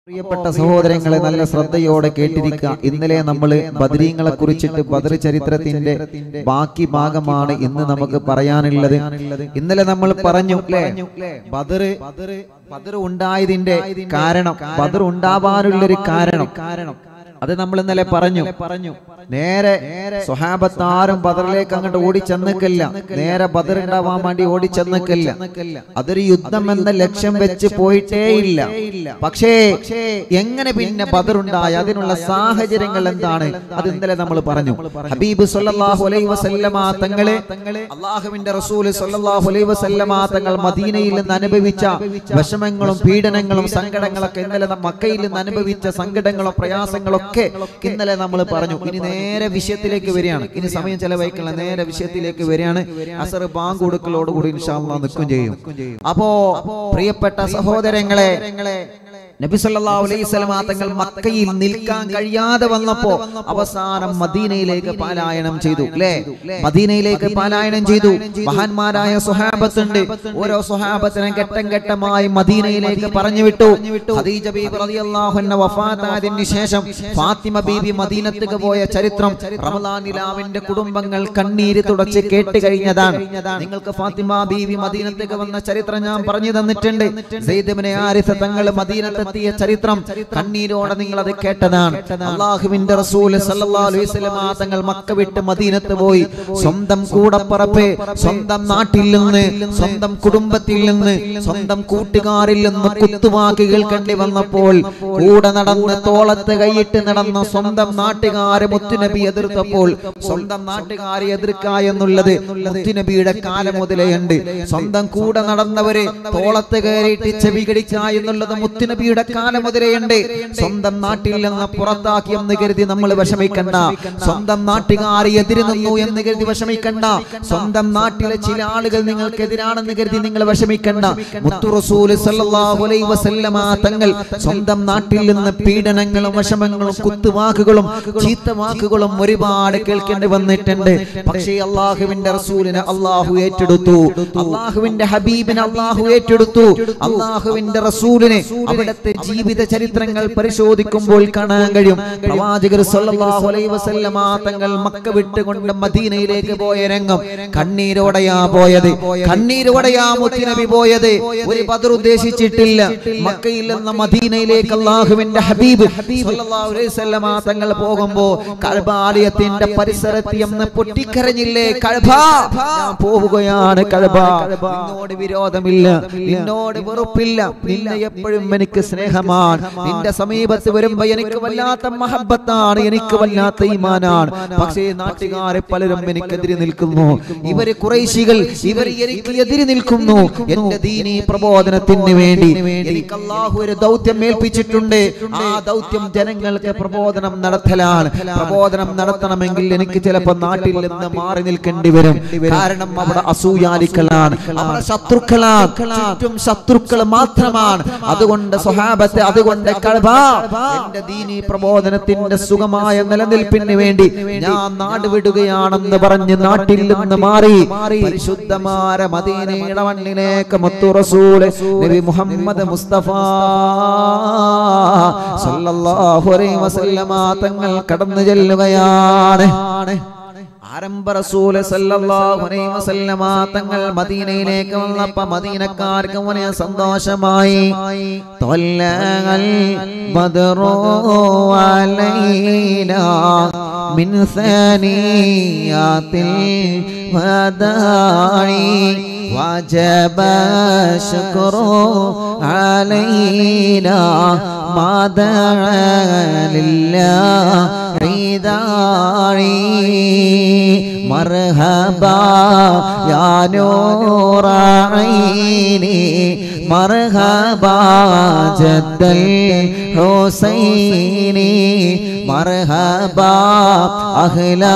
പ്രിയപ്പെട്ട സഹോദരങ്ങളെ നല്ല ശ്രദ്ധയോടെ കേട്ടിരിക്കുക ഇന്നലെ നമ്മൾ ബദരീങ്ങളെ കുറിച്ചിട്ട് ബദർ ചരിത്രത്തിന്റെ ബാക്കി ഭാഗമാണ് ഇന്ന് നമുക്ക് പറയാനുള്ളത് ഇന്നലെ നമ്മൾ പറഞ്ഞു അല്ലേ ബദർ ബദർ ഉണ്ടായതിന്റെ കാരണം ബദർ ഉണ്ടാവാനുള്ളൊരു കാരണം അത് നമ്മൾ ഇന്നലെ പറഞ്ഞു പറഞ്ഞു നേരെ സ്വഹാബത്താരും ബദറിലേക്ക് അങ്ങോട്ട് ഓടിച്ചെന്നിക്കില്ല നേരെ ബദർ ഉണ്ടാവാൻ വേണ്ടി ഓടിച്ചെന്നിക്കില്ല അതൊരു യുദ്ധം എന്ന ലക്ഷ്യം വെച്ച് പോയിട്ടേ ഇല്ല പക്ഷേ എങ്ങനെ പിന്നെ ബദർ ഉണ്ടായി അതിനുള്ള സാഹചര്യങ്ങൾ എന്താണ് അത് ഇന്നലെ നമ്മൾ പറഞ്ഞു ഹബീബ് സല്ലല്ലാഹു അലൈഹി വസല്ലമ തങ്ങളെ അള്ളാഹുവിന്റെ റസൂൽ സല്ലല്ലാഹു അലൈഹി വസല്ലമ തങ്ങൾ മദീനയിൽ നിന്ന് അനുഭവിച്ച വിഷമങ്ങളും പീഡനങ്ങളും സങ്കടങ്ങളൊക്കെ ഇന്നലെ ന- മക്കയിൽ നിന്ന് അനുഭവിച്ച സങ്കടങ്ങളും പ്രയാസങ്ങളൊക്കെ ഇന്നലെ നമ്മൾ പറഞ്ഞു ഇനി നേരെ വിഷയത്തിലേക്ക് വരികയാണ് ഇനി സമയം ചെലവഴിക്കുള്ള നേരെ വിഷയത്തിലേക്ക് വരികയാണ് അസർ ബാങ്ക് കൊടുക്കലോടുകൂടി ഇൻഷാല്ലാ നിൽക്കും ചെയ്യും അപ്പോ പ്രിയപ്പെട്ട സഹോദരങ്ങളെ നബി സല്ലല്ലാഹു അലൈഹി വസല്ലമ തങ്ങൾ മക്കയിൽ നിൽക്കാൻ കഴിയാതെ വന്നപ്പോ അവസാനം മദീനയിലേക്ക് പലായനം ചെയ്തു അല്ലേ മദീനയിലേക്ക് പലായനം ചെയ്തു മഹാന്മാരായ സ്വഹാബത്തുണ്ട് ഓരോ സ്വഹാബത്തിനെ ഘട്ടം ഘട്ടമായി മദീനയിലേക്ക് പറഞ്ഞു വിട്ടു ഖദീജ ബീബി റളിയല്ലാഹു അൻഹ വഫാത്തായതിനു ശേഷം ഫാത്തിമ ബീബി മദീനത്തേക്ക് പോയ ചരിത്രം റമദാൻ നിലാവിന്റെ കുടുംബങ്ങൾ കണ്ണീര് തുടച്ച് കേട്ട് കഴിഞ്ഞതാണ് നിങ്ങൾക്ക് ഫാത്തിമ ബീവി മദീനത്തേക്ക് വന്ന ചരിത്രം ഞാൻ പറഞ്ഞു തന്നിട്ടുണ്ട് സെയ്ദിബ്നെ ആരിഫ തങ്ങൾ മദീനത്തെത്തിയ ചരിത്രം കണ്ണീരോടെ നിങ്ങൾ അത് കേട്ടതാണ് അള്ളാഹുവിന്റെ റസൂൽ സല്ലല്ലാഹു അലൈഹി വസല്ലമ തങ്ങൾ മക്ക വിട്ട് മദീനത്ത് പോയി സ്വന്തം കൂടപ്പറപ്പെ സ്വന്തം നാട്ടിൽ നിന്ന് സ്വന്തം കുടുംബത്തിൽ നിന്ന് സ്വന്തം കൂട്ടുകാരിൽ നിന്ന് കുത്തുവാക്ക് കേൾക്കേണ്ടി വന്നപ്പോൾ കൂടെ നടന്ന് തോളത്ത് കൈയിട്ട് നടന്ന സ്വന്തം നാട്ടുകാരെ മുത്തുനബി എതിർത്തപ്പോൾ സ്വന്തം നാട്ടുകാരെ എതിർക്കുക എന്നുള്ളത് മുത്തുനബിയുടെ കാലം മുതലേ ഉണ്ട് സ്വന്തം കൂടെ നടന്നവരെ തോളത്ത് കയറിയിട്ട് ചെവി കടിക്കുക എന്നുള്ളത് മുത്തുനബിയുടെ കാലം മുതലേ ഉണ്ട് സ്വന്തം നാട്ടിൽ നിന്ന് പുറത്താക്കി എന്ന് കരുതി നമ്മൾ വിഷമിക്കണ്ട സ്വന്തം നാട്ടുകാരെ എതിര് നിന്നു എന്ന് കരുതി വിഷമിക്കണ്ട സ്വന്തം നാട്ടിലെ ചില ആളുകൾ നിങ്ങൾക്കെതിരാണെന്ന് കരുതി നിങ്ങൾ വിഷമിക്കണ്ട മുത്തു റസൂല് സല്ലല്ലാഹു അലൈഹി വസല്ലമ തങ്ങൾ സ്വന്തം നാട്ടിൽ നിന്ന് പീഡനങ്ങളും വിഷമങ്ങളും കുത്തുവാക്കുകളും ചീത്ത വാക്കുകളും ഒരുപാട് കേൾക്കേണ്ടി വന്നിട്ടുണ്ട് പക്ഷേ അള്ളാഹുവിന്റെ റസൂലിനെ അള്ളാഹു ഏറ്റെടുത്തു അള്ളാഹുവിന്റെ ഹബീബിനെ അള്ളാഹു ഏറ്റെടുത്തു അള്ളാഹുവിന്റെ റസൂലിനെ അവിടുത്തെ ജീവിത ചരിത്രങ്ങൾ പരിശോധിക്കുമ്പോൾ കാണാൻ കഴിയും പ്രവാചകർ സല്ലല്ലാഹു അലൈഹി വസല്ലമ തങ്ങൾ മക്ക വിട്ടുകൊണ്ട് മദീനയിലേക്ക് പോയ രംഗം കണ്ണീരോടെയാ പോയത് കണ്ണീരോടെയാ മുത്തുനബി പോയത് ഒരു ബദർ ഉദ്ദേശിച്ചിട്ടില്ല മക്കയിൽ നിന്ന് മദീനയിലേക്ക് അള്ളാഹുവിന്റെ ഹബീബ് സല്ലല്ലാഹു അലൈഹി വസല്ലമ തങ്ങൾ പോകുമ്പോ കഴബാലയത്തിന്റെ പരിസരത്ത് എന്ന് പൊട്ടിക്കരഞ്ഞില്ലേ കഴബ ഞാൻ പോവുകയാണ് കഴബ നിന്നോട് വിരോധമില്ല നിന്നോട് വെറുപ്പില്ല നിന്നെ എപ്പോഴും എനിക്ക് സ്നേഹമാണ് നിന്റെ സമീപത്ത് വരുമ്പോ എനിക്ക് വല്ലാത്ത മഹബത്താണ് എനിക്ക് വല്ലാത്ത ഈമാനാണ് പക്ഷേ നാട്ടുകാരെ പലരും എനിക്കെതിരെ നിൽക്കുന്നു ഇവര് കുറേശികൾ ഇവർ എനിക്ക് എതിരെ നിൽക്കുന്നു എന്റെ ദീനീ പ്രബോധനത്തിന് വേണ്ടി എനിക്ക് അള്ളാഹു ഒരു ദൗത്യം ഏൽപ്പിച്ചിട്ടുണ്ട് ആ ദൗത്യം ജനങ്ങൾക്ക് പ്രബോധനം നടത്തലാണ് പ്രബോധനം നടത്തണമെങ്കിൽ എനിക്ക് ചിലപ്പോ നാട്ടിൽ നിന്ന് മാറി നിൽക്കേണ്ടി വരും കാരണം അവിടെ അസൂയാലിക്കളാണ് അവിടെ ശത്രുക്കളാണ് ചുറ്റും ശത്രുക്കൾ മാത്രമാണ് അതുകൊണ്ട് സ്വഹാബത്തെ അതുകൊണ്ട് കഴബ എന്റെ ദീനീ പ്രബോധനത്തിന്റെ സുഖമായ നിലനിൽപ്പിന് വേണ്ടി ഞാൻ നാട് വിടുകയാണെന്ന് പറഞ്ഞ് നാട്ടിൽ നിന്ന് മാറി പരിശുദ്ധമാര മദീനയുടെ മണ്ണിലേക്ക് മുത്തു റസൂല് നബി മുഹമ്മദ് മുസ്തഫ സല്ലല്ലാഹു അലൈഹി വസല്ലമ തങ്ങൾ കടന്നു ചെല്ലുകയാണ് ആരംഭ റസൂല് സല്ലല്ലാഹു അലൈഹി വസല്ലമ തങ്ങൾ മദീനയിലേക്ക് വന്നപ്പോ മദീനക്കാർക്ക് വലിയ സന്തോഷമായി തൊല്ലൽ ബദറു അലൈനാ മിൻ സനിയാത്തിൽ വദാഇ وجب الشكر علينا ما دعا لله داعي مرحبا يا نور عيني مرحبا جد الحسين مرحبا أهلا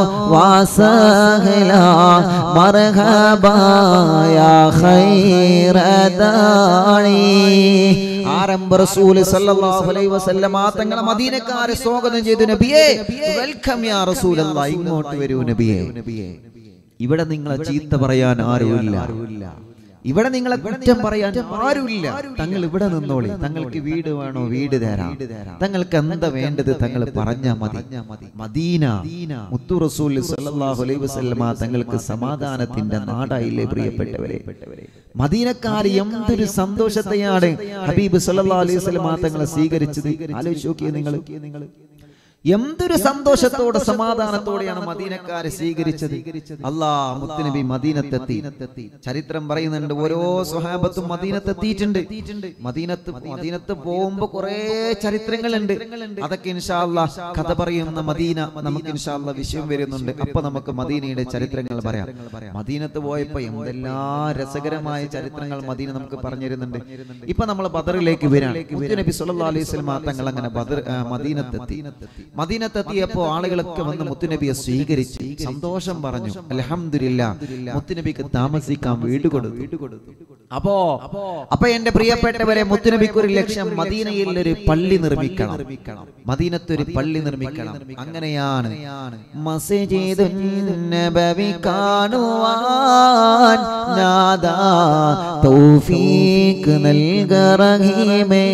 وسهلا مرحبا يا خير داعي ആരംഭ റസൂൽ സല്ലല്ലാഹു അലൈഹി വസല്ലമ തങ്ങളെ മദീനക്കാരെ സ്വാഗതം ചെയ്തു നബിയേ വെൽക്കം യാ റസൂലല്ലാഹ് ഇങ്ങോട്ട് വരൂ നബിയേ ഇവിടെ നിങ്ങളെ ചീത്ത പറയാൻ ആരുമില്ല ഇവിടെ നിങ്ങളെ കുറ്റം പറയാൻ ആരുമില്ല തങ്ങൾ ഇവിടെ നിന്നോളി തങ്ങൾക്ക് വീട് വേണോ വീട് തരാം തങ്ങൾക്ക് എന്താ വേണ്ടത് തങ്ങൾ പറഞ്ഞാ മതി മദീന മുത്തു റസൂൽ സല്ലല്ലാഹു അലൈഹി വസല്ലമ തങ്ങൾക്ക് സമാധാനത്തിന്റെ നാടായില്ലേ പ്രിയപ്പെട്ടവരെ മദീനക്കാർ എന്തൊരു സന്തോഷത്തെയാണ് ഹബീബ് സല്ലല്ലാഹു അലൈഹി വസല്ലമ തങ്ങളെ സ്വീകരിച്ചത് ആലോചിച്ച് നോക്കിയേ നിങ്ങൾ എന്തൊരു സന്തോഷത്തോടെ സമാധാനത്തോടെയാണ് മദീനക്കാരെ സ്വീകരിച്ചത് അല്ലാ മുത്തുനബി മദീനത്തെത്തി ചരിത്രം പറയുന്നുണ്ട് ഓരോ സ്വഹാബത്തും മദീനത്തെത്തിയിട്ടുണ്ട് മദീനത്ത് മദീനത്ത് പോകുമ്പോ കുറെ ചരിത്രങ്ങളുണ്ട് അതൊക്കെ ഇൻഷാല്ല കഥ പറയുന്ന മദീന നമുക്ക് ഇൻഷാല്ല വിഷയം വരുന്നുണ്ട് അപ്പൊ നമുക്ക് മദീനയുടെ ചരിത്രങ്ങൾ പറയാം മദീനത്ത് പോയപ്പോ എന്തെല്ലാം രസകരമായ ചരിത്രങ്ങൾ മദീന നമുക്ക് പറഞ്ഞു തരുന്നുണ്ട് ഇപ്പൊ നമ്മൾ ബദറിലേക്ക് വരാം മുത്തുനബി സല്ലല്ലാഹു അലൈഹി വസല്ലം തങ്ങൾ അങ്ങനെ ബദർ ആ, മദീനത്തെത്തി മദീനത്തെത്തിയപ്പോ ആളുകളൊക്കെ വന്ന് മുത്തുനബിയെ സ്വീകരിച്ച് സന്തോഷം പറഞ്ഞു അൽഹംദുലില്ലാ മുത്തുനബിക്ക് താമസിക്കാൻ വീട് കൊടുത്തു അപ്പോ അപ്പൊ എന്റെ പ്രിയപ്പെട്ടവരെ മുത്തുനബിക്ക് ഒരു ലക്ഷ്യം മദീനയിൽ ഒരു പള്ളി നിർമ്മിക്കണം മദീനത്തൊരു പള്ളി നിർമ്മിക്കണം അങ്ങനെയാണ് മസ്ജിദുൻ നബവി കാണുവാൻ നാദാ തൗഫീഖ് നൽകറഹീമേ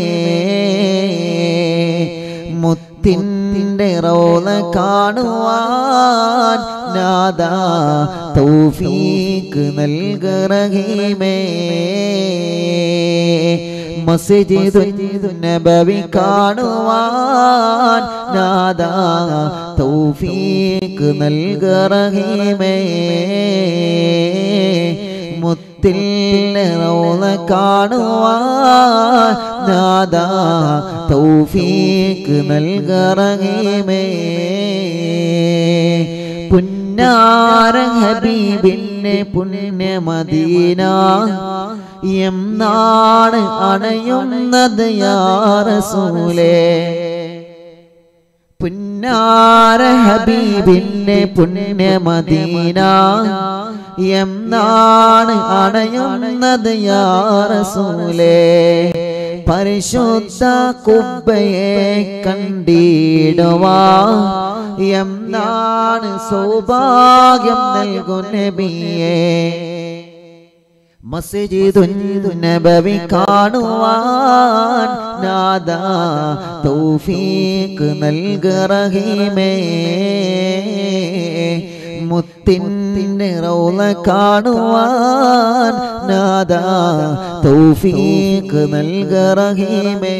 മുത്തിൻ്റെ റോള കാണുവാൻ നാദാ തൗഫീഖ് നൽകറഹീമേ മസ്ജിദുൻ നബവി കാണുവാൻ നാദാ തൗഫീഖ് നൽകറഹീമേ മുത്തിൻ്റെ റോള കാണുവാൻ നാദാ തൗഫീഖ് നൽകറഹീമേ പുന്നാര ഹബീബിന്റെ പുണ്യ മദീന എന്നാണ് അണയുന്നത് യാ റസൂലേ പുന്നാര ഹബീബിന്റെ പുണ്യ മദീന എന്നാണ് അണയുന്നത് യാ റസൂലേ പരിശുദ്ധ കുബ്ബയെ കണ്ടിടുവാ എന്നാണ് സൗഭാഗ്യം നൽകും നബിയേ മസ്ജിദുൻ നബവി കാണുവാൻ നാദാ തൗഫീഖ് നൽകറഹീമേ മുത്തിൻ്റെ റൗള കാണുവാൻ നാദാ തൗഫീഖ് നൽകറഹീമേ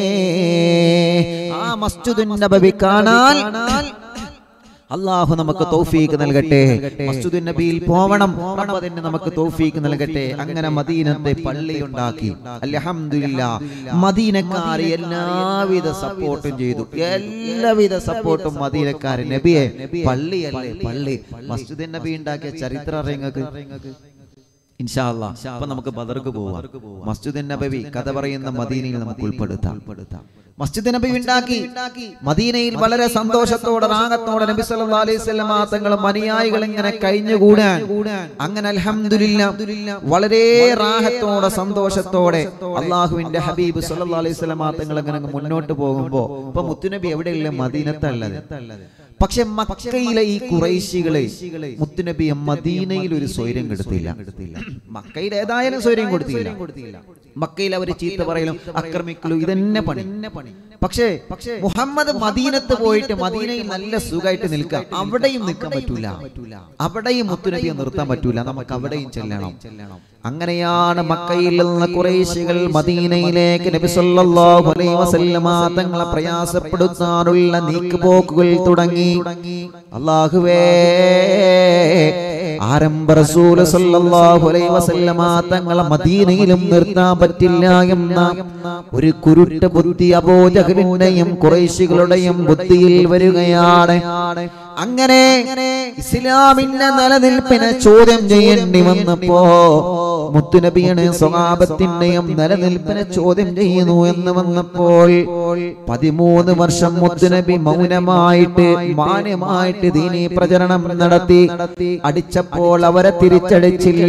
ആ മസ്ജിദുൻ നബവി കാണാൻ അള്ളാഹു നമുക്ക് തൗഫീക്ക് നൽകട്ടെ മസ്ജിദുൻ നബിയിൽ പോവണം റബ്ബ് അതിന് നമുക്ക് തൗഫീക്ക് നൽകട്ടെ അങ്ങനെ മദീനത്തെ പള്ളി ഉണ്ടാക്കി അൽഹംദുലില്ലാ മദീനക്കാർ എല്ലാവിധ സപ്പോർട്ടും ചെയ്തു എല്ലാവിധ സപ്പോർട്ടും മദീനക്കാർ നബിയെ പള്ളിയല്ലേ പള്ളി മസ്ജിദുൻ നബി ഉണ്ടാക്കിയ ചരിത്രം അറിയങ്ങൾക്ക് ഇൻഷാ അല്ലാ അപ്പൊ നമുക്ക് ബദർക്ക് പോവാം മസ്ജിദ് നബവി കഥ പറയുന്ന മദീനയിൽ നമുക്ക് ഉൾപ്പെടുത്താം മസ്ജിദ് നബി ഉണ്ടാക്കി മദീനയിൽ വളരെ സന്തോഷത്തോടെ റാഗത്തോടെ നബി സല്ലല്ലാഹു അലൈഹി വസല്ലമ തങ്ങളും അനുയായികൾ ഇങ്ങനെ കഴിഞ്ഞുകൂടാൻ അങ്ങനെ അൽഹംദുലില്ലാ വളരെ റാഹത്തോടെ സന്തോഷത്തോടെ അള്ളാഹുവിന്റെ ഹബീബ് സല്ലല്ലാഹു അലൈഹി വസല്ലമ തങ്ങൾ അങ്ങനെ അങ്ങ് മുന്നോട്ട് പോകുമ്പോ ഇപ്പൊ മുത്തുനബി എവിടെയുള്ള മദീനത്തല്ലത് പക്ഷെ മക്കയിലെ ഈ കുറൈശികളെ മുത്തുനബിയെ മദീനയിൽ ഒരു സ്വൈര്യം കെടുത്തില്ല മക്കയിൽ ഏതായാലും സ്വൈര്യം കൊടുത്തില്ല മക്കയിൽ അവർ ചീത്ത പറയലും ആക്രമിക്കലും ഇതന്നെ പണി പക്ഷേ മുഹമ്മദ് മദീനത്ത് പോയിട്ട് മദീനയിൽ നല്ല സുഖമായിട്ട് നിൽക്കാം അവിടെയും നിൽക്കാൻ പറ്റൂല അവിടെയും മുത്തുനബിയെ നിർത്താൻ പറ്റൂല നമുക്ക് അവിടെയും ചെല്ലണം അങ്ങനെയാണ് മക്കയിൽ നിന്ന് കുറേശികൾ മദീനയിലേക്ക് നബി സല്ലല്ലാഹു അലൈഹി വസല്ലമ തങ്ങളെ പ്രയാസപ്പെടുത്താനുള്ള നീക്കുപോക്കുകൾ തുടങ്ങി അല്ലാഹുവേ ആരംഭ റസൂൽ സല്ലല്ലാഹു അലൈഹി വസല്ലമ തങ്ങളെ മദീനയിലും നിർത്താൻ പറ്റില്ല എന്ന ഒരു കുരുട്ട ബുദ്ധി അബോജഹലിന്റെയും കുറേശികളുടെയും ബുദ്ധിയിൽ വരികയാണ് അങ്ങനെ ഇസ്ലാമിന്റെ നിലനിൽപ്പിനെ ചോദ്യം ചെയ്യേണ്ടി വന്നപ്പോ മുത്തുനബിയുടെ സ്വഭാവത്തിന്റെയും നിലനിൽപ്പിനെ ചോദ്യം ചെയ്യുന്നു എന്ന് വന്നപ്പോൾ പതിമൂന്ന് വർഷം മുത്തുനബി മൗനമായിട്ട് മാന്യമായിട്ട് ദീനി പ്രചരണം നടത്തി അടിച്ചപ്പോൾ അവരെ തിരിച്ചടിച്ചില്ല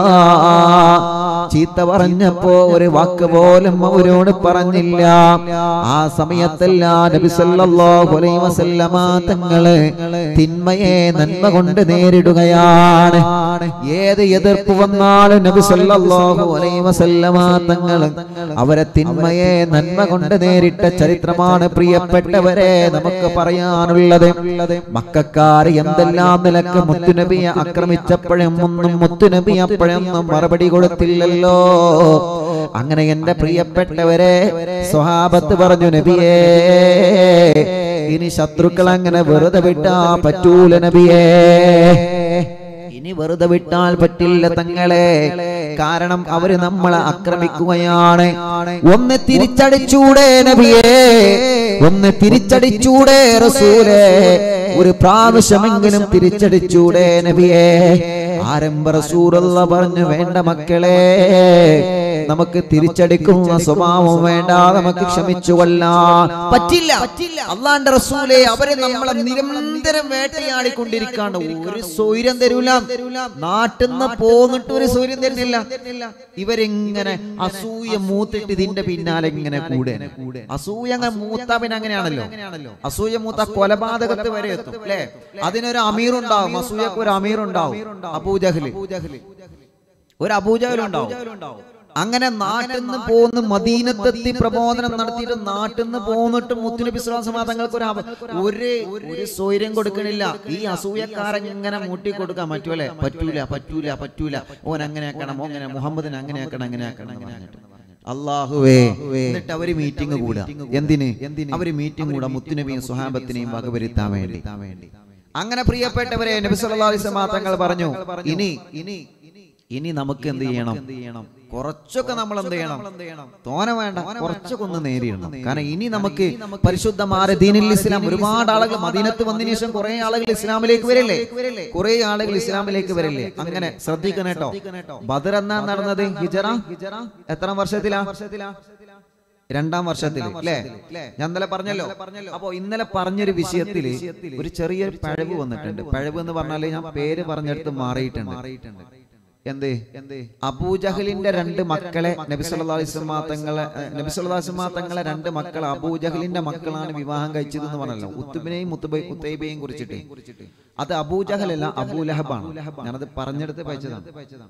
ചീത്ത പറഞ്ഞപ്പോ ഒരു വാക്ക് പോലും അവരോട് പറഞ്ഞില്ല ആ സമയത്തെല്ലാം നബി സല്ലല്ലാഹു അലൈഹി വസല്ലമ തങ്ങള് തിന്മയെ നന്മ കൊണ്ട് നേരിടുകയാണ് ഏത് എതിർപ്പ് വന്നാലും നബി സല്ലല്ലാഹു അലൈഹി വസല്ലമ തങ്ങൾ അവരെ തിന്മയെ നന്മ കൊണ്ട് നേരിട്ട ചരിത്രമാണ് പ്രിയപ്പെട്ടവരെ നമുക്ക് പറയാനുള്ളത് മക്കാർ എന്തെല്ലാം നിലക്ക് മുത്തുനബിയെ ആക്രമിച്ചപ്പോഴും ഒന്നും മുത്തുനബി അപ്പോഴൊന്നും മറുപടി കൊടുത്തില്ലല്ലോ അങ്ങനെ എന്റെ പ്രിയപ്പെട്ടവരെ സ്വഹാബത്ത് പറഞ്ഞു നബിയേ ഇനി ശത്രുക്കൾ അങ്ങനെ വെറുതെ വിട്ടാ പറ്റൂല നബിയേ ഇനി വെറുതെ വിട്ടാൽ പറ്റില്ല തങ്ങളെ കാരണം അവര് നമ്മളെ ആക്രമിക്കുകയാണ് ഒന്ന് തിരിച്ചടിച്ചൂടെ നബിയേ ഒന്ന് തിരിച്ചടിച്ചൂടെ റസൂലേ ഒരു പ്രാവശ്യമെങ്കിലും തിരിച്ചടിച്ചൂടെ നബിയേ ആരംഭ റസൂലുള്ള പറഞ്ഞു വേണ്ട മക്കളെ നമുക്ക് തിരിച്ചടിക്കുന്ന സ്വഭാവം വേണ്ട നമുക്ക് ക്ഷമിച്ചു കൊല്ലാൻ പറ്റില്ല അള്ളാന്റെ റസൂലെ അവരെ നമ്മളെ നിരന്തരം വേട്ടയാടിക്കൊണ്ടിരിക്കാണ് ഒരു സൗര്യം തരൂല നാട്ടിൽ നിന്ന് പോന്നിട്ട് ഒരു സൗര്യം തരുന്നില്ല ഇവരിങ്ങനെ അസൂയ മൂത്തിട്ട് ഇതിന്റെ പിന്നാലെ ഇങ്ങനെ കൂടെ അസൂയ അങ്ങനെ മൂത്ത പിന്നെ അങ്ങനെയാണല്ലോ അസൂയ മൂത്ത കൊലപാതകത്ത് വരെ എത്തും അല്ലെ അതിനൊരു അമീർ ഉണ്ടാവും അസൂയക്ക് ഒരു അമീർ ഉണ്ടാവും അബൂജഹല് ഒരു അബൂജഹലുണ്ടാവും അങ്ങനെ നാട്ടിൽ നിന്ന് പോന്ന് മദീനത്തെത്തി പ്രബോധനം നടത്തിയിട്ട് നാട്ടിൽ നിന്ന് പോന്നിട്ട് മുത്തുനബി വിശ്വാസമാ തങ്ങൾക്ക് ഒരു അവ- ഒരു ഒരു സ്വൈര്യം കൊടുക്കണില്ല ഈ അസൂയക്കാരൻ ഇങ്ങനെ മൂട്ടി കൊടുക്കാൻ പറ്റൂലേ പറ്റൂല പറ്റൂല പറ്റൂല ഓൻ അങ്ങനെ ആക്കണം ഓ അങ്ങനെ മുഹമ്മദിനെ അങ്ങനെ ആക്കണം അങ്ങനെ ആക്കണം അങ്ങനെ ആക്കണം. അള്ളാഹുവേ എന്നിട്ട് അവര് മീറ്റിംഗ് കൂടാ എന്തിന് അവര് മീറ്റിംഗ് കൂടാ മുത്തുനബിയും സുഹാബത്തിനെയും വകവരുത്താൻ വേണ്ടി അങ്ങനെ പ്രിയപ്പെട്ടവരെ നബി സല്ലല്ലാഹു അലൈഹി വസല്ലം തങ്ങൾ പറഞ്ഞു ഇനി ഇനി ഇനി നമുക്ക് എന്ത് ചെയ്യണം കുറച്ചൊക്കെ നമ്മൾ എന്ത് ചെയ്യണം തോന വേണ്ട കുറച്ചൊക്കെ ഒന്ന് നേരിടണം കാരണം ഇനി നമുക്ക് പരിശുദ്ധമായ ദീനിൽ ഇസ്ലാം ഒരുപാട് ആളുകൾ മദീനത്ത് വന്നതിന് ശേഷം കുറെ ആളുകൾ ഇസ്ലാമിലേക്ക് വരില്ലേ കുറെ ആളുകൾ ഇസ്ലാമിലേക്ക് വരില്ലേ അങ്ങനെ ശ്രദ്ധിക്കണം കേട്ടോ ബദർ എന്നാ നടന്നത് ഹിജറ എത്ര വർഷത്തിലാ രണ്ടാം വർഷത്തിൽ അല്ലേ ഞാൻ ഇന്നലെ പറഞ്ഞല്ലോ അപ്പോ ഇന്നലെ പറഞ്ഞൊരു വിഷയത്തിൽ ഒരു ചെറിയൊരു പഴവ് വന്നിട്ടുണ്ട് പഴവ് എന്ന് പറഞ്ഞാല് ഞാൻ പേര് പറഞ്ഞെടുത്ത് മാറിയിട്ടുണ്ട് എന്ത് എന്ത് അബൂജഹലിന്റെ രണ്ട് മക്കളെ നബി സല്ലല്ലാഹു അലൈഹി വസല്ലം തങ്ങളെ നബി സല്ലല്ലാഹു അലൈഹി വസല്ലം തങ്ങളെ രണ്ട് മക്കൾ അബൂജഹലിന്റെ മക്കളാണ് വിവാഹം കഴിച്ചത് എന്ന് പറഞ്ഞല്ലോ ഉത്തുബിനെയും മുത്തുബൈ ഉത്തൈബയും കുറിച്ചിട്ട് അത് അബൂജഹലല്ല അബൂലഹബാണ് ഞാനത് പറഞ്ഞെടുത്ത് വായിച്ചതാണ്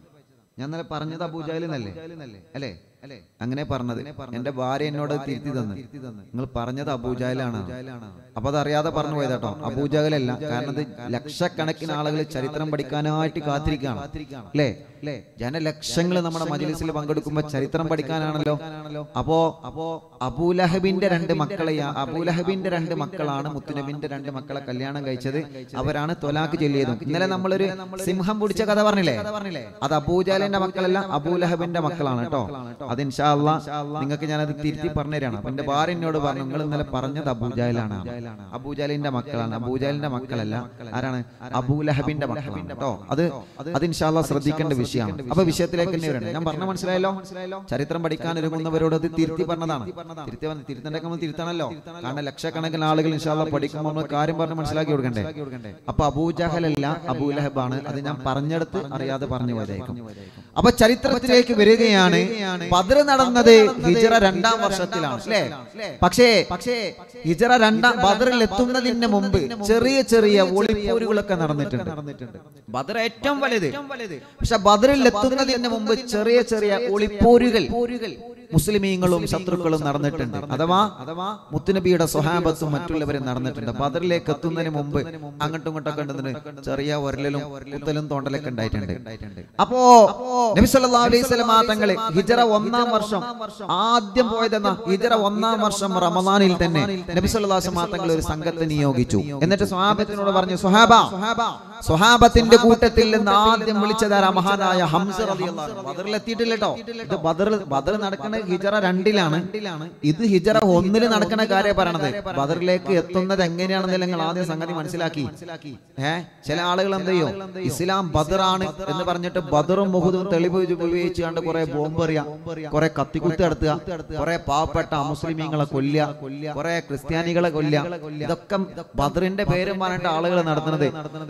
ഞാൻ ഇന്നലെ പറഞ്ഞത് അബൂജഹൽ എന്നല്ലേ അല്ലേ അല്ലേ അങ്ങനെ പറഞ്ഞത് എന്റെ ഭാര്യ എന്നോട് തിരുത്തി തന്നു നിങ്ങൾ പറഞ്ഞത് അബൂജഹലാണ് അപ്പൊ അത് അറിയാതെ പറഞ്ഞു പോയതാട്ടോ അബൂജഹലല്ല കാരണം ഇത് ലക്ഷക്കണക്കിന് ആളുകൾ ചരിത്രം പഠിക്കാനായിട്ട് കാത്തിരിക്കുകയാണ് അല്ലേ അല്ലേ ജനലക്ഷങ്ങൾ നമ്മുടെ മജ്ലിസിൽ പങ്കെടുക്കുമ്പോൾ ചരിത്രം പഠിക്കാനാണല്ലോ അപ്പോ അപ്പോ അബൂലഹബിന്റെ രണ്ട് മക്കളെ അബൂലഹബിന്റെ രണ്ട് മക്കളാണ് മുത്തുനബിന്റെ രണ്ട് മക്കളെ കല്യാണം കഴിച്ചത് അവരാണ് തൊലാക്ക് ചൊല്ലിയതും ഇന്നലെ നമ്മളൊരു സിംഹം പിടിച്ച കഥ പറഞ്ഞില്ലേ അത് അബൂജാലിന്റെ മക്കളല്ല അബൂലഹബിന്റെ മക്കളാണ് കേട്ടോ അത് ഇൻഷാല്ല നിങ്ങൾക്ക് ഞാനത് തിരുത്തി പറഞ്ഞുതരാണ് അപ്പൊ എന്റെ ഭാര്യ എന്നോട് പറഞ്ഞു നിങ്ങൾ ഇന്നലെ പറഞ്ഞത് അബൂജാലാണ് അബൂജാലിന്റെ മക്കളാണ് അബൂജാലിന്റെ മക്കളല്ല ആരാണ് അബൂലഹബിന്റെ മക്കളാണ് കേട്ടോ അത് അത് ഇൻഷാല്ല ശ്രദ്ധിക്കേണ്ട വിഷയമാണ് അപ്പൊ വിഷയത്തിലേക്ക് തന്നെ വരണം ഞാൻ പറഞ്ഞ മനസ്സിലായല്ലോ ചരിത്രം പഠിക്കാൻ ഒരുങ്ങുന്നവരോട് അത് തിരുത്തി പറഞ്ഞതാണ് തിരുത്തി പറഞ്ഞ് തിരുത്തണ്ടൊക്കെ നമ്മൾ തിരുത്തണല്ലോ കാരണം ലക്ഷക്കണക്കിന് ആളുകൾ ഇൻഷാല്ല പഠിക്കുമ്പോൾ നമ്മൾ കാര്യം പറഞ്ഞ് മനസ്സിലാക്കി കൊടുക്കണ്ടേ അപ്പൊ അബൂജഹലല്ല അബൂലഹബാണ് അത് ഞാൻ പറഞ്ഞെടുത്ത് അറിയാതെ പറഞ്ഞു പോയതായിരിക്കും അപ്പൊ ചരിത്രത്തിലേക്ക് വരികയാണ് ബദ്ർ നടന്നത് ഹിജറ രണ്ടാം വർഷത്തിലാണ് അല്ലേ പക്ഷേ പക്ഷേ ഹിജറ രണ്ടാം ബദറിൽ എത്തുന്നതിന് മുമ്പ് ചെറിയ ചെറിയ ഒളിപ്പോരുകളൊക്കെ നടന്നിട്ടുണ്ട് ബദർ ഏറ്റവും വലുത് പക്ഷെ ബദറിൽ എത്തുന്നതിന് മുമ്പ് ചെറിയ ചെറിയ ഒളിപ്പോരുകൾ മുസ്ലിമീങ്ങളും ശത്രുക്കളും നടന്നിട്ടുണ്ട് അഥവാ അഥവാ മുത്തുനബിയുടെ സ്വഹാബത്തും മറ്റുള്ളവരും നടന്നിട്ടുണ്ട് ബദറിലേക്ക് എത്തുന്നതിന് മുമ്പ് അങ്ങോട്ടും ഇങ്ങോട്ടൊക്കെ ഉണ്ടെന്ന് ചെറിയ ഒരലും കുത്തലും തോണ്ടലൊക്കെ ഉണ്ടായിട്ടുണ്ട് അപ്പോ നബി സല്ലല്ലാഹു അലൈഹി വസല്ലമ തങ്ങള് ഹിജറ ഒന്നാം വർഷം ആദ്യം പോയതെന്ന ഹിജറ ഒന്നാം വർഷം റമദാനിൽ തന്നെ നബി സല്ലല്ലാഹു അലൈഹി വസല്ലമ തങ്ങൾ ഒരു സംഘത്തെ നിയോഗിച്ചു എന്നിട്ട് സ്വഹാബത്തിനോട് പറഞ്ഞു സ്വഹാബ സ്വഹാബത്തിന്റെ കൂട്ടത്തിൽ നിന്ന് ആദ്യം വിളിച്ചതാരാ മഹാനായ ഹംസ റളിയല്ലാഹു അൻഹു ബദറിൽ എത്തിയിട്ടില്ല കേട്ടോ ഇത് ബദർ ബദർ നടക്കുന്ന ഹിജറ രണ്ടിലാണ് ഇത് ഹിജറ ഒന്നിൽ നടക്കുന്ന കാര്യം പറയണത് ബദറിലേക്ക് എത്തുന്നത് എങ്ങനെയാണെന്ന് നിങ്ങൾ ആദ്യം സംഗതി മനസ്സിലാക്കി ഏ ചില ആളുകൾ എന്ത് ചെയ്യും ഇസ്ലാം ബദറാണ് എന്ന് പറഞ്ഞിട്ട് ബദറും മുഹുദും തെളിവ് ഉപയോഗിച്ച് കണ്ട് കുറെ ബോംബെറിയ കുറെ കത്തിക്കുത്ത് നടത്തുക കുറെ പാവപ്പെട്ട അമുസ്ലിമീങ്ങളെ കൊല്ലുക കുറെ ക്രിസ്ത്യാനികളെ കൊല്ലുക ഇതൊക്കെ ബദറിന്റെ പേരും പറഞ്ഞിട്ട് ആളുകൾ നടത്തുന്നത് പക്ഷെ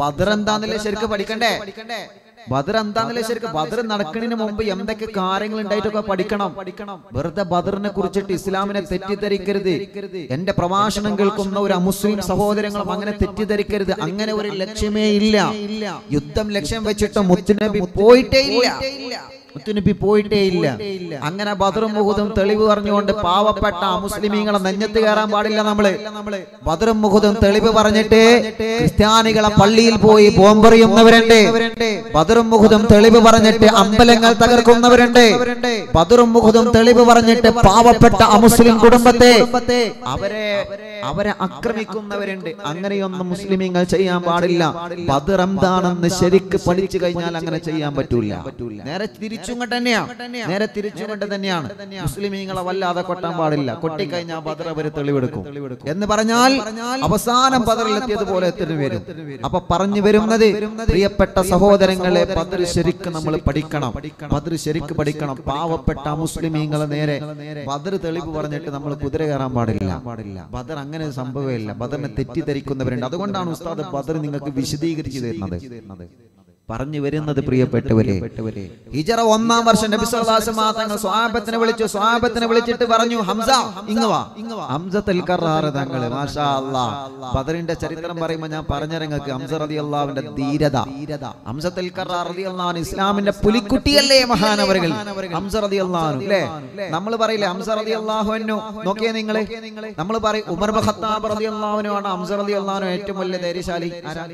ബദർ എന്താന്നല്ലേ ശരിക്കും പഠിക്കണ്ടേ ബദർ എന്താന്നല്ലേ ശരിക്കും ബദർ നടക്കുന്നതിന് മുമ്പ് എന്തൊക്കെ കാര്യങ്ങൾ ഉണ്ടായിട്ടൊക്കെ പഠിക്കണം പഠിക്കണം വെറുതെ ബദറിനെ കുറിച്ചിട്ട് ഇസ്ലാമിനെ തെറ്റിദ്ധരിക്കരുത് എന്റെ പ്രഭാഷണം കേൾക്കുന്ന ഒരു അമുസ്ലിം സഹോദരങ്ങളും അങ്ങനെ തെറ്റിദ്ധരിക്കരുത് അങ്ങനെ ഒരു ലക്ഷ്യമേ ഇല്ല യുദ്ധം ലക്ഷ്യം വെച്ചിട്ട് മുത്തുനബി പോയിട്ടേ ഇല്ല മുത്തുനബി പോയിട്ടേ ഇല്ല അങ്ങനെ ബദറും മുഹുദും തെളിവ് പറഞ്ഞുകൊണ്ട് പാവപ്പെട്ട മുസ്ലിമീങ്ങളെ നെഞ്ഞത്ത് കയറാൻ പാടില്ല നമ്മള് ബദറും മുഹുദും തെളിവ് പറഞ്ഞിട്ട് ക്രിസ്ത്യാനികളെ പള്ളിയിൽ പോയി ബോംബെറിയുന്നവരുണ്ട് ബദറും മുഹുദും തെളിവ് പറഞ്ഞിട്ട് അമ്പലങ്ങൾ തകർക്കുന്നവരുണ്ട് ബദറും മുഹുദും തെളിവ് പറഞ്ഞിട്ട് പാവപ്പെട്ട അമുസ്ലിം കുടുംബത്തെ അവരെ അവരെ ആക്രമിക്കുന്നവരുണ്ട് അങ്ങനെയൊന്നും മുസ്ലിമീങ്ങൾ ചെയ്യാൻ പാടില്ല ബദർ എന്താണെന്ന് ശരിക്ക് പഠിച്ചു കഴിഞ്ഞാൽ അങ്ങനെ ചെയ്യാൻ പറ്റൂല നേരെ തിരിച്ചും കൊണ്ട് തന്നെയാണ് നേരെ തിരിച്ചും കൊണ്ട് തന്നെയാണ് മുസ്ലിമീങ്ങളെ വല്ലാതെ കൊട്ടാൻ പാടില്ല കൊട്ടിക്കഴിഞ്ഞാൽ ബദർ അവര് തെളിവെടുക്കും എന്ന് പറഞ്ഞാൽ അവസാനം ബദറിലെത്തിയതുപോലെ എത്തിന് വരും അപ്പൊ പറഞ്ഞു വരുന്നത് പ്രിയപ്പെട്ട സഹോദരങ്ങളെ ബദർ ശരിക്ക് നമ്മൾ പഠിക്കണം ബദർ ശരിക്ക് പഠിക്കണം പാവപ്പെട്ട മുസ്ലിമീങ്ങളെ നേരെ ബദർ തെളിവ് പറഞ്ഞിട്ട് നമ്മൾ കുതിര കയറാൻ പാടില്ല പാടില്ല ബദർ അങ്ങനെ ഒരു സംഭവമില്ല ബദറിനെ തെറ്റിദ്ധരിക്കുന്നവരുണ്ട് അതുകൊണ്ടാണ് ഉസ്താദ് ബദർ നിങ്ങൾക്ക് വിശദീകരിച്ചു തരുന്നത് പറഞ്ഞു വരുന്നത് പ്രിയപ്പെട്ടവരെ ഹിജറ ഒന്നാം വർഷം നബി സല്ലല്ലാഹു അലൈഹി വസല്ലം തങ്ങൾ സ്വഹാബത്തിനെ വിളിച്ചു സ്വഹാബത്തിനെ വിളിച്ചിട്ട് പറഞ്ഞു ഹംസ ഇങ്ങ് വാ ഹംസത്തുൽ കറാർ തങ്ങൾ മാഷാ അല്ലാഹ് ബദറിന്റെ ചരിത്രം പറയുമ്പോൾ ഞാൻ പറഞ്ഞിറങ്ങൾക്ക് ഹംസ റളിയല്ലാഹുവിന്റെ ധീരത ഹംസത്തുൽ കറാർ റളിയല്ലാഹു അൻഹു ഇസ്ലാമിന്റെ പുലിക്കുട്ടിയല്ലേ മഹാനവറുകൾ ഹംസ റളിയല്ലാഹു അൻഹു അല്ലേ നമ്മൾ പറയില്ലേ ഹംസ റളിയല്ലാഹു അൻഹു നോക്കിയേ നിങ്ങൾ നമ്മൾ പറയും ഉമർ ബിൻ ഖത്താബ് റളിയല്ലാഹു അൻഹു ആണ് ഹംസ റളിയല്ലാഹു അൻഹു ഏറ്റവും വലിയ ധൈര്യശാലി ആരാ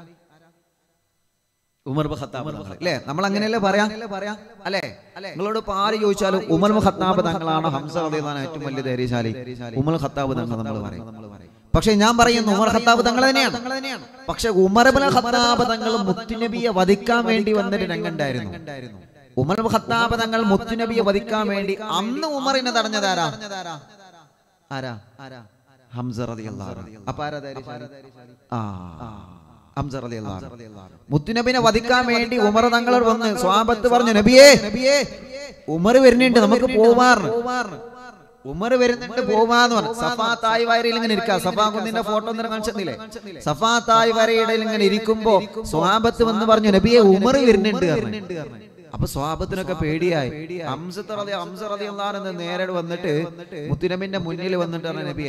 ഉമർ ബിൻ ഖത്താബ് തങ്ങൾ അല്ലേ നമ്മൾ അങ്ങനെയല്ലേ പറയാം അല്ലേ നിങ്ങളോട് ഇപ്പൊ ആര് ചോദിച്ചാലും ഉമർ ബിൻ ഖത്താബ് തങ്ങളാണ് ഹംസ റളിയല്ലാഹു അൻഹു ഏറ്റവും വലിയ ധൈര്യശാലി ഉമർ ഖത്താബ് തങ്ങൾ നമ്മൾ പറയും പക്ഷെ ഞാൻ പറയുന്നു ഉമർ ഖത്താബ് തങ്ങൾ തന്നെയാണ് പക്ഷെ ഉമർ ബിൻ ഖത്താബ് തങ്ങൾ മുത്തുനബിയെ വധിക്കാൻ വേണ്ടി വന്നൊരു രംഗുണ്ടായിരുന്നു ഉമർ ബിൻ ഖത്താബ് തങ്ങൾ മുത്തുനബിയെ വധിക്കാൻ വേണ്ടി അന്ന് ഉമറിനെ തടഞ്ഞതാരാ ആരാ ആരാ ഹംസ റളിയല്ലാഹു അൻഹു അപ്പൊ ആരാ ധൈര്യശാലി ആ ഹംസ റളിയല്ലാഹു അൻഹു മുത്തുനബിനെ വധിക്കാൻ വേണ്ടി ഉമർ തങ്ങൾ വന്ന് സ്വാപത്ത് പറഞ്ഞു നബിയേ നബിയേ ഉമർ വരുന്നുണ്ട് നമുക്ക് പോവാറ് ഉമർ വരുന്നുണ്ട് പോവാന്ന് പറഞ്ഞു സഫാ തായ് വരയിൽ ഇങ്ങനെ ഇരിക്കുക സഫാ കുന്നിന്റെ ഫോട്ടോ ഒന്നും കാണിച്ചെന്നില്ലേ സഫാ തായ് വരയുടെ ഇങ്ങനെ ഇരിക്കുമ്പോ സ്വാപത്ത് വന്ന് പറഞ്ഞു നബിയെ ഉമർ വരുന്നുണ്ട് പറഞ്ഞു. അപ്പൊ സ്വാപത്തിനൊക്കെ പേടിയായി ഹംസത്ത് റളി ഹംസ റളിയല്ലാഹു നേരെ വന്നിട്ട് മുത്തുനബിന്റെ മുന്നിൽ വന്നിട്ട് പറഞ്ഞു നബിയെ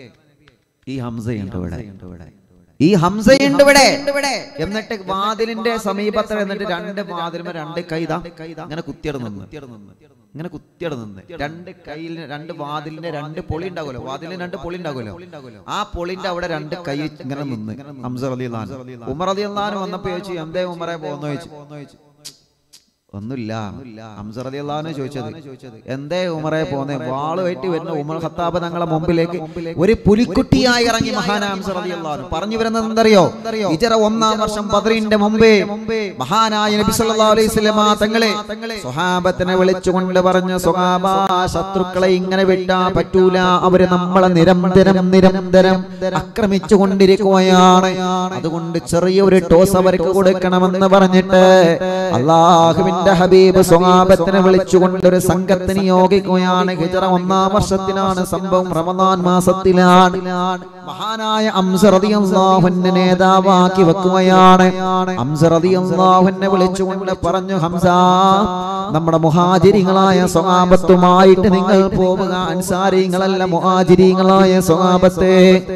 ഈ ഹംസയുണ്ട് ഇവിടെ ഈ ഹംസയുണ്ട് ഇവിടെ എന്നിട്ട് വാതിലിന്റെ സമീപത്ത് എന്നിട്ട് രണ്ട് വാതിലുമേ രണ്ട് കൈതാ ഇങ്ങനെ കുത്തിയട നിന്ന് ഇങ്ങനെ കുത്തിയട നിന്ന് രണ്ട് കയ്യിൽ രണ്ട് വാതിലിന്റെ രണ്ട് പൊളി ഉണ്ടാകുമല്ലോ വാതിലിന് രണ്ട് പൊളി ഉണ്ടാകുമല്ലോ ആ പൊളിന്റെ അവിടെ രണ്ട് കൈ ഇങ്ങനെ നിന്ന് ഹംസ അലി ഉമർ അലി അള്ളഹാൻ വന്നപ്പോ ചോദിച്ചു എന്തേ ഉമറെ പോന്നു ചോദിച്ചു ഒന്നുമില്ല ഹംസ റതി അള്ളഹാന് ചോദിച്ചത് എന്തേ ഉമറെ പോന്നെ വാളുമായിട്ട് വരുന്ന ഉമർ ഖത്താബ് തങ്ങളെ മുമ്പിലേക്ക് ഒരു പുലിക്കുട്ടിയായി ഇറങ്ങി മഹാന ഹംസ റതി അള്ളഹാൻ പറഞ്ഞു വരുന്നത് എന്തറിയോ ഇജറ ഒന്നാം വർഷം ബദ്രീന്റെ മുമ്പേ മഹാനായ നബി സല്ലല്ലാഹു അലൈഹി വസല്ലമ തങ്ങളെ സ്വഹാബത്തിനെ വിളിച്ചുകൊണ്ട് പറഞ്ഞ സ്വഹാബ ശത്രുക്കളെ ഇങ്ങനെ വിട്ടാ പറ്റൂല അവര് നമ്മളെ നിരന്തരം നിരന്തരം ആക്രമിച്ചു കൊണ്ടിരിക്കുകയാണ് അതുകൊണ്ട് ചെറിയൊരു ടോസ് അവർക്ക് കൊടുക്കണമെന്ന് പറഞ്ഞിട്ട് അള്ളാഹുവിന്റെ ഹബീബ് സ്വഹാബത്തിനെ വിളിച്ചുകൊണ്ട് ഒരു സംഘത്തിന് നിയോഗിക്കുകയാണ് ഹിജറ ഒന്നാം വർഷത്തിലാണ് സംഭവം റമദാൻ മാസത്തിലാണ് മഹാനായ അംസറതിയല്ലാഹുവിനെ നേതാവാക്കി വെക്കുകയാണ് അംസറതിയല്ലാഹുവിനെ വിളിച്ചുകൊണ്ട് പറഞ്ഞു ഹംസ നമ്മുടെ മുഹാജിരികളായ സ്വഹാബത്തുമായിട്ട് നിങ്ങൾ പോവുക അൻസാരിങ്ങളല്ല മുഹാജിരികളായ സ്വഹാബത്തെ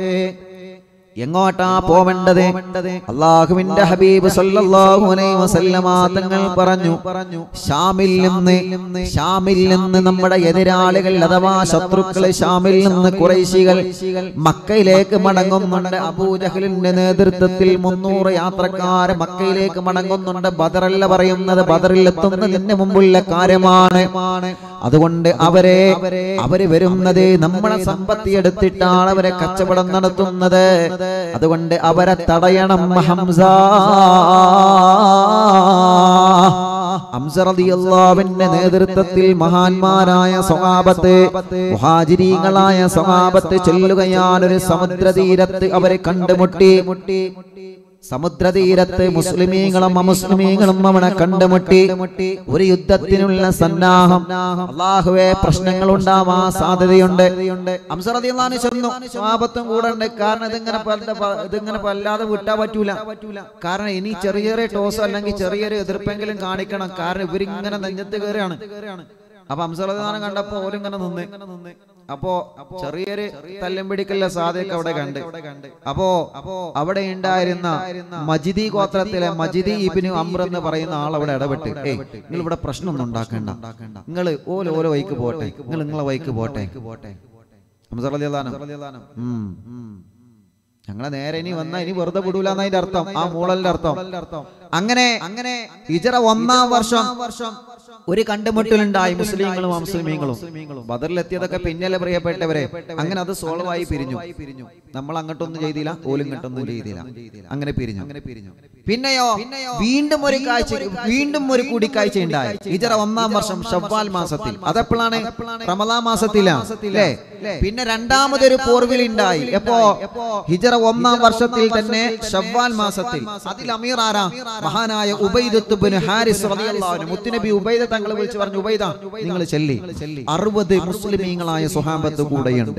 എങ്ങോട്ടാ പോവേണ്ടത് അള്ളാഹുവിന്റെ ഹബീബ് സല്ലല്ലാഹു അലൈഹി വസല്ലമ തങ്ങൾ പറഞ്ഞു പറഞ്ഞു ഷാമിൽ നിന്ന് ഷാമിൽ നിന്ന് നമ്മുടെ എതിരാളികൾ അഥവാ ശത്രുക്കൾ ഷാമിൽ നിന്ന് കുറേശികൾ മക്കയിലേക്ക് മടങ്ങുന്നുണ്ട് അബൂജഹലിന്റെ നേതൃത്വത്തിൽ മുന്നൂറ് യാത്രക്കാർ മക്കയിലേക്ക് മടങ്ങുന്നുണ്ട് ബദറല്ല പറയുന്നത് ബദറിൽ എത്തുന്നതിന് മുമ്പുള്ള കാര്യമാണ് അതുകൊണ്ട് അവരെ അവര് വരുന്നത് നമ്മളെ സമ്പത്തി എടുത്തിട്ടാണ് അവരെ കച്ചവടം നടത്തുന്നത് അതുകൊണ്ട് അവരെ തടയണം ഹംസ ഹംസറദിയല്ലാവിന്റെ നേതൃത്വത്തിൽ മഹാന്മാരായ സ്വഹാബത്ത് മുഹാജിരീങ്ങളായ സ്വഹാബത്ത് ചൊല്ലുകയാൽ ഒരു സമുദ്രതീരത്ത് അവരെ കണ്ടുമുട്ടി സമുദ്രതീരത്ത് മുസ്ലിമീങ്ങളും അമുസ്ലിമീങ്ങളും അവനെ കണ്ടുമുട്ടി ഒരു യുദ്ധത്തിനുള്ള സന്നാഹം അള്ളാഹുവെ പ്രശ്നങ്ങൾ ഉണ്ടാവാൻ സാധ്യതയുണ്ട് അംസറതിയാണ് ചെന്നു സ്വാപത്തും കൂടെ ഉണ്ട് കാരണം ഇതിങ്ങനെ പല- പ- ഇതിങ്ങനെ വല്ലാതെ വിട്ടാ പറ്റൂല കാരണം ഇനി ചെറിയ ചെറിയ ടോസ് അല്ലെങ്കിൽ ചെറിയൊരു എതിർപ്പെങ്കിലും കാണിക്കണം കാരണം ഇവരിങ്ങനെ നെഞ്ഞത്ത് കയറിയാണ് അപ്പൊ അംസറദാനം കണ്ടപ്പോ ഓരിങ്ങനെ നിന്ന് അപ്പോ ചെറിയൊരു തല്ലും പിടിക്കല്ല സാധ്യത അവിടെ കണ്ട് അപ്പോ അവിടെ ഉണ്ടായിരുന്ന മജിദി ഗോത്രത്തിലെ മജിദി ഇബിന് അമ്ര എന്ന് പറയുന്ന ആൾ അവിടെ ഇടപെട്ട് ഏയ് നിങ്ങൾ ഇവിടെ പ്രശ്നമൊന്നും ഉണ്ടാക്കണ്ട നിങ്ങൾ ഓരോ ഓരോ വൈക്ക് പോട്ടെ നിങ്ങൾ നിങ്ങളെ വൈക്ക് പോട്ടെ ഹംസറദിയല്ലാനം. ഉം. ഞങ്ങളെ നേരെ ഇനി വന്നാ ഇനി വെറുതെ വിടൂല എന്നതിന്റെ അർത്ഥം ആ മൂളലിന്റെ അർത്ഥം അങ്ങനെ അങ്ങനെ ഹിജറ ഒന്നാം വർഷം ഒരു കണ്ടുമുട്ടലുണ്ടായി മുസ്ലിങ്ങളും അമുസ്ലിമീങ്ങളും ബദറിലെത്തിയതൊക്കെ പിന്നലെ പ്രിയപ്പെട്ടവരെ അങ്ങനെ അത് സോൾവ് ആയി പിരിഞ്ഞു നമ്മൾ അങ്ങോട്ടൊന്നും ചെയ്തില്ല ഓലും ഇങ്ങോട്ടൊന്നും ചെയ്തില്ല അങ്ങനെ പിരിഞ്ഞു പിന്നെയോ വീണ്ടും ഒരു കാഴ്ച വീണ്ടും ഒരു കൂടിക്കാഴ്ച ഉണ്ടായി ഹിജറ ഒന്നാം വർഷം ഷവ്വാൽ മാസത്തിൽ അതെപ്പോഴാണ് റമദാ മാസത്തിലാ അല്ലേ പിന്നെ രണ്ടാമതൊരു പോർവിൽ ഉണ്ടായി എപ്പോ ഹിജറ ഒന്നാം വർഷത്തിൽ തന്നെ ഷവ്വാൽ മാസത്തിൽ അതിൽ അമീർ ആരാ മഹാനായ ഉബൈദത്ത് ബിൻ ഹാരിസ് റളിയല്ലാഹു അൻഹു മുത്തുനബി ഉബൈദ തങ്ങൾ വിളിച്ചു പറഞ്ഞു ഉബൈദ നിങ്ങൾ ചെല്ലി അറുപത് മുസ്ലിമീങ്ങളായ സ്വഹാബത്ത് കൂടെയുണ്ട്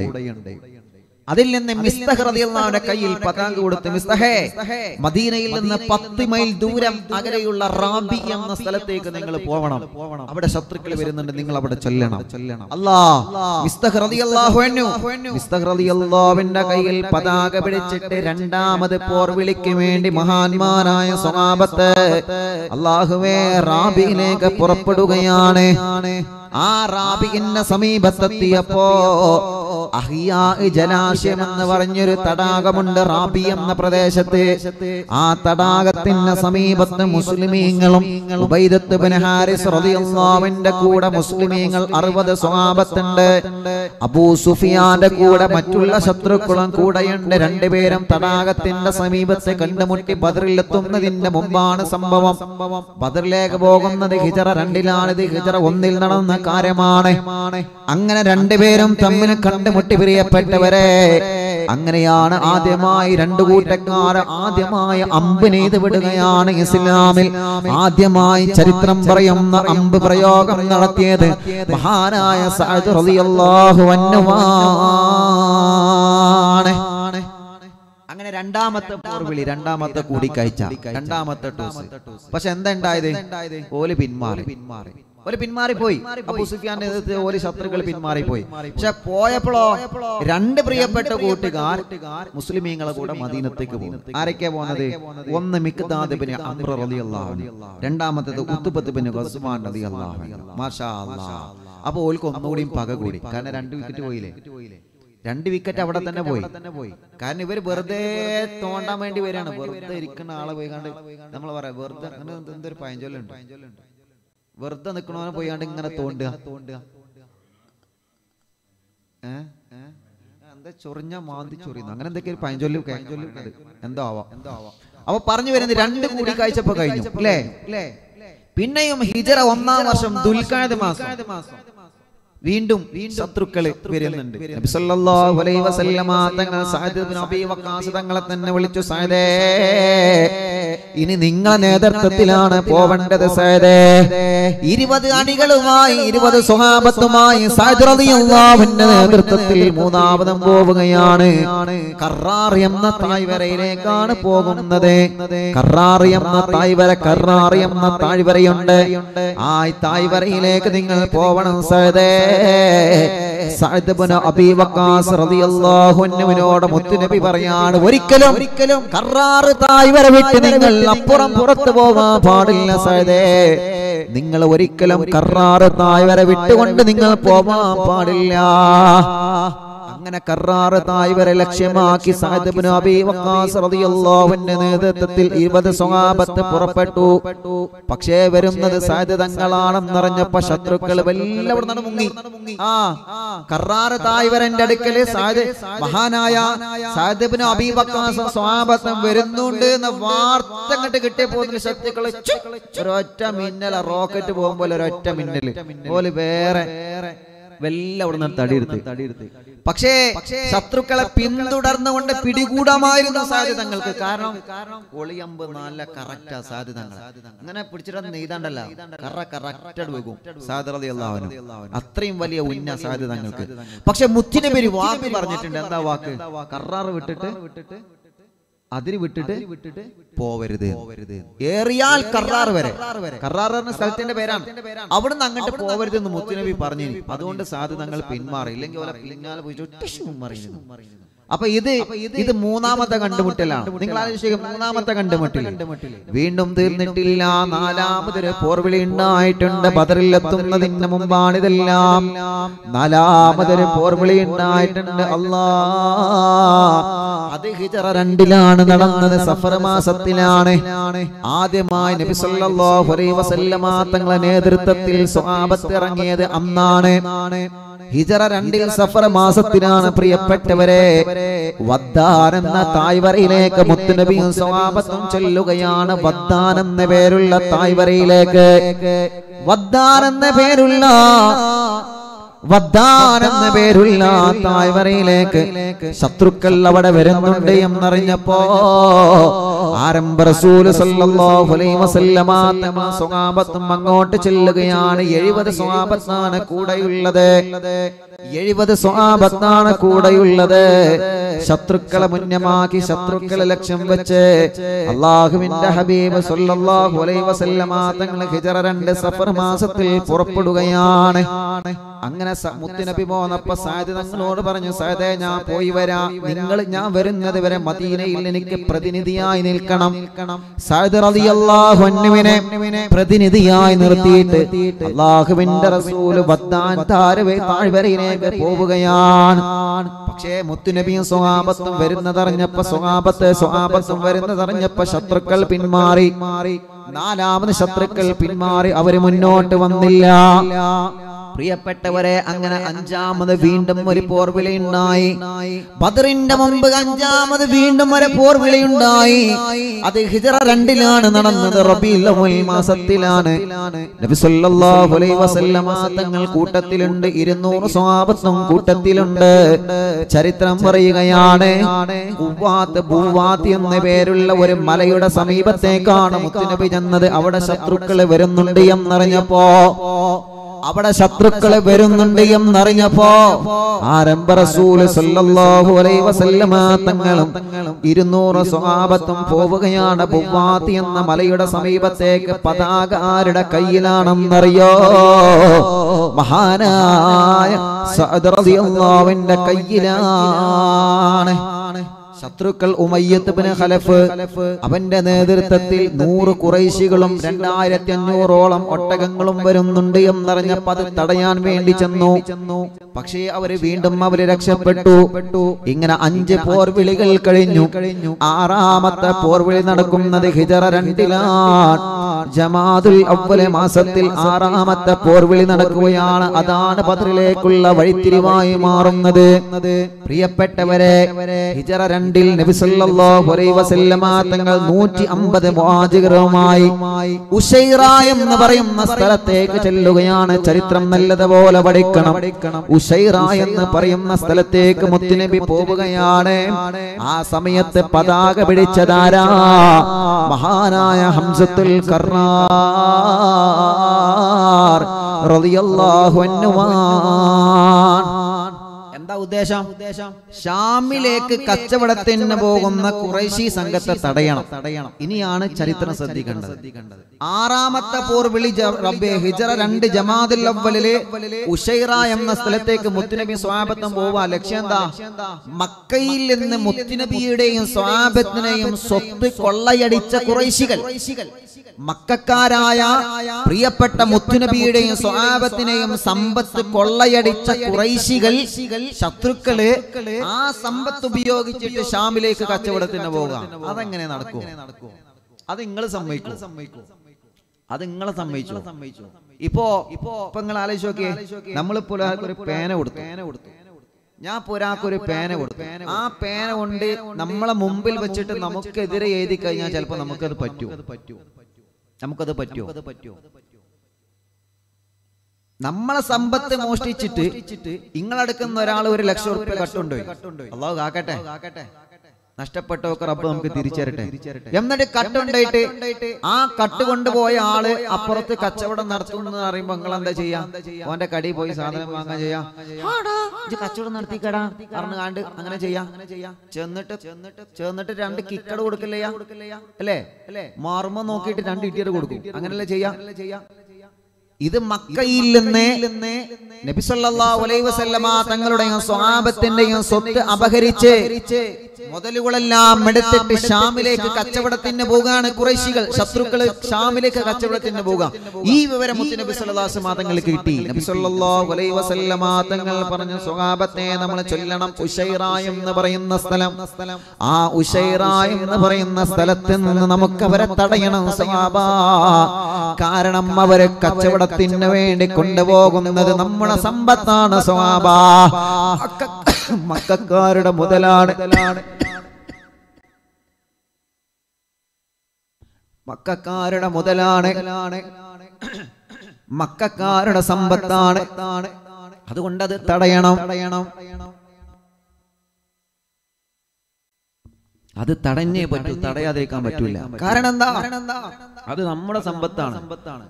അതിൽ നിന്ന് മിസ്തഹ് റളിയല്ലാഹുവിന്റെ കയ്യിൽ പതാക കൊടുത്ത് മിസ്തഹേ മദീനയിൽ നിന്ന് പത്ത് മൈൽ ദൂരം അകലെയുള്ള റാബി എന്ന സ്ഥലത്തേക്ക് നിങ്ങൾ പോകണം അവിടെ ശത്രുക്കൾ വരുന്നുണ്ട് നിങ്ങൾ അവിടെ ചെല്ലണം അല്ലാ മിസ്തഹ് റളിയല്ലാഹു അൻഹു മിസ്തഹ് റളിയല്ലാഹുവിന്റെ കയ്യിൽ പതാക പിടിച്ചിട്ട് രണ്ടാമത് പോർ വിളിക്ക് വേണ്ടി മഹാന്മാരായ സ്വഹാബത്ത് അള്ളാഹുവേ റാബിയിലേക്ക് പുറപ്പെടുകയാണ് ആ റാബിന്റെ സമീപത്തെത്തിയപ്പോ അഹിയാ ജലാശയം എന്ന് പറഞ്ഞൊരു തടാകമുണ്ട് റാബി എന്ന പ്രദേശത്ത് ആ തടാകത്തിന്റെ സമീപത്ത് മുസ്ലിമീങ്ങളും ഉബൈദത്ത് ബിൻ ഹാരിസ് റളിയല്ലാഹുവിന്റെ കൂടെ മുസ്ലിമീങ്ങൾ അറുപത് സ്വഹാബത്തുണ്ട് അബൂ സുഫിയാന്റെ കൂടെ മറ്റുള്ള ശത്രുക്കളും കൂടെയുണ്ട് രണ്ടുപേരും തടാകത്തിന്റെ സമീപത്ത് കണ്ടുമുട്ടി ബദറിലെത്തുന്നതിന്റെ മുമ്പാണ് സംഭവം ബദറിലേക്ക് പോകുന്നത് ഹിജറ രണ്ടിലാണ് ഇത് ഹിജറ ഒന്നിൽ നടന്ന കാര്യമാണ് അങ്ങനെ രണ്ടുപേരും തമ്മിൽ കണ്ടുമുട്ടി പ്രിയപ്പെട്ടവരെ അങ്ങനെയാണ് ആദ്യമായി രണ്ടു കൂട്ടക്കാർ ആദ്യമായി അമ്പ് നെയ്ത് വിടുകയാണ് ഇസ്ലാമിൽ ആദ്യമായി ചരിത്രം പറയുന്ന അമ്പ് പ്രയോഗം നടത്തിയത് മഹാനായ സഅദ് റളിയല്ലാഹു അൻഹുവാണ് അങ്ങനെ രണ്ടാമത്തെ പോർവിളി രണ്ടാമത്തെ കൂടിക്കാഴ്ച രണ്ടാമത്തെ ടോസ് പക്ഷെ എന്താ ഉണ്ടായത് ഓല് പിന്മാറി ഓല് പിന്മാറിപ്പോയി അബൂ സുഫിയാന്റെ നേതൃത്വത്തിൽ ഓല് ശത്രുക്കൾ പിന്മാറിപ്പോയി പക്ഷെ പോയപ്പോഴോ രണ്ട് പ്രിയപ്പെട്ട കൂട്ടുകാർ മുസ്ലിമീങ്ങളെ കൂടെ മദീനത്തേക്ക് പോകും ആരൊക്കെയാ പോകുന്നത് ഒന്ന് മിക്ദാദ് ബിൻ അംർ റളിയല്ലാഹു അൻഹു രണ്ടാമത്തേത് ഉത്തുബത്ത് ബിൻ ഗസ്വാൻ റളിയല്ലാഹു അൻഹു മാഷാ അല്ലാഹ് അപ്പൊ ഓൽക്ക് ഒന്നുകൂടിയും പക കൂടി കാരണം രണ്ട് വിക്കറ്റ് പോയില്ലേ രണ്ട് വിക്കറ്റ് അവിടെ തന്നെ പോയി കാരണം ഇവർ വെറുതെ തോണ്ടാൻ വേണ്ടി വരികയാണ് വെറുതെ ഇരിക്കുന്ന ആളെ പോയി കണ്ട് നമ്മൾ പറയാം വെറുതെ അങ്ങനെ എന്ത് എന്തൊരു പഴഞ്ചൊല്ലുണ്ട് വെറുതെ നിൽക്കണവനെ പോയി കണ്ട് ഇങ്ങനെ തോണ്ടുക തോണ്ടുക ഏ ഏ? എന്താ ചൊറിഞ്ഞ മാന്തി ചൊറിയുന്നു അങ്ങനെ എന്തൊക്കെ ഒരു പഴഞ്ചൊല്ലും പഴഞ്ചൊല്ലും എന്തോ ആവാം എന്തോ ആവാം അപ്പൊ പറഞ്ഞു വരുന്നത് രണ്ട് കൂടി കാഴ്ചപ്പോ കഴിഞ്ഞു അല്ലേ പിന്നെയും ഹിജറ ഒന്നാം വർഷം ദുൽഖാദ് മാസം വീണ്ടും ശത്രുക്കൾ വരുന്നുണ്ട് നബി സല്ലല്ലാഹു അലൈഹി വസല്ലമ തങ്ങൾ സഅദ് ഇബ്നു അബീ വഖാസ് തങ്ങളെ തന്നെ വിളിച്ചു സഅദേ ഇനി നിങ്ങളെ നേതൃത്വത്തിലാണ് പോവേണ്ടത് സഅദേ ഇരുപത് അണികളുമായി ഇരുപത് സ്വഹാബത്തുമായി സഅദ് റളിയല്ലാഹുവിന്റെ നേതൃത്വത്തിൽ മൂന്നാമതും പോവുകയാണ് കറാർ എന്ന തായ്വരയിലേക്കാണ് പോകുന്നത് കറാർ എന്ന തായ്വര കറാർ എന്ന താഴ്വരയുണ്ട് ആ തായ്വരയിലേക്ക് നിങ്ങൾ പോവണം സഅദേ സഅദ് ഇബ്നു അബീ വഖാസ് റളിയല്ലാഹു അൻഹുവിനോട് മുത്തുനബി പറയാണ് ഒരിക്കലും ഒരിക്കലും കറാറ് തായ്വര വിട്ട് നിങ്ങൾ അപ്പുറം പുറത്തു പോവാൻ പാടില്ല സഅദേ നിങ്ങൾ ഒരിക്കലും കറാറ് തായ്വര വിട്ടുകൊണ്ട് നിങ്ങൾ പോവാൻ പാടില്ല അങ്ങനെ കറാറ് തായ്വര ലക്ഷ്യമാക്കി സഅദ് ഇബ്നു അബീ വഖാസ് റളിയല്ലാഹു അൻഹു നേതൃത്വത്തിൽ 20 സ്വഹാബത്ത് പുറപ്പെട്ടു പക്ഷേ വരുന്നത് സഅദ് തങ്ങളാണെന്നറിഞ്ഞപ്പോ ശത്രുക്കൾ എല്ലാവരും മുങ്ങി ആ കറാറ് തായ്വരന്റെ അടുക്കല് സഅദ് മഹാനായ സഅദ് ഇബ്നു അബീ വഖാസ് സ്വഹാബത്തും വരുന്നുണ്ട് എന്ന വാർത്ത അങ്ങോട്ട് കിട്ടിയ പോകുന്ന ശത്രുക്കള് ഒരൊറ്റ മിന്നല റോക്കറ്റ് പോകുമ്പോൾ ഒരൊറ്റ മിന്നല് പോലെ വേറെ വെല്ല അവിടെ നിന്ന് തടിയെടുത്ത് പക്ഷേ ശത്രുക്കളെ പിന്തുടർന്നുകൊണ്ട് പിടികൂടാമായിരുന്നു സാധ്യതങ്ങൾക്ക് കാരണം ഒളിയമ്പ് നല്ല കറക്റ്റാ സാധ്യതങ്ങൾ അങ്ങനെ പിടിച്ചിട്ട് നെയ്താണ്ടല്ല കറ കറക്റ്റ് വെക്കും സാധ്യതയുള്ളവനും അത്രയും വലിയ ഉന്ന സാധ്യതങ്ങൾക്ക് പക്ഷെ മുത്തിനെ പേര് വാക്ക് പറഞ്ഞിട്ടുണ്ട് എന്താ വാക്ക് കറാറ് വിട്ടിട്ട് അതിര് വിട്ടിട്ട് പോവരുത് ഏറിയാൽ കറാർ വരെ കറാർ എന്ന സ്ഥലത്തിന്റെ പേരാണ് അവിടുന്ന് അങ്ങോട്ട് പോവരുത് എന്ന് മുത്തുനബി പറഞ്ഞു അതുകൊണ്ട് സാധ്യതങ്ങൾ പിന്മാറി ഇല്ലെങ്കിൽ ഓലെ പിന്നാലെ പോയിട്ട് ടിഷ്യൂ മറിയുന്നു അപ്പൊ ഇത് ഇത് മൂന്നാമത്തെ കണ്ടുമുട്ടലാണ് നിങ്ങൾ ആലോചിക്കുക മൂന്നാമത്തെ കണ്ടുമുട്ടൽ വീണ്ടും തീർന്നിട്ടില്ല നാലാമതൊരു പോർവിളി ഉണ്ടായിട്ടുണ്ട് ബദറിലെത്തുന്നതിന് മുമ്പാണിതെല്ലാം നാലാമതൊരു പോർവിളി ഉണ്ടായിട്ടുണ്ട് അല്ലാ അത് ഹിജറ രണ്ടിലാണ് നടന്നത് സഫർ മാസത്തിലാണ് ആദ്യമായി നബി സല്ലല്ലാഹു അലൈഹി വസല്ലമ തങ്ങളെ നേതൃത്വത്തിൽ സ്വഹാബത്ത് ഇറങ്ങിയത് അന്നാണ് ഹിജറ രണ്ടിൽ സഫർ മാസത്തിലാണ് പ്രിയപ്പെട്ടവരെ വദ്ദാൻ എന്ന തായ്വരയിലേക്ക് മുത്തുനബിയും സ്വഹാബത്തും ചെല്ലുകയാണ് വദ്ദാൻ എന്ന പേരുള്ള തായ്വരയിലേക്ക് വദ്ദാൻ എന്ന പേരുള്ള വദ്ദാൻ എന്ന പേരുള്ള തായ്വരയിലേക്ക് ശത്രുക്കൾ അവിടെ വരുന്നുണ്ട് എന്നറിഞ്ഞപ്പോ ആരംഭ റസൂല് സല്ലല്ലാഹു അലൈഹി വസല്ലമ തങ്ങൾ സ്വഹാബത്തും അങ്ങോട്ട് ചെല്ലുകയാണ് എഴുപത് സ്വഹാബത്താണ് കൂടെയുള്ളത് എഴുപത് സ്വഹാബത്താണ് കൂടെയുള്ളത് ശത്രുക്കളെ മുന്നമാക്കി ശത്രുക്കളെ ലക്ഷ്യം വെച്ച് അള്ളാഹുവിന്റെ ഹബീബ് സല്ലല്ലാഹു അലൈഹി വസല്ലമ തങ്ങൾ ഹിജറ രണ്ട് സഫർ മാസത്തിൽ പുറപ്പെടുകയാണ് അങ്ങനെ സ- മുത്തുനബി പോന്നപ്പോ സായദ് തങ്ങളോട് പറഞ്ഞു സായദേ ഞാൻ പോയി വരാം നിങ്ങൾ ഞാൻ വരുന്നത് വരെ മദീനയിൽ എനിക്ക് പ്രതിനിധിയായി നിൽക്കണം സായദ് റളിയല്ലാഹു അൻഹുവിനെ പ്രതിനിധിയായി നിർത്തിയിട്ട് അള്ളാഹുവിന്റെ റസൂല് വദ്ദാൻ താരവേ താഴ്വരയിലേക്ക് പോവുകയാണ് പക്ഷേ മുത്തുനബിയും സ്വഹാബത്തും വരുന്നതറിഞ്ഞപ്പോ സ്വഹാബത്ത് സ്വഹാബത്തും വരുന്നതറിഞ്ഞപ്പോ ശത്രുക്കൾ പിന്മാറി നാലാമത് ശത്രുക്കൾ പിന്മാറി അവര് മുന്നോട്ട് വന്നില്ല പ്രിയപ്പെട്ടവരെ അങ്ങനെ അഞ്ചാമത് വീണ്ടും ഒരു പോർവിളിയുണ്ടായി ബദറിന്റെ മുമ്പ് അഞ്ചാമത് വീണ്ടും ഒരു പോർവിളിയുണ്ടായി അത് ഹിജറ രണ്ടിലാണ് നടന്നത് റബീൽ അവ്വൽ മാസത്തിലാണ് നബി സല്ലല്ലാഹു അലൈഹി വസല്ലമ തങ്ങൾ കൂട്ടത്തിലുണ്ട് ഇരുന്നൂറ് സ്വഹാബത്തും കൂട്ടത്തിലുണ്ട് ചരിത്രം പറയുകയാണ് ഉവ്വാത്ത് ബുവാത്ത് എന്ന പേരുള്ള ഒരു മലയുടെ സമീപത്തേക്കാണ് മുത്തുനബി ചെന്നത് അവിടെ ശത്രുക്കൾ വരുന്നുണ്ട് എന്നറിഞ്ഞപ്പോ അവിടെ ശത്രുക്കളെ വരുന്നുണ്ട് എന്നറിഞ്ഞപ്പോ ആരംഭ റസൂല് സല്ലല്ലാഹു അലൈഹി വസല്ലമ തങ്ങളും ഇരുന്നൂറ് സ്വഹാബത്തും പോവുകയാണ് ബുവാത്തി എന്ന മലയുടെ സമീപത്തേക്ക് പതാക ആരുടെ കയ്യിലാണെന്നറിയോ മഹാനായ സഅദ് റളിയല്ലാഹുവിന്റെ കയ്യിലാണ് ശത്രുക്കൾ ഉമയ്യത്ത് ബിൻ ഖലഫ് അവന്റെ നേതൃത്വത്തിൽ നൂറ് കുറൈശികളും രണ്ടായിരത്തി അഞ്ഞൂറോളം ഒട്ടകങ്ങളും വരുന്നുണ്ട് എന്നറിഞ്ഞപ്പോ അത് തടയാൻ വേണ്ടി ചെന്നു പക്ഷേ അവര് വീണ്ടും അവര് രക്ഷപ്പെട്ടു ഇങ്ങനെ അഞ്ച് പോർവിളികൾ കഴിഞ്ഞു ആറാമത്തെ പോർവിളി നടക്കുന്നത് ഹിജറ രണ്ടിലാണ് ജമാദുൽ അവ്വലെ മാസത്തിൽ ആറാമത്തെ പോർവിളി നടക്കുകയാണ് അതാണ് ബദറിലേക്കുള്ള വഴിത്തിരിവായി മാറുന്നത് പ്രിയപ്പെട്ടവരെ ഹിജറ രണ്ടിൽ നബി സല്ലല്ലാഹു അലൈഹി വസല്ലമ തങ്ങൾ 150 മുഹാജിറുമായി ഉശൈറ എന്ന് പറയുന്ന സ്ഥലത്തേക്ക് ചെല്ലുകയാണ് ചരിത്രം നല്ലതുപോലെ പഠിക്കണം ഉശൈറ എന്ന് പറയുന്ന സ്ഥലത്തേക്ക് മുത്തുനബി പോവുകയാണ് ആ സമയത്ത് പതാക പിടിച്ചതാരാ മഹാനായ ഹംസത്തുൽ കർണാർ റളിയല്ലാഹു അൻഹുമാൻ എന്താ ഉദ്ദേശം ഷാമിലേക്ക് കച്ചവടത്തിന് പോകുന്ന കുറേശി സംഘത്തെ തടയണം തടയണം ഇനിയാണ് ചരിത്രം ശ്രദ്ധിക്കേണ്ടത് ആറാമത്തെ പോർവിളി ജ- റബ്ബേ ഹിജറ രണ്ട് ജമാദുൽ അവ്വലില് ഉഷൈറ എന്ന സ്ഥലത്തേക്ക് മുത്തുനബി സ്വാബത്തും പോവാ ലക്ഷ്യം എന്താ മക്കയിൽ നിന്ന് മുത്തുനബിയുടെയും സ്വാബത്തിനെയും സ്വത്ത് കൊള്ളയടിച്ച കുറേശികൾ മക്കാരായ പ്രിയപ്പെട്ട മുത്തുനബിയുടെയും സ്വാബത്തിനെയും സമ്പത്ത് കൊള്ളയടിച്ച കുറൈശികൾ ശത്രുക്കള് ആ സമ്പത്ത് ഉപയോഗിച്ചിട്ട് ഷാമിലേക്ക് കച്ചവടത്തിന് പോകാം അതെങ്ങനെ നടക്കും അത് നിങ്ങൾ സമ്മതിക്കും അത് നിങ്ങളെ സമ്മതിച്ചു ഇപ്പോ ഇപ്പോ ഇപ്പൊ നിങ്ങൾ ആലോചിച്ച് നോക്കിയേ നമ്മളിപ്പോ ഒരാൾക്ക് ഒരു പേന കൊടുത്തു പേന കൊടുത്തു ഞാൻ ഇപ്പൊ ഒരാൾക്ക് ഒരു പേന കൊടുത്തു ആ പേന കൊണ്ട് നമ്മളെ മുമ്പിൽ വെച്ചിട്ട് നമുക്കെതിരെ എഴുതി കഴിഞ്ഞാൽ ചിലപ്പോ നമുക്കത് പറ്റൂ നമുക്കത് പറ്റുമോ നമ്മളെ സമ്പത്ത് മോഷ്ടിച്ചിട്ട് നിങ്ങളെടുക്കുന്ന ഒരാൾ ഒരു ലക്ഷം റുപ്യ കട്ടുണ്ടോ അള്ളാഹു കാക്കട്ടെ നഷ്ടപ്പെട്ടവർക്ക് റബ്ബ് നമുക്ക് തിരിച്ചരട്ടെ എന്നിട്ട് കട്ടുണ്ടായിട്ട് ആ കട്ട് കൊണ്ടുപോയ ആള് അപ്പുറത്ത് കച്ചവടം നടത്തുന്നു എന്ന് പറയുമ്പോ നിങ്ങൾ എന്താ ചെയ്യാ ഓന്റെ കടി പോയി സാധനം വാങ്ങാൻ ചെയ്യാ ആടാ, ഇജ്ജ് കച്ചവടം നടത്തിക്കടാ പറഞ്ഞു കാണ്ട് അങ്ങനെ ചെയ്യാം ചെന്നിട്ട് ചെന്നിട്ട് ചെന്നിട്ട് രണ്ട് കിക്കട് കൊടുക്കില്ലയാ അല്ലേ അല്ലേ മാറുമ്പോ നോക്കിയിട്ട് രണ്ട് ഇട്ടിയത് കൊടുക്കും അങ്ങനല്ലേ ചെയ്യാ ചെയ്യാം ഇത് മക്കയിൽ നിന്ന് നബി സല്ലല്ലാഹു അലൈഹി വസല്ലമ തങ്ങളുടെയും സ്വഹാബത്തിന്റെയും സ്വത്ത് അപഹരിച്ച് മുതലുകളെല്ലാം എടുത്തിട്ട് ഷാമിലേക്ക് കച്ചവടത്തിന് പോകാണ് കുറേശികൾ ശത്രുക്കള് ഷാമിലേക്ക് കച്ചവടത്തിന് പോകാം ഈ വിവരം മുത്ത് നബി സല്ലല്ലാഹു അലൈഹി വസല്ലമ തങ്ങൾക്ക് കിട്ടി നബി സല്ലല്ലാഹു അലൈഹി വസല്ലമ തങ്ങൾ പറഞ്ഞു സ്വഹാബത്തെ നമ്മൾ ചൊല്ലണം ഉഷൈറ എന്ന് പറയുന്ന സ്ഥലം ആ ഉഷൈറ എന്ന് പറയുന്ന സ്ഥലത്ത് നിന്ന് നമുക്ക് അവരെ തടയണം സ്വഹാബ കാരണം അവര് കച്ചവടത്തിന് വേണ്ടി കൊണ്ടുപോകുന്നത് നമ്മുടെ സമ്പത്താണ് സ്വഹാബ മക്ക- മക്കാരുടെ മുതലാണ് മക്കാരുടെ മുതലാണ് മക്കാരുടെ സമ്പത്താണ് അതുകൊണ്ട് അത് തടയണം തടയണം അത് തടഞ്ഞേ പറ്റൂ തടയാതിരിക്കാൻ പറ്റൂല കാരണം എന്താ അത് നമ്മുടെ സമ്പത്താണ്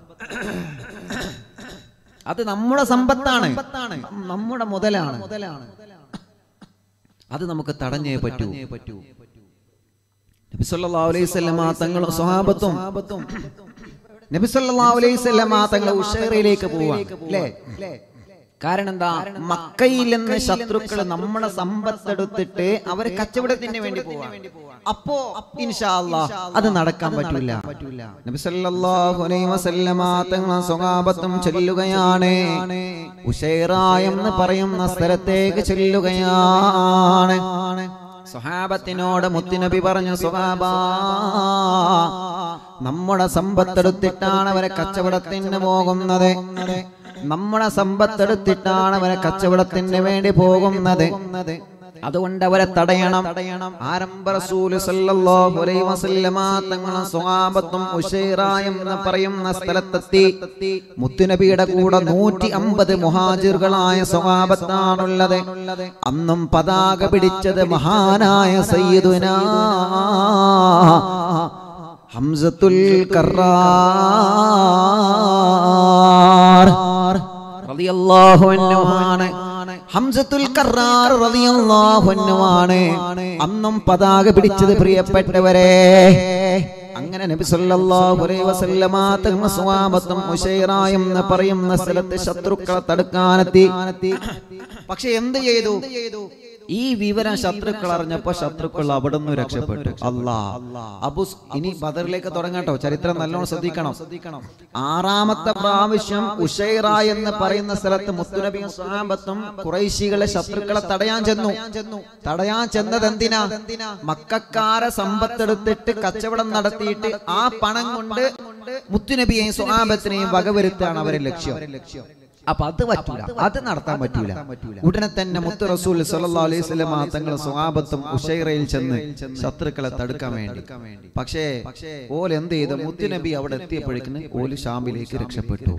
അത് നമ്മുടെ സമ്പത്താണ് നമ്മുടെ മുതലാണ് അത് നമുക്ക് തടഞ്ഞേ പറ്റൂ നബി സല്ലല്ലാഹു അലൈഹി വസല്ലമ തങ്ങളും സ്വഹാബത്തും നബി സല്ലല്ലാഹു അലൈഹി വസല്ലമ തങ്ങൾ ഉഷൈറയിലേക്ക് പോവാണ് അല്ലേ കാരണം എന്താ മക്കയിൽ നിന്ന് ശത്രുക്കൾ നമ്മുടെ സമ്പത്തെടുത്തിട്ട് അവര് കച്ചവടത്തിന് വേണ്ടി പോവാ അപ്പോ ഇൻഷാ അല്ലാഹ് അത് നടക്കാൻ പറ്റൂല നബി സല്ലല്ലാഹു അലൈഹി വസല്ലമ തങ്ങൾ സ്വഹാബത്തും ചൊല്ലുകയാണ് ഉഷൈറ എന്ന് പറയുന്ന സ്ഥലത്തേക്ക് ചെല്ലുകയാണ് സ്വഹാബത്തിനോട് മുത്തുനബി പറഞ്ഞു സ്വഹാബ നമ്മുടെ സമ്പത്തെടുത്തിട്ടാണ് അവരെ കച്ചവടത്തിന് പോകുന്നത് നമ്മുടെ സമ്പത്തെടുത്തിട്ടാണ് അവരെ കച്ചവടത്തിന് വേണ്ടി പോകുന്നത് അതുകൊണ്ട് അവരെ തടയണം തടയണം ആരംഭ റസൂല് സല്ലല്ലാഹു അലൈഹി വസല്ലമ തങ്ങളും സ്വഹാബത്തും ഉശൈറ എന്ന് പറയുന്ന സ്ഥലത്തെത്തി മുത്തുനബിയുടെ കൂടെ നൂറ്റി അമ്പത് മുഹാജിറുകളായ സ്വഹാബത്താണുള്ളത് അന്നും പതാക പിടിച്ചത് മഹാനായ സയ്യിദുന ഹംസത്തുൽ കറാർ റളിയല്ലാഹു അൻഹുവാണ് ഹംസത്തുൽ കറാർ റളിയല്ലാഹു അൻഹുവാണ് അന്നും പതാക പിടിച്ചത് പ്രിയപ്പെട്ടവരെ അങ്ങനെ നബി സല്ലല്ലാഹു അലൈഹി വസല്ലമ തങ്ങൾ സ്വഹാബത്തും ഉശൈറ എന്ന് പറയുന്ന സ്ഥലത്ത് ശത്രുക്കളെ തടുക്കാനെത്തി പക്ഷെ എന്ത് ചെയ്തു ഈ വിവരം ശത്രുക്കൾ അറിഞ്ഞപ്പോ ശത്രുക്കൾ അവിടെ നിന്ന് രക്ഷപ്പെട്ടു അല്ലാ അബു ഇനി ബദറിലേക്ക് തുടങ്ങട്ടോ ചരിത്രം നല്ലോണം ശ്രദ്ധിക്കണം ആറാമത്തെ പ്രാവശ്യം ഉഷൈറ എന്ന് പറയുന്ന സ്ഥലത്ത് മുത്തുനബിയും സ്വഹാബത്തും കുറൈശികളെ ശത്രുക്കളെ തടയാൻ ചെന്നു തടയാൻ ചെന്നത് എന്തിനാ മക്കാരെ സമ്പത്തെടുത്തിട്ട് കച്ചവടം നടത്തിയിട്ട് ആ പണം കൊണ്ട് മുത്തുനബിയെയും സ്വഹാബത്തിനെയും വകവരുത്താണ് അവരെ ലക്ഷ്യം അപ്പൊ അത് പറ്റൂല അത് നടത്താൻ പറ്റൂല ഉടനെ തന്നെ മുത്ത് റസൂൽ സല്ലല്ലാഹു അലൈഹി വസല്ലം തങ്ങൾ സ്വഹാബത്തും ഉഷൈറയിൽ ചെന്ന് ശത്രുക്കളെ തടുക്കാൻ വേണ്ടി പക്ഷേ ഓൽ എന്ത് ചെയ്തു മുത്തുനബി അവിടെ എത്തിയപ്പോഴേക്കിന് ഓല് ഷാമിലേക്ക് രക്ഷപ്പെട്ടു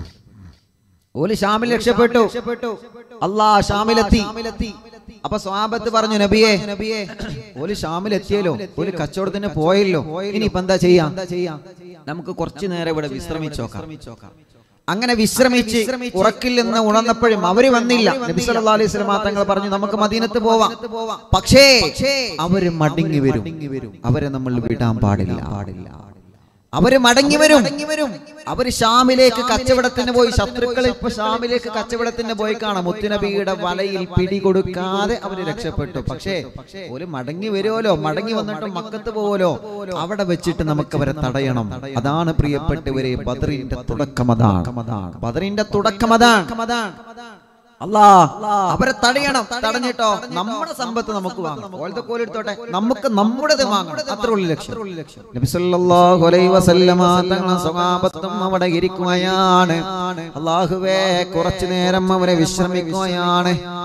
ഓല് ഷാമിൽ രക്ഷപ്പെട്ടു അല്ലാ ഷാമിലെത്തി അപ്പൊ സ്വാബത്ത് പറഞ്ഞു നബിയെ നബിയെ ഓല് ഷാമിലെത്തിയല്ലോ ഓല് കച്ചവടത്തിന് പോയല്ലോ ഇനിയിപ്പോ എന്താ ചെയ്യാം നമുക്ക് കുറച്ചു നേരം ഇവിടെ വിശ്രമിച്ചോക്കാം അങ്ങനെ വിശ്രമിച്ച് ഉറക്കിൽ നിന്ന് ഉണർന്നപ്പോഴും അവര് വന്നില്ല നബി സല്ലല്ലാഹു അലൈഹി വസല്ലം തങ്ങൾ പറഞ്ഞു നമുക്ക് മദീനത്ത് പോവാം പക്ഷേ അവര് മടങ്ങി വരും അവരെ നമ്മൾ വിടാൻ പാടില്ല പാടില്ല അവര് മടങ്ങി വരും അവര് ഷാമിലേക്ക് കച്ചവടത്തിന് പോയി ശത്രുക്കൾ ഇപ്പൊ ഷാമിലേക്ക് കച്ചവടത്തിന് പോയി കാണാം മുത്തുനബിയുടെ വലയിൽ പിടികൊടുക്കാതെ അവര് രക്ഷപ്പെട്ടു പക്ഷേ ഒരു മടങ്ങി വരുമല്ലോ മടങ്ങി വന്നിട്ട് മക്കത്ത് പോവല്ലോ അവിടെ വെച്ചിട്ട് നമുക്ക് അവരെ തടയണം അതാണ് പ്രിയപ്പെട്ടവരെ ബദറിന്റെ തുടക്കം അതാണ് ബദറിന്റെ തുടക്കം അതാണ് അല്ലാ അവരെ തടയണം തടഞ്ഞിട്ടോ നമ്മുടെ സമ്പത്ത് നമുക്ക് വാങ്ങാം ഓലത്തെ കോലെടുത്തോട്ടെ നമുക്ക് നമ്മുടേത് വാങ്ങണം അത്ര ഉള്ള ലക്ഷ്യം നബി സല്ലല്ലാഹു അലൈഹി വസല്ലമ തങ്ങളും സ്വഹാബത്തും അവിടെ ഇരിക്കുകയാണ് അള്ളാഹുവേ കുറച്ചു നേരം അവരെ വിശ്രമിക്കുകയാണ്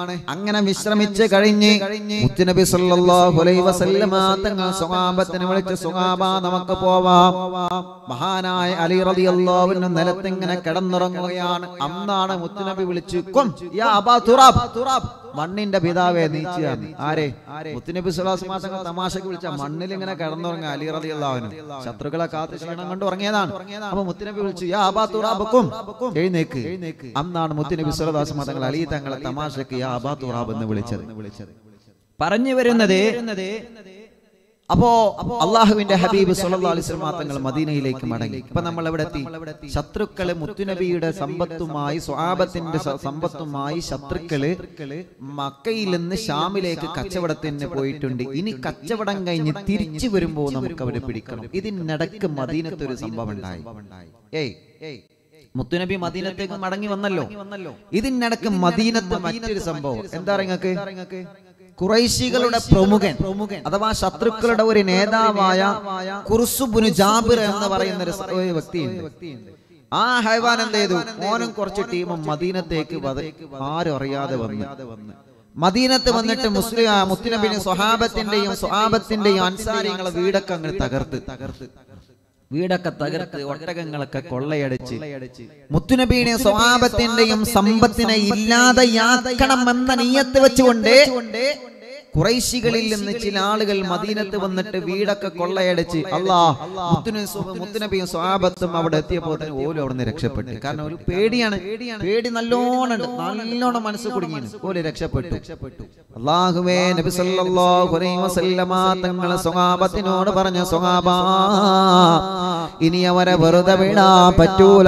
അങ്ങനെ വിശ്രമിച്ച് കഴിഞ്ഞ് മുത്തുനബി സല്ലല്ലാഹു അലൈഹി വസല്ലമ തങ്ങൾ സ്വഹാബത്തിനെ വിളിച്ച് സ്വഹാബ നമുക്ക് പോവാം മഹാനായ അലി റളിയല്ലാഹു അൻഹു നിലത്ത് ഇങ്ങനെ കിടന്നുറങ്ങുകയാണ് അന്നാണ് മുത്തുനബി വിളിച്ചു കൊം യാ അബാ തുറാബ് മണ്ണിന്റെ പിതാവേ നീച്ചിയാണ് ആരെ മുത്തുനബി സുലാസ്മാ തങ്ങൾ തമാശക്ക് വിളിച്ച മണ്ണിൽ ഇങ്ങനെ കിടന്നുറങ്ങുക അലി റളിയല്ലാഹു ശത്രുക്കളെ കാത്ത് ക്ഷീണം കൊണ്ട് ഉറങ്ങിയതാണ് അപ്പൊ മുത്തുനബി വിളിച്ചു യാ അബാ തുറാബ് കൊം എഴുന്നേക്ക് അന്നാണ് മുത്തുനബി സുലദാസ് തങ്ങൾ അലി തങ്ങളെ തമാശക്ക് യാ അബാ തുറാബ് എന്ന് വിളിച്ചത് പറഞ്ഞു വരുന്നത് അപ്പോ അള്ളാഹുവിന്റെ ഹബീബ് സല്ലല്ലാഹു അലൈഹി വസല്ലം തങ്ങൾ മദീനയിലേക്ക് മടങ്ങി ഇപ്പൊ നമ്മൾ എവിടെ എത്തി ശത്രുക്കള് മുത്തുനബിയുടെ സമ്പത്തുമായി സ്വഹാബത്തിന്റെ സ- സമ്പത്തുമായി ശത്രുക്കള് മക്കയിൽ നിന്ന് ഷാമിലേക്ക് കച്ചവടത്തിന് പോയിട്ടുണ്ട് ഇനി കച്ചവടം കഴിഞ്ഞ് തിരിച്ചു വരുമ്പോ നമുക്ക് അവരെ പിടിക്കണം ഇതിനിടക്ക് മദീനത്ത് ഒരു സംഭവം ഉണ്ടായി ഏയ് മുത്തുനബി മദീനത്തേക്ക് മടങ്ങി വന്നല്ലോ ഇതിനിടക്ക് മദീനത്ത് മറ്റൊരു സംഭവം എന്താ നിങ്ങൾക്ക് കുറൈശികളുടെ പ്രമുഖൻ അഥവാ ശത്രുക്കളുടെ ഒരു നേതാവായ കുർസുബുനു ജാബിർ എന്ന് പറയുന്ന ഒരു സ- ഒരു വ്യക്തിയുണ്ട് ആ ഹൈവാൻ എന്ത് ചെയ്തു മോനും കുറച്ച് ടീമും മദീനത്തേക്ക് വത- ആരും അറിയാതെ വന്ന് മദീനത്ത് വന്നിട്ട് മുസ്ലിം ആ മുത്തുനബിനെ സ്വഹാബത്തിന്റെയും സ്വഹാബത്തിന്റെയും അൻസാരിങ്ങളെ വീടൊക്കെ അങ്ങനെ തകർത്ത് തകർത്ത് വീടൊക്കെ തകർത്ത് ഒട്ടകങ്ങളൊക്കെ കൊള്ളയടിച്ച് മുത്തുനബിയുടെയും സ്വഭാവത്തിന്റെയും സമ്പത്തിനെ ഇല്ലാതെയാക്കണമെന്ന നീയത്ത് വെച്ചുകൊണ്ട് കുറൈശികളിൽ നിന്ന് ചില ആളുകൾ മദീനത്ത് വന്നിട്ട് വീടൊക്കെ കൊള്ളയടിച്ച് അല്ലാ മുത്തുന- മുത്തുനബിയും സ്വാപത്തും അവിടെ എത്തിയപ്പോൾ തന്നെ ഓലും അവിടെ നിന്ന് രക്ഷപ്പെട്ടു കാരണം ഒരു പേടിയാണ് പേടി നല്ലോണം ഉണ്ട് നല്ലോണം മനസ്സ് കുടുങ്ങിയാണ് ഓല് രക്ഷപ്പെട്ടു അള്ളാഹുവേ നബി സല്ലല്ലാഹു അലൈഹി വസല്ലമ തങ്ങളെ സ്വഹാബത്തിനോട് പറഞ്ഞ സ്വഹാബ ഇനി അവരെ വെറുതെ വിടാ പറ്റൂല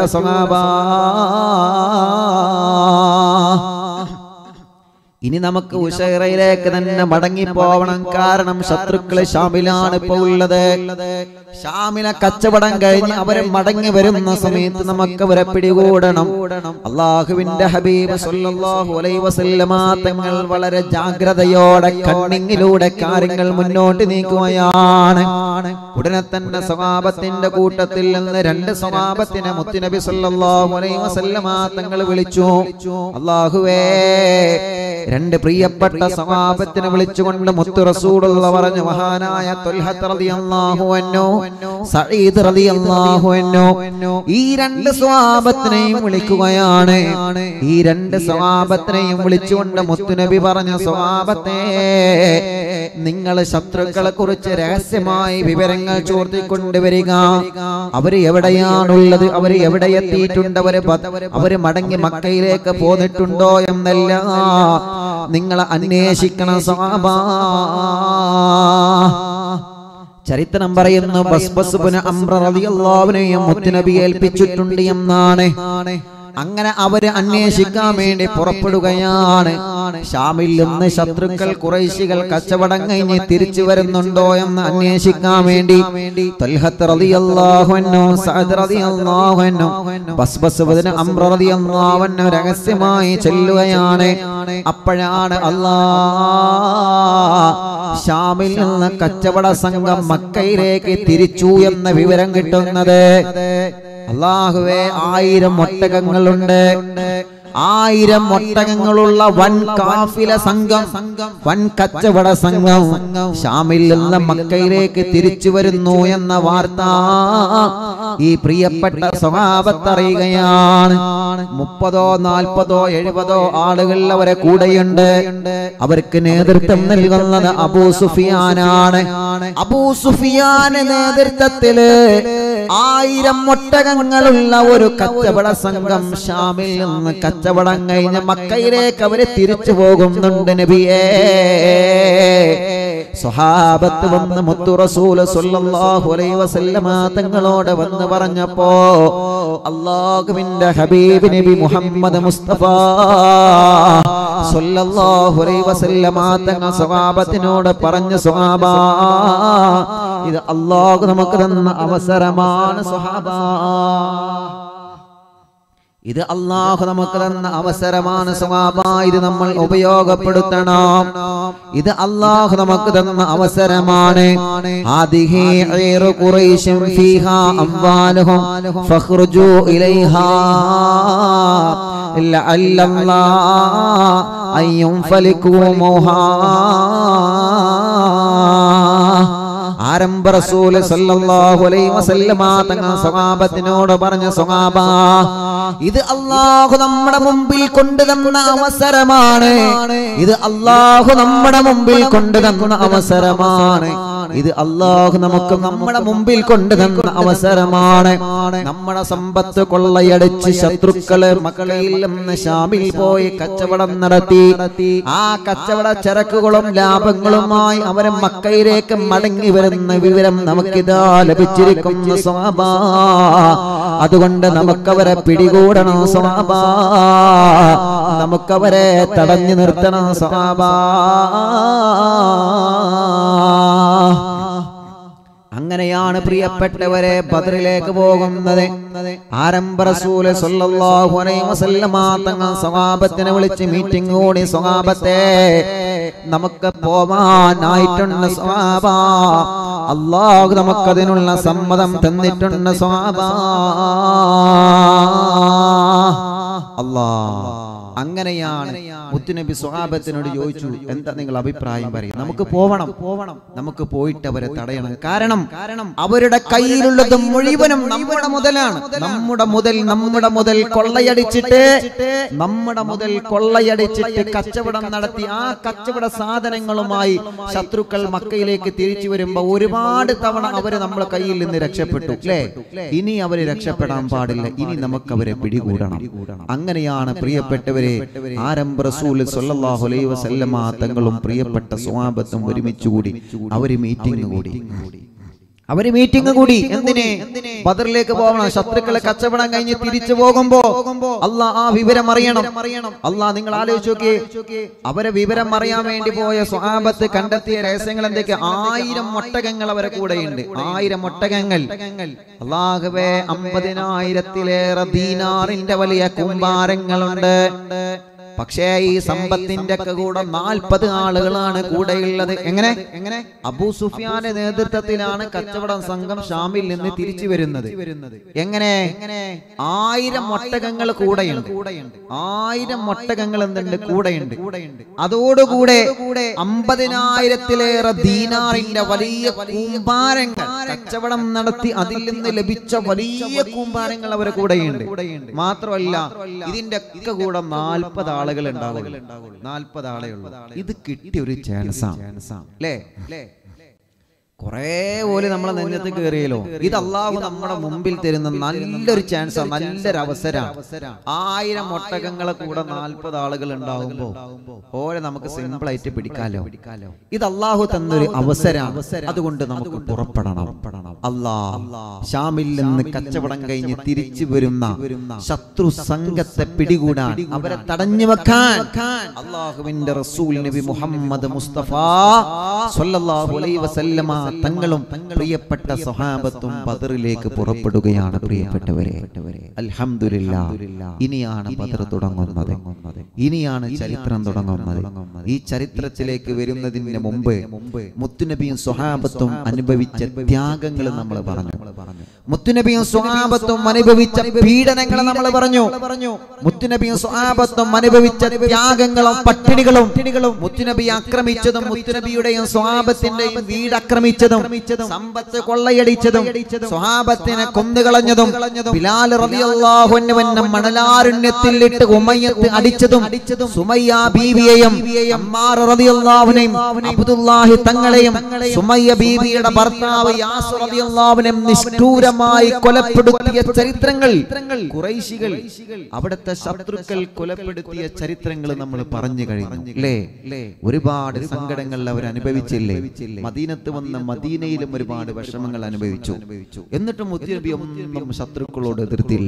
സ്വഹാബ ഇനി നമുക്ക് ഉഷറയിലേക്ക് തന്നെ മടങ്ങി പോവണം കാരണം ശത്രുക്കള് ഷാമിലാണ് ഇപ്പൊ ഉള്ളത് ഷാമിലെ കച്ചവടം കഴിഞ്ഞ് അവരെ മടങ്ങി വരുന്ന സമയത്ത് നമുക്ക് അവരെ പിടികൂടണം അള്ളാഹുവിന്റെ ഹബീബ് സല്ലല്ലാഹു അലൈഹി വസല്ലമ തങ്ങൾ വളരെ ജാഗ്രതയോടെ കണ്ണിങ്ങിലൂടെ കാര്യങ്ങൾ മുന്നോട്ട് നീക്കുകയാണ് ഉടനെ തന്നെ സ്വഭാവത്തിന്റെ കൂട്ടത്തിൽ നിന്ന് രണ്ട് സ്വഭാവത്തിനെ മുത്തുനബി സല്ലല്ലാഹു അലൈഹി വസല്ലമ തങ്ങൾ വിളിച്ചു അള്ളാഹുവേ രണ്ട് പ്രിയപ്പെട്ട സമാപത്തിനെ വിളിച്ചുകൊണ്ട് മുത്തു റസൂലുള്ള പറഞ്ഞു മഹാനായ ത്വൽഹത്ത് റളിയല്ലാഹു അൻഹു സഈദ് റളിയല്ലാഹു അൻഹു ഈ രണ്ട് സ്വഹാബത്തിനെയും വിളിക്കുകയാണ് ഈ രണ്ട് സ്വഹാബത്തിനെയും വിളിച്ചുകൊണ്ട് മുത്തുനബി പറഞ്ഞ സ്വഹാബത്തെ നിങ്ങൾ ശത്രുക്കളെ കുറിച്ച് രഹസ്യമായി വിവരങ്ങൾ ചോർത്തിക്കൊണ്ടുവരിക അവര് എവിടെയാണുള്ളത് അവര് എവിടെ എത്തിയിട്ടുണ്ട് അവര് പ- അവര് മടങ്ങി മക്കയിലേക്ക് പോന്നിട്ടുണ്ടോ എന്നല്ല നിങ്ങൾ അന്വേഷിക്കണം സ്വാഭാ ചരിത്രം പറയുന്നു ബസ്ബസുബിന് അമ്രറിയല്ലാവിനെയും മുത്തുനബി ഏൽപ്പിച്ചിട്ടുണ്ട് എന്നാണ് അങ്ങനെ അവര് അന്വേഷിക്കാൻ വേണ്ടി പുറപ്പെടുകയാണ് ഷാമിൽ നിന്ന് ശത്രുക്കൾ കുറേശികൾ കച്ചവടം കഴിഞ്ഞ് തിരിച്ചു വരുന്നുണ്ടോ എന്ന് അന്വേഷിക്കാൻ വേണ്ടി തൽഹത്ത് റളിയല്ലാഹു അൻഹു, സഅദ് റളിയല്ലാഹു അൻഹു, ബസ്ബസുബിന് അമ്ര റളിയല്ലാഹു അൻഹു രഹസ്യമായി ചെല്ലുകയാണ് അപ്പോഴാണ് അല്ലാ ഷാമിൽ നിന്ന് കച്ചവട സംഘം മക്കയിലേക്ക് തിരിച്ചു എന്ന വിവരം കിട്ടുന്നത് അള്ളാഹുവേ ആയിരം ഒട്ടകങ്ങളുണ്ട് ആയിരം ഒട്ടകങ്ങളുള്ള വൻ കാഫില സംഘം വൻ കച്ചവട സംഘം ഷാമിൽ നിന്ന് മക്കയിലേക്ക് തിരിച്ചു വരുന്നു എന്ന വാർത്ത ഈ പ്രിയപ്പെട്ട സ്വഭാവത്തറിയുകയാണ് മുപ്പതോ നാൽപ്പതോ എഴുപതോ ആളുകൾ അവരെ കൂടെയുണ്ട് അവർക്ക് നേതൃത്വം നൽകുന്നത് അബൂ സുഫിയാനാണ് അബൂ സുഫിയാന് നേതൃത്വത്തില് ആയിരം ഒട്ടകങ്ങളുള്ള ഒരു കച്ചവട സംഘം ഷാമിൽ നിന്ന് കച്ചവടം കഴിഞ്ഞ് മക്കയിലേക്ക് അവര് തിരിച്ചു പോകുന്നുണ്ട് നബിയേ സ്വഹാബത്ത് വന്ന് മുത്തു റസൂൽ സല്ലല്ലാഹു അലൈഹി വസല്ലമ തങ്ങളോട് വന്ന് പറഞ്ഞപ്പോ അള്ളാഹുവിന്റെ ഹബീബ് നബി മുഹമ്മദ് മുസ്തഫ സല്ലല്ലാഹു അലൈഹി വസല്ലമ തങ്ങൾ സ്വഹാബത്തിനോട് പറഞ്ഞു സ്വഹാബ ഇത് അള്ളാഹു നമുക്ക് തന്ന അവസരമാണ് സ്വഹാബ ഇത് അള്ളാഹു നമുക്ക് തന്ന അവസരമാണ് സ്വഭാവ ഇത് നമ്മൾ ഉപയോഗപ്പെടുത്തണം ഇത് അള്ളാഹു നമുക്ക് തന്ന അവസരമാണ് ആദിഹി ഐറു ഖുറൈശിൻ ഫീഹാ അംവാലുഹും ഫഖ്റുജു ഇലൈഹാ لعل الله أن ينفلكومها ആരംഭ റസൂല് സല്ലല്ലാഹു അലൈഹി വസല്ലമ തങ്ങൾ സ്വഹാബത്തിനോട് പറഞ്ഞ സ്വഹാബ ഇത് അള്ളാഹു നമ്മുടെ മുമ്പിൽ കൊണ്ടുതന്ന അവസരമാണ് ഇത് അള്ളാഹു നമ്മുടെ മുമ്പിൽ കൊണ്ടുതന്ന അവസരമാണ് ഇത് അള്ളാഹു നമുക്ക് നമ്മുടെ മുമ്പിൽ കൊണ്ടുതന്ന അവസരമാണ് നമ്മുടെ സമ്പത്ത് കൊള്ളയടിച്ച് ശത്രുക്കള് മക്കളിൽ നിന്ന് ഷാമിൽ പോയി കച്ചവടം നടത്തി ആ കച്ചവട ചരക്കുകളും ലാഭങ്ങളുമായി അവരെ മക്കയിലേക്ക് മടങ്ങി വരുന്ന വിവരം നമുക്കിതാ ലഭിച്ചിരിക്കുന്നു സ്വാബ അതുകൊണ്ട് നമുക്കവരെ പിടികൂടണം സ്വാബ നമുക്കവരെ തടഞ്ഞു നിർത്തണം സ്വാബ അങ്ങനെയാണ് പ്രിയപ്പെട്ടവരെ ബദറിലേക്ക് പോകുന്നത് ആരംഭ റസൂല് സല്ലല്ലാഹു അലൈഹി വസല്ലമ തങ്ങൾ സ്വഹാബത്തിനെ വിളിച്ച് മീറ്റിംഗ് കൂടി സ്വഹാബത്തെ നമുക്ക് പോവാനായിട്ടുണ്ട് സ്വഹാബ അള്ളാഹു നമുക്കതിനുള്ള സമ്മതം തന്നിട്ടുണ്ട് സ്വഹാബ അല്ലാ അങ്ങനെയാണ് മുത്തുനബി സ്വഹാബത്തിനോട് ചോദിച്ചു എന്താ നിങ്ങൾ അഭിപ്രായം പറയും നമുക്ക് പോവണം പോവണം നമുക്ക് പോയിട്ട് അവരെ തടയണം കാരണം കാരണം അവരുടെ കയ്യിലുള്ളത് മുഴുവനും നമ്മുടെ മുതലാണ് നമ്മുടെ മുതൽ നമ്മുടെ മുതൽ കൊള്ളയടിച്ചിട്ട് നമ്മുടെ മുതൽ കൊള്ളയടിച്ചിട്ട് കച്ചവടം നടത്തി ആ കച്ചവട സാധനങ്ങളുമായി ശത്രുക്കൾ മക്കയിലേക്ക് തിരിച്ചു വരുമ്പോ ഒരുപാട് തവണ അവര് നമ്മളെ കയ്യിൽ നിന്ന് രക്ഷപ്പെട്ടു അല്ലേ ഇനി അവര് രക്ഷപ്പെടാൻ പാടില്ല ഇനി നമുക്ക് അവരെ പിടികൂടണം അങ്ങനെയാണ് പ്രിയപ്പെട്ടവരെ ആരംഭ റസൂൽ സല്ലല്ലാഹു അലൈഹി വസല്ലമ തങ്ങളും പ്രിയപ്പെട്ട സ്വഹാബത്തും ഒരുമിച്ച് കൂടി അവര് മീറ്റിംഗ് കൂടി അവര് മീറ്റിംഗ് കൂടി എന്തിനെ ബദറിലേക്ക് പോകണം ശത്രുക്കളെ കച്ചവടം കഴിഞ്ഞ് തിരിച്ചു പോകുമ്പോ അല്ലാ ആ വിവരം അറിയണം അല്ലാ നിങ്ങൾ ആലോചിച്ച് നോക്കിയേ അവരെ വിവരം അറിയാൻ വേണ്ടി പോയ സ്വഹാബത്ത് കണ്ടെത്തിയ രഹസ്യങ്ങൾ എന്തൊക്കെ ആയിരം ഒട്ടകങ്ങൾ അവരെ കൂടെയുണ്ട് ആയിരം ഒട്ടകങ്ങൾ അള്ളാഹുവേ അമ്പതിനായിരത്തിലേറെ ദീനാറിന്റെ വലിയ കുമ്പാരങ്ങളുണ്ട് പക്ഷേ ഈ സമ്പത്തിന്റെ ഒക്കെ കൂടെ നാൽപ്പത് ആളുകളാണ് കൂടെയുള്ളത് എങ്ങനെ എങ്ങനെ അബൂ സുഫിയാന്റെ നേതൃത്വത്തിലാണ് കച്ചവടം സംഘം ഷാമിൽ നിന്ന് തിരിച്ചു വരുന്നത് എങ്ങനെ ആയിരം ഒട്ടകങ്ങൾ കൂടെയുണ്ട് ആയിരം ഒട്ടകങ്ങൾ എന്തുണ്ട് കൂടെയുണ്ട് അതോടുകൂടെ അമ്പതിനായിരത്തിലേറെ ദീനാറിന്റെ വലിയ കൂമ്പാരങ്ങൾ കച്ചവടം നടത്തി അതിൽ നിന്ന് ലഭിച്ച വലിയ കൂമ്പാരങ്ങൾ അവരെ കൂടെയുണ്ട് മാത്രമല്ല ഇതിന്റെ ഒക്കെ കൂടെ നാൽപ്പത് ആളുകൾ ഉണ്ടാവുള്ളൂ നാൽപ്പത് ആളേ ഉള്ളൂ ഇത് കിട്ടിയ ഒരു ചാൻസാണ് അല്ലേ കുറേ പോലെ നമ്മളെ നെഞ്ഞത്ത് കയറിയല്ലോ ഇത് അള്ളാഹു നമ്മുടെ മുമ്പിൽ തരുന്ന നല്ലൊരു ചാൻസ് നല്ലൊരു അവസരമാണ് ആയിരം ഒട്ടകങ്ങളെ കൂടെ നാൽപ്പത് ആളുകൾ ഉണ്ടാവുമ്പോ ഓരെ നമുക്ക് സിമ്പിൾ ആയിട്ട് പിടിക്കാലോ ഇത് അള്ളാഹു തന്നൊരു അവസരമാണ് അതുകൊണ്ട് നമുക്ക് പുറപ്പെടണം അല്ലാ ഷാമിൽ നിന്ന് കച്ചവടം കഴിഞ്ഞ് തിരിച്ചു വരുന്ന ശത്രു സംഘത്തെ പിടികൂടാൻ അവരെ തടഞ്ഞു വെക്കാൻ അള്ളാഹുവിന്റെ റസൂൽ നബി മുഹമ്മദ് മുസ്തഫ സല്ലല്ലാഹു അലൈഹി വസല്ലമ തങ്ങളും പ്രിയപ്പെട്ട സ്വഹാബത്തും ബദറിലേക്ക് പുറപ്പെടുകയാണ് പ്രിയപ്പെട്ടവരെ അൽഹംദുലില്ലാ ഇനിയാണ് ബദർ തുടങ്ങുന്നത് ഇനിയാണ് ചരിത്രം തുടങ്ങുന്നത് ഈ ചരിത്രത്തിലേക്ക് വരുന്നതിന് മുമ്പ് മുത്തുനബിയും സ്വഹാബത്തും അനുഭവിച്ച ത്യാഗങ്ങൾ നമ്മൾ പറഞ്ഞു മുത്തുനബിയും സ്വഹാബത്തും അനുഭവിച്ച പീഡനങ്ങൾ നമ്മൾ പറഞ്ഞു മുത്തുനബിയും സ്വഹാബത്തും അനുഭവിച്ച ത്യാഗങ്ങളും പട്ടിണികളും മുത്തുനബി ആക്രമിച്ചതും മുത്തുനബിയുടെയും സ്വഹാബത്തിന്റെയും വീട് ആക്രമിച്ചതും സമ്പത്ത് കൊള്ളയടിച്ചതും സ്വഹാബത്തിനെ കൊന്നുകളഞ്ഞതും ബിലാൽ റളിയല്ലാഹു അൻഹുവിനെ മണലാരുണ്യത്തിൽ ഇട്ട് ഉമയ്യത്ത് അടിച്ചതും സുമയ്യ ബീവിയെയും അമ്മാർ റളിയല്ലാഹുവിനെയും അബ്ദുല്ലാഹി തങ്ങളെയും സുമയ്യ ബീവിയുടെ ഭർത്താവ് യാസ് റളിയല്ലാഹുവിനെയും നിഷ്ഠൂരമായി കൊലപ്പെടുത്തിയ ചരിത്രങ്ങൾ കുറൈശികൾ അവിടുത്തെ ശത്രുക്കൾ കൊലപ്പെടുത്തിയ ചരിത്രങ്ങൾ നമ്മൾ പറഞ്ഞു കഴിഞ്ഞു അല്ലേ ഒരുപാട് സങ്കടങ്ങൾ അവർ അനുഭവിച്ചില്ലേ മദീനത്ത് വന്ന മദീനയിലും ഒരുപാട് വിഷമങ്ങൾ അനുഭവിച്ചു എന്നിട്ടും മുത്തിനബി ഒന്നും ശത്രുക്കളോട് എതിർത്തില്ല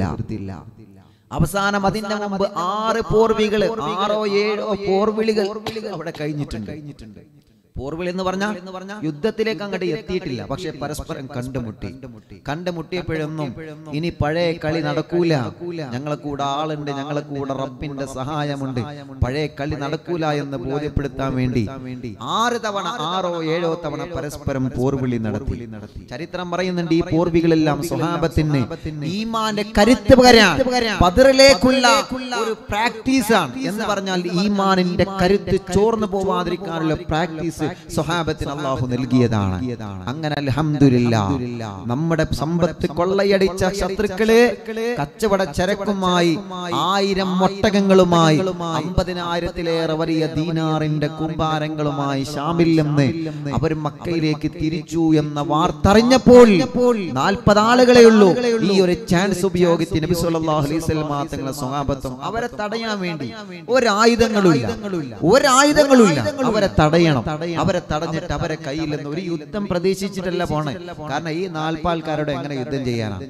അവസാനം അതിന്റെ മുമ്പ് ആറ് പോർവികള് ആറോ ഏഴോ പോർവിളികൾ അവിടെ കഴിഞ്ഞിട്ടുണ്ട് പോർവിളി എന്ന് പറഞ്ഞാൽ യുദ്ധത്തിലേക്ക് അങ്ങോട്ട് എത്തിയിട്ടില്ല പക്ഷെ പരസ്പരം കണ്ടുമുട്ടി കണ്ടുമുട്ടിയപ്പോഴൊന്നും ഇനി പഴയ കളി നടക്കൂല ഞങ്ങളെ കൂടെ ആളുണ്ട് ഞങ്ങളെ കൂടെ റബ്ബിന്റെ സഹായമുണ്ട് പഴയ കളി നടക്കൂല എന്ന് ബോധ്യപ്പെടുത്താൻ വേണ്ടി ആറ് തവണ ആറോ ഏഴോ തവണ പരസ്പരം പോർവിളി നടത്തി ചരിത്രം പറയുന്നുണ്ട് ഈ പോർവികളെല്ലാം സ്വഹാബത്തിന് ഈമാന്റെ കരുത്ത് പകരാൻ ബദറിലേക്കുള്ള ഒരു പ്രാക്ടീസ് ആണ് എന്ന് പറഞ്ഞാൽ ഈമാനിന്റെ കരുത്ത് ചോർന്നു പോവാതിരിക്കാനുള്ള പ്രാക്ടീസ് സ്വഹാബത്തിന് അള്ളാഹു നൽകിയതാണ് അങ്ങനെ അൽഹംദുലില്ല നമ്മുടെ സമ്പത്ത് കൊള്ളയടിച്ച ശത്രുക്കള് കച്ചവട ചരക്കുമായി ആയിരം ഒട്ടകങ്ങളുമായി അമ്പതിനായിരത്തിലേറെ വലിയ ദീനാറിന്റെ കുമ്പാരങ്ങളുമായി ഷാമിൽ നിന്ന് അവർ മക്കയിലേക്ക് തിരിച്ചു എന്ന വാർത്ത അറിഞ്ഞപ്പോൾ നാൽപ്പത് ആളുകളെ ഉള്ളൂ ഈ ഒരു ചാൻസ് ഉപയോഗിച്ച് നബി സല്ലല്ലാഹു അലൈഹി വസല്ലം തങ്ങളെ സ്വഹാബത്തും അവരെ തടയാൻ വേണ്ടി ഒരായുധങ്ങളുമില്ല ഒരായുധങ്ങളുമില്ല അവരെ തടയണം അവരെ തടഞ്ഞിട്ട് അവരെ കയ്യിൽ നിന്ന് ഒരു യുദ്ധം പ്രതീക്ഷിച്ചിട്ടല്ല പോണേ കാരണം ഈ നാൽപ്പാൽക്കാരോട് എങ്ങനെ യുദ്ധം ചെയ്യാനാണ്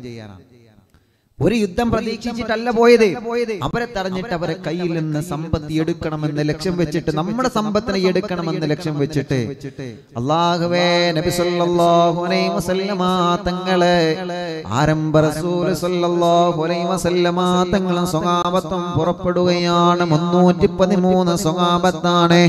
ഒരു യുദ്ധം പ്രതീക്ഷിച്ചിട്ടല്ല പോയത് അവരെ തടഞ്ഞിട്ട് അവരെ കയ്യിൽ നിന്ന് സമ്പത്തി എടുക്കണമെന്ന് ലക്ഷ്യം വെച്ചിട്ട് നമ്മുടെ സമ്പത്തിനെ എടുക്കണമെന്ന് ലക്ഷ്യം വെച്ചിട്ട് അള്ളാഹുവേ നബി സല്ലല്ലാഹു അലൈഹി വസല്ലമ തങ്ങളെ ആരംഭ റസൂൽ സല്ലല്ലാഹു അലൈഹി വസല്ലമ തങ്ങളും സ്വഹാബത്തും പുറപ്പെടുകയാണ് മുന്നൂറ്റി പതിമൂന്ന് സ്വഹാബത്താണ്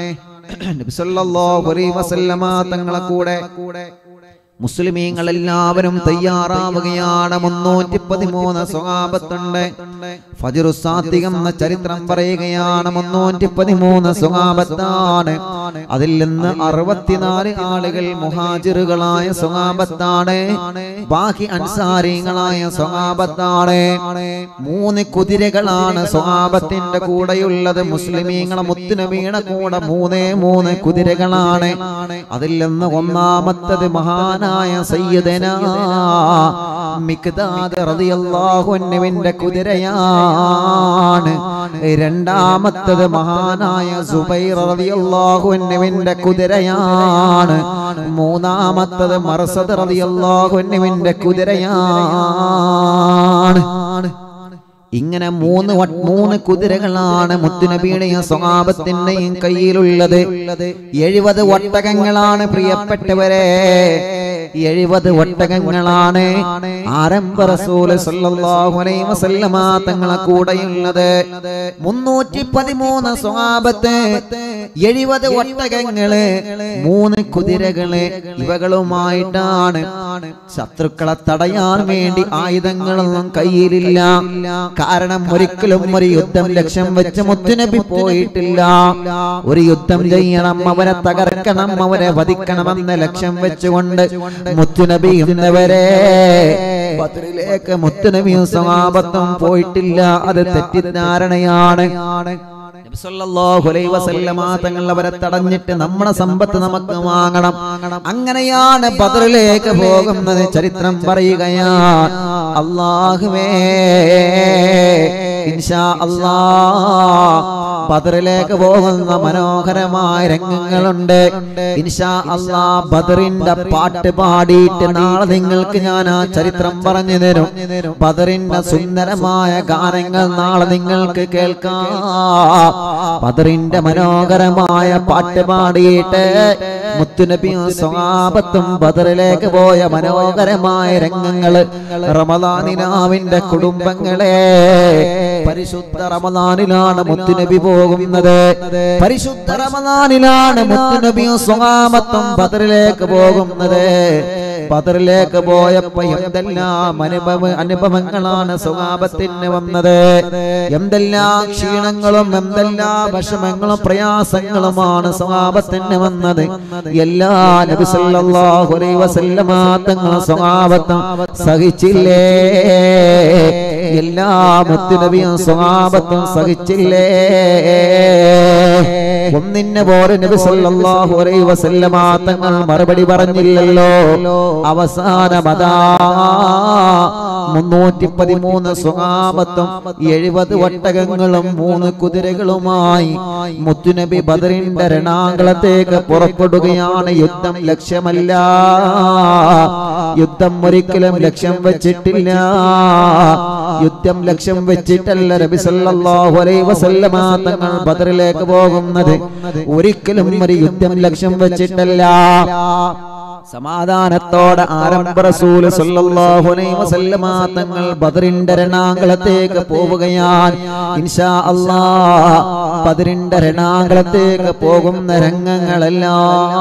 നബി സല്ലല്ലാഹു അലൈഹി വസല്ലമ തങ്ങളെ കൂടെ മുസ്ലിമീങ്ങൾ എല്ലാവരും തയ്യാറാവുകയാണ് മുന്നൂറ്റി പതിമൂന്ന് സ്വഹാബത്തുണ്ട് ഫജറു സാത്തികം എന്ന ചരിത്രം പറയുകയാണ് മുന്നൂറ്റി പതിമൂന്ന് സ്വഹാബത്താണ് അതിൽ നിന്ന് അറുപത്തിനാല് ആളുകൾ മുഹാജിറുകളായ സ്വഹാബത്താണ് ബാക്കി അൻസാരികളായ സ്വഹാബത്താണ് മൂന്ന് കുതിരകളാണ് സ്വഹാബത്തിന്റെ കൂടെയുള്ളത് മുസ്ലിമീങ്ങളെ മുത്തുനബിയുടെ കൂടെ മൂന്നേ മൂന്ന് കുതിരകളാണ് അതിൽ നിന്ന് ഒന്നാമത്തത് മഹാനായ സയ്യിദന മിക്ദാദ് റളിയല്ലാഹു അൻഹുവിന്റെ കുതിരയാണ് രണ്ടാമത്തത് മഹാനായ സുബൈർ റളിയല്ലാഹു അൻഹുവിന്റെ കുതിരയാണ് മൂന്നാമത്തത് മർസദ് റളിയല്ലാഹു അൻഹുവിന്റെ കുതിരയാണ് ഇങ്ങനെ മൂന്ന് വ- മൂന്ന് കുതിരകളാണ് മുത്തുനബിയുടെയും സ്വഭാവത്തിന്റെയും കയ്യിലുള്ളത് എഴുപത് ഒട്ടകങ്ങളാണ് പ്രിയപ്പെട്ടവരെ എഴുപത് ഒട്ടകങ്ങളാണ് ആരംഭ റസൂല് സല്ലല്ലാഹു അലൈഹി വസല്ലമ തങ്ങളെ കൂടെയുള്ളത് മുന്നൂറ്റി പതിമൂന്ന് സ്വഭാവത്ത് എഴുപത് ഒട്ടകങ്ങള് മൂന്ന് കുതിരകള് ഇവകളുമായിട്ടാണ് ശത്രുക്കളെ തടയാൻ വേണ്ടി ആയുധങ്ങളൊന്നും കയ്യിലില്ല കാരണം ഒരിക്കലും ഒരു യുദ്ധം ലക്ഷ്യം വെച്ച് മുത്തുനബി പോയിട്ടില്ല ഒരു യുദ്ധം ചെയ്യണം അവരെ തകർക്കണം അവരെ വധിക്കണമെന്ന ലക്ഷ്യം വെച്ചുകൊണ്ട് മുത്തുനബി ഇന്നവരെ ബദറിലേക്ക് മുത്തുനബിയും സമാപത്തും പോയിട്ടില്ല അത് തെറ്റിദ്ധാരണയാണ് നബി സല്ലല്ലാഹു അലൈഹി വസല്ലമ തങ്ങൾ അവരെ തടഞ്ഞിട്ട് നമ്മുടെ സമ്പത്ത് നമുക്ക് വാങ്ങണം അങ്ങനെയാണ് ബദറിലേക്ക് പോകുന്നത് ചരിത്രം പറയുകയാണ് അള്ളാഹുവേ ഇൻഷാ അല്ലാ ബദറിലേക്ക് പോകുന്ന മനോഹരമായ രംഗങ്ങളുണ്ട് ഇൻഷാ അല്ലാ ബദറിന്റെ പാട്ട് പാടിയിട്ട് നാളെ നിങ്ങൾക്ക് ഞാൻ ആ ചരിത്രം പറഞ്ഞു തരും ബദറിന്റെ സുന്ദരമായ ഗാനങ്ങൾ നാളെ നിങ്ങൾക്ക് കേൾക്കാം ബദറിന്റെ മനോഹരമായ പാട്ട് പാടിയിട്ട് മുത്തുനബിയും സ്വാപത്തും ബദറിലേക്ക് പോയ മനോഹരമായ രംഗങ്ങള് റമദാനിനാവിന്റെ കുടുംബങ്ങളെ പരിശുദ്ധ റമദാനിലാണ് മുത്തുനബി പോകുന്നത് പരിശുദ്ധ റമദാനിലാണ് മുത്തുനബിയും സ്വാമത്തും ബദറിലേക്ക് പോകുന്നത് ബദറിലേക്ക് പോയപ്പോ എന്തെല്ലാം അനുഭവ അനുഭവങ്ങളാണ് സ്വഭാവത്തിന് വന്നത് എന്തെല്ലാം ക്ഷീണങ്ങളും എന്തെല്ലാം വിഷമങ്ങളും പ്രയാസങ്ങളുമാണ് സ്വഭാവത്തിന് വന്നത് എല്ലാ നബി സല്ലല്ലാഹു അലൈഹി വസല്ലമ തങ്ങൾ സ്വഭാവത്തും സഹിച്ചില്ലേ എല്ലാ മുത്തുനബിയും സ്വഭാവത്തും സഹിച്ചില്ലേ ഒന്നിനെ പോലെ നബി സല്ലല്ലാഹു അലൈഹി വസല്ലമ തങ്ങൾ മറുപടി പറഞ്ഞില്ലല്ലോ അവസാനമതാ മുന്നൂറ്റി പതിമൂന്ന് സ്വഹാബത്തും എഴുപത് ഒട്ടകങ്ങളും മൂന്ന് കുതിരകളുമായി മുത്തുനബി ബദറിന്റെ രണാങ്കളത്തേക്ക് പുറപ്പെടുകയാണ് യുദ്ധം ലക്ഷ്യമല്ല യുദ്ധം ഒരിക്കലും ലക്ഷ്യം വെച്ചിട്ടില്ല യുദ്ധം ലക്ഷ്യം വെച്ചിട്ടല്ല നബി സല്ലല്ലാഹു അലൈഹി വസല്ലമ തങ്ങൾ ബദറിലേക്ക് പോകുന്നത് ഒരിക്കലും ഒരു യുദ്ധം ലക്ഷ്യം വെച്ചിട്ടല്ല സമാധാനത്തോടെ ആരംഭ റസൂൽ സല്ലല്ലാഹു അലൈഹി വസല്ലമ തങ്ങൾ ബദറിന്റെ രണാങ്കളത്തേക്ക് പോവുകയാണ് ഇൻഷാ അല്ലാഹ് ബദറിന്റെ രണാങ്കളത്തേക്ക് പോകുന്ന രംഗങ്ങളെല്ലാം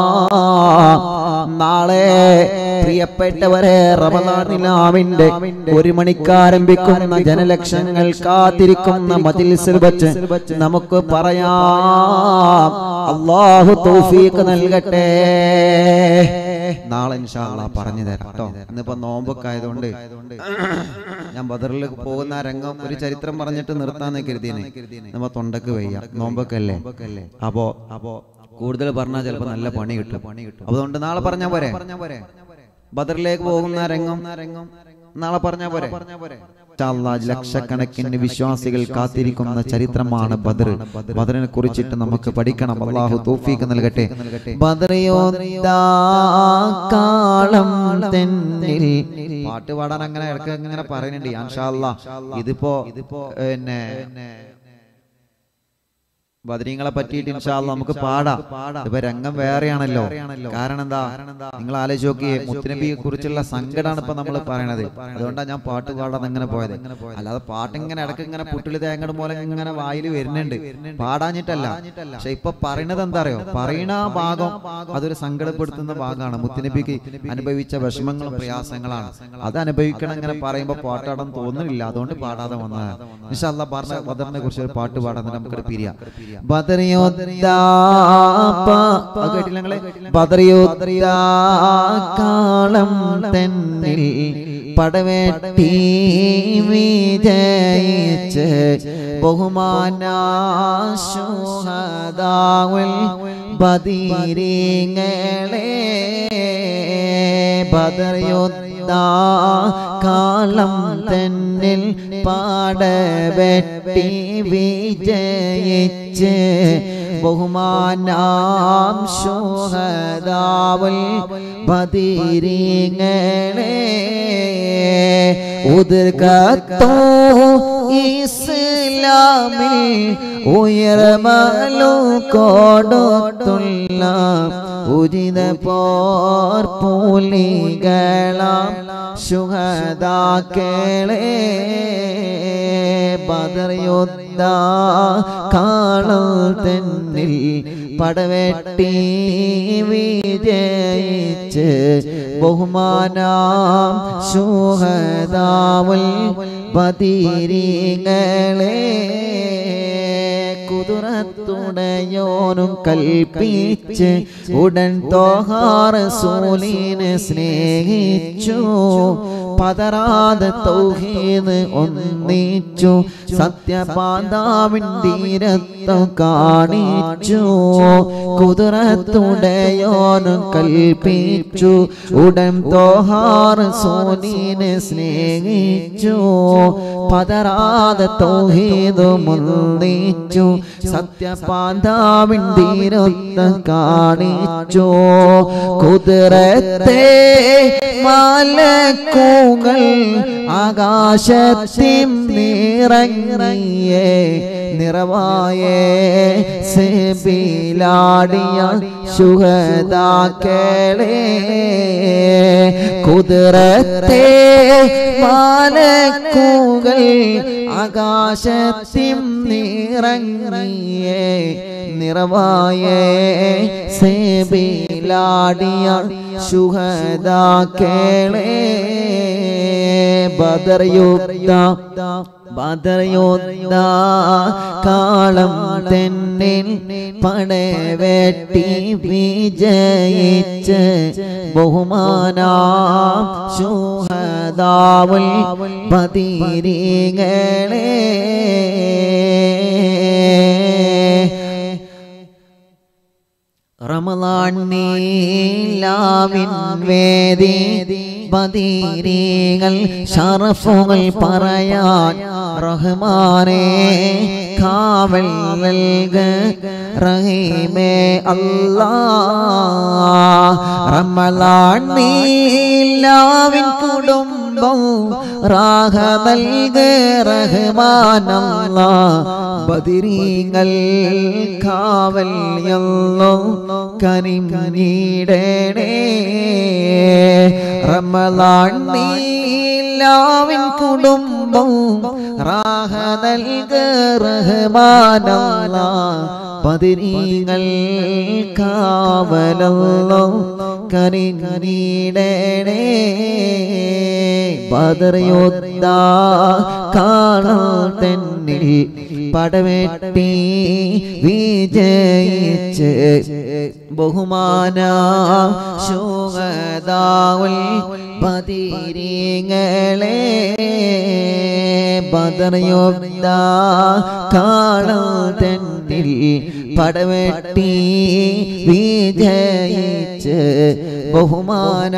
നാളെ പ്രിയപ്പെട്ടവരെ റമദാനിലാവിന്റെ ഒരു മണിക്കാരംഭിക്കുന്ന ജനലക്ഷങ്ങൾ കാത്തിരിക്കുന്ന മജിൽസിൽ വെച്ച് നമുക്ക് പറയാം അള്ളാഹു തൗഫീഖ് നൽകട്ടെ നാളെ ഇൻഷാ അള്ളാഹ് പറഞ്ഞു തരാം കേട്ടോ ഇന്നിപ്പോ നോമ്പൊക്കെ ആയതുകൊണ്ട് ഞാൻ ബദറിൽ പോകുന്ന ആ രംഗം ഒരു ചരിത്രം പറഞ്ഞിട്ട് നിർത്താന്ന് കരുതിനെ നമ്മ തൊണ്ടക്ക് വയ്യ നോമ്പൊക്കെ അല്ലേ അപ്പോ അപ്പോ കൂടുതൽ പറഞ്ഞാൽ ചിലപ്പോ നല്ല പണി കിട്ടും പണി കിട്ടും അതുകൊണ്ട് നാളെ പറഞ്ഞാ പോരെ ബദറിലേക്ക് പോകുന്ന രംഗം നാളെ പറഞ്ഞാ പോരെ ഇൻഷാ അല്ലാഹ് ലക്ഷക്കണക്കിന് വിശ്വാസികൾ കാത്തിരിക്കുന്ന ചരിത്രമാണ് ബദർ ബദറിനെ കുറിച്ചിട്ട് നമുക്ക് പഠിക്കണം അള്ളാഹു തൗഫീഖ് നൽകട്ടെ ബദറിയോദാക്കാളം തെന്നിൽ പാട്ട് പാടാൻ അങ്ങനെ ഇടയ്ക്ക് ഇങ്ങനെ പറയുന്നുണ്ട് ഇൻഷാ അല്ലാഹ് ഇതിപ്പോ ഇതിപ്പോ പിന്നെ ബദരീങ്ങളെ പറ്റിയിട്ട് ഇൻഷാല്ല നമുക്ക് പാടാം ഇപ്പൊ രംഗം വേറെയാണല്ലോ കാരണം എന്താ നിങ്ങൾ ആലോചിച്ച് നോക്കിയേ മുത്തുനബിയെ കുറിച്ചുള്ള സങ്കടമാണ് ഇപ്പൊ നമ്മൾ പറയണത് അതുകൊണ്ടാണ് ഞാൻ പാട്ട് പാടാൻ അങ്ങനെ പോയത് അല്ലാതെ പാട്ട് ഇങ്ങനെ ഇടയ്ക്ക് ഇങ്ങനെ പുട്ടിളി തേങ്ങയുടെ പോലെ ഇങ്ങനെ വായിൽ വരുന്നുണ്ട് പാടാഞ്ഞിട്ടല്ല പക്ഷെ ഇപ്പൊ പറയണത് എന്താ അറിയോ പറയണ ആ ഭാഗം അതൊരു സങ്കടപ്പെടുത്തുന്ന ഭാഗമാണ് മുത്തുനബിക്ക് അനുഭവിച്ച വിഷമങ്ങളും പ്രയാസങ്ങളാണ് അത് അനുഭവിക്കണം ഇങ്ങനെ പറയുമ്പോ പാട്ടാടാൻ തോന്നുന്നില്ല അതുകൊണ്ട് പാടാതെ വന്നതാണ് ഇൻഷാല്ല പറഞ്ഞ ബദറിനെ കുറിച്ച് ഒരു പാട്ട് പാടാൻ നമുക്കത് പിരിയാം ബദറിയോദ്രാളം തെന്നിൽ പടവേട്ടി വിജയിച്ച് ബഹുമാനാശോഹദാവുൽ ബദീരിങ്ങളെ ബദറിയോദ്ദ കാലം തെന്നിൽ പാടവെട്ടി വിജയിച്ച് ബഹുമാനാം ശോഹദാവൽ ബദീരിങ്ങളെ ഉദർകത്തോ ഇസ്ലാമിൽ ഉയർമലു കൊടുത്തുള്ള ഉചിത പോർ പൂലികളാം ശുഹദാക്കളെ ബദർയുദ്ധ കാണൽ തെന്നിൽ പടവെട്ടി വിജയിച്ച് ബഹുമാനാം ശുഹദാവുൽ ബദീരിങ്ങളെ കുതിരത്തുടയോനും കൽപ്പിച്ച് ഉടൻ തോഹാർ സൂലിനെ സ്നേഹിച്ചു പതറാതെ തൗഹീദ് ഒന്നിച്ചു സത്യപാന്താവിൻ ധീരത്വം കാണിച്ചു കുതിരത്തുടയോനും കൽപ്പിച്ചു ഉടൻ തോഹാർ സോനീനെ സ്നേഹിച്ചു പതറാതെ തൗഹീദ് മുന്നിച്ചു സത്യപാന്താവിൻ ധീരത്വം കാണിച്ചു കുതിരത്തെ മാലക്കൂകൾ ആകാശത്തിൻ നിറങ്ങിയേ നിറവായേ സെബിലാടിയ ശുഹദാക്കളെ കുതിരത്തെ മാലക്കൂകൾ ആകാശത്തിൻ നിറങ്ങിയേ നിറവായേ സേബിലാടിയ ശുഹദാക്കളെ ബദർയുദ്ധ ബദർയോദ്ധ കാളം തെന്നിൽ പടവെട്ടി വിജയിച്ച് ബഹുമാനാ ശുഹദാവുൽ പതിരികളെ റമദാൻ നീലാവിൻ വേദി ബദീരികൾ ഷറഫുകൾ പറയാൻ റഹ്മാനെ കാവൽ നൽക റഹീമേ അല്ലാ റമദാൻ നീലാവിൻ കുടുംബം റാഹ നൽക റഹ്മാനല്ലാ ബദിരീങ്ങൾ കാവൽ യല്ലോ കനിമനീടണേ റമലാൻ നീലാവിൻ കുടുംബം റാഹ നൽക റഹ്മാനല്ല പതിരീങ്ങൾ കാവലല്ലോ കനിമനീടണേ ബദർയോദ്ദ കാണാൻ തന്നിൽ പടവെട്ടി വിജയിച്ച് ബഹുമാന ശോകതാവൽ പതിരീങ്ങളെ ബദർയോദ്ദ കാണാൻ തന്നിൽ പടവെട്ടി വിജയിച്ച് ബഹുമാന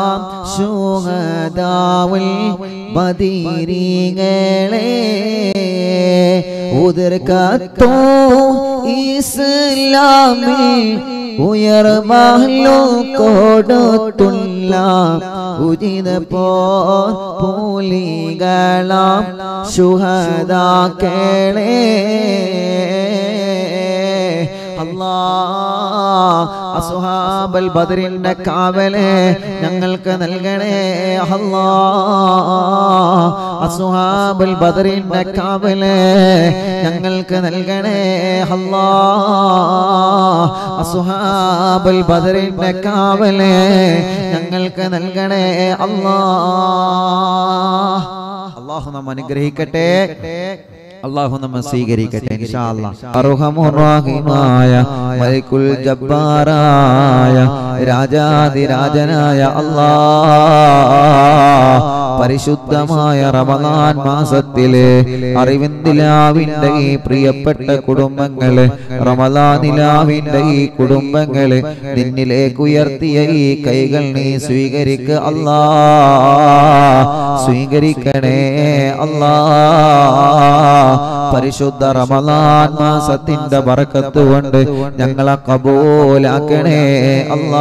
ശോകതാവൽ ബദീരിങ്ങളെ ഉദർക്കത്തോ ഇസ്ലാമിൽ ഉയർമാലോ കൊടുത്തുള്ള ഉചിത പോ പോലികളാം ശുഹദാക്കളെ അല്ലാ അസുഹാബൽ ബദറിന്റെ കാവലെ ഞങ്ങൾക്ക് നൽകണേ അല്ലാ അസുഹാബൽ ബദറിന്റെ കാവലെ ഞങ്ങൾക്ക് നൽകണേ അല്ലാ അസുഹാബൽ ബദറിന്റെ കാവലെ ഞങ്ങൾക്ക് നൽകണേ അല്ലാ അള്ളാഹു നമ്മ അനുഗ്രഹിക്കട്ടെ അള്ളാഹു നമ്മ സ്വീകരിക്കട്ടെ ഇൻഷാ അല്ലാഹ് അർഹമുറാഹിമായ മലിക്കുൽ ജബ്ബാറായ രാജാതിരാജനായ അല്ലാഹ് പരിശുദ്ധമായ റമദാൻ മാസത്തിലെ അറിവിന്ദിലാവിന്റെ ഈ പ്രിയപ്പെട്ട കുടുംബങ്ങള് റമദാനിലാവിന്റെ ഈ കുടുംബങ്ങള് നിന്നിലേക്ക് ഉയർത്തിയ ഈ കൈകൾ നീ സ്വീകരിക്ക അല്ലാ സ്വീകരിക്കണേ അല്ലാ പരിശുദ്ധ റമദാൻ മാസത്തിന്റെ ബറക്കത്ത് കൊണ്ട് ഞങ്ങളെ കബൂലാക്കണേ അല്ലാ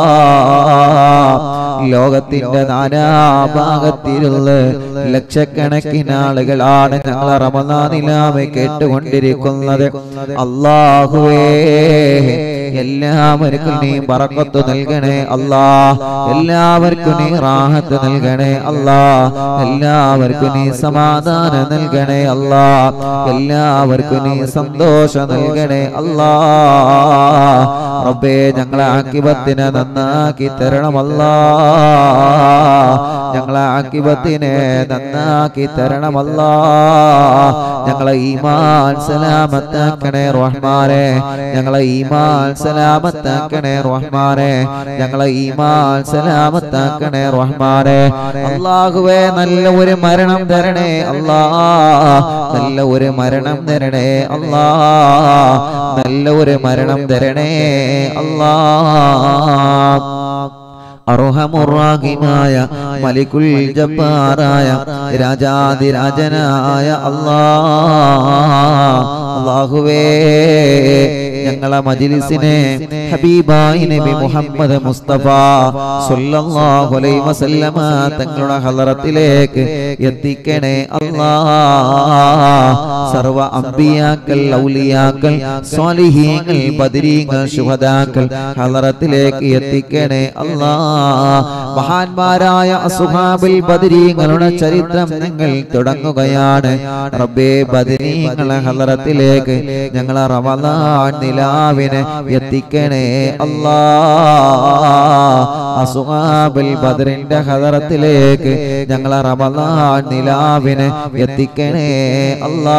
ലോകത്തിന്റെ നാനാഭാഗത്തിലുള്ള ലക്ഷക്കണക്കിന് ആളുകളാണ് ഞങ്ങളെ റമദാനിലാമെ കേട്ടുകൊണ്ടിരിക്കുന്നത് അള്ളാഹുവേ എല്ലാവർക്കും നീ ബറക്കത്ത് നൽകണേ അല്ലാ എല്ലാവർക്കും നീ റാഹത്ത് നൽകണേ അല്ലാ എല്ലാവർക്കും നീ സമാധാനം നൽകണേ അല്ലാ എല്ലാവർക്കും നീ സന്തോഷം നൽകണേ അല്ലാ റബ്ബേ ഞങ്ങളെ ആക്കിബത്തിനെ നന്നാക്കി തരണമല്ലാ ഞങ്ങളെ ആക്കിബത്തിനെ നന്നാക്കി തരണമല്ലാ ഞങ്ങളെ ഈമാൻ സലാമത്താക്കണേ റഹ്മാനെ ഞങ്ങളെ ഈമാൻ സലാമത്താക്കണേ റഹ്മാനെ ഞങ്ങളെ ഈമാൻ സലാമത്താക്കണേ റഹ്മാനെ അള്ളാഹുവേ നല്ല ഒരു മരണം തരണേ അല്ലാ നല്ല ഒരു മരണം തരണേ അല്ലാ നല്ല ഒരു മരണം തരണേ അല്ലാ അർഹമുറാഹിമായ മലിക്കുൽ ജബ്ബാറായ രാജാതിരാജനായ അല്ലാ അല്ലാഹുവേ ഞങ്ങളെ മജ്ലിസിനെ ഹബീബായി നബി മുഹമ്മദ് മുസ്തഫ സല്ലല്ലാഹു അലൈഹി വസല്ലമ തങ്ങളുടെ ഹളറത്തിലേക്ക് എത്തിക്കണേ അല്ലാ സർവ അമ്പിയാക്കൾ ഔലിയാക്കൾ സ്വാലിഹീങ്ങൾ ബദരീങ്ങൾ ശുഹദാക്കൾ ഹളറത്തിലേക്ക് എത്തിക്കണേ അല്ലാ മഹാന്മാരായ അസുഹാബിൽ ബദരീങ്ങളുടെ ചരിത്രം ഞങ്ങൾ തുടങ്ങുകയാണ് റബ്ബേ ബദരീങ്ങളെ ഹളറത്തിലേക്ക് ഞങ്ങളെ റമദാൻ നിലാവിനെ എത്തിക്കണേ അല്ലാ അസുഹാബിൽ ബദറിന്റെ ഹദറത്തിലേക്ക് ഞങ്ങളെ റമദാൻ നിലാവിനെ എത്തിക്കണേ അല്ലാ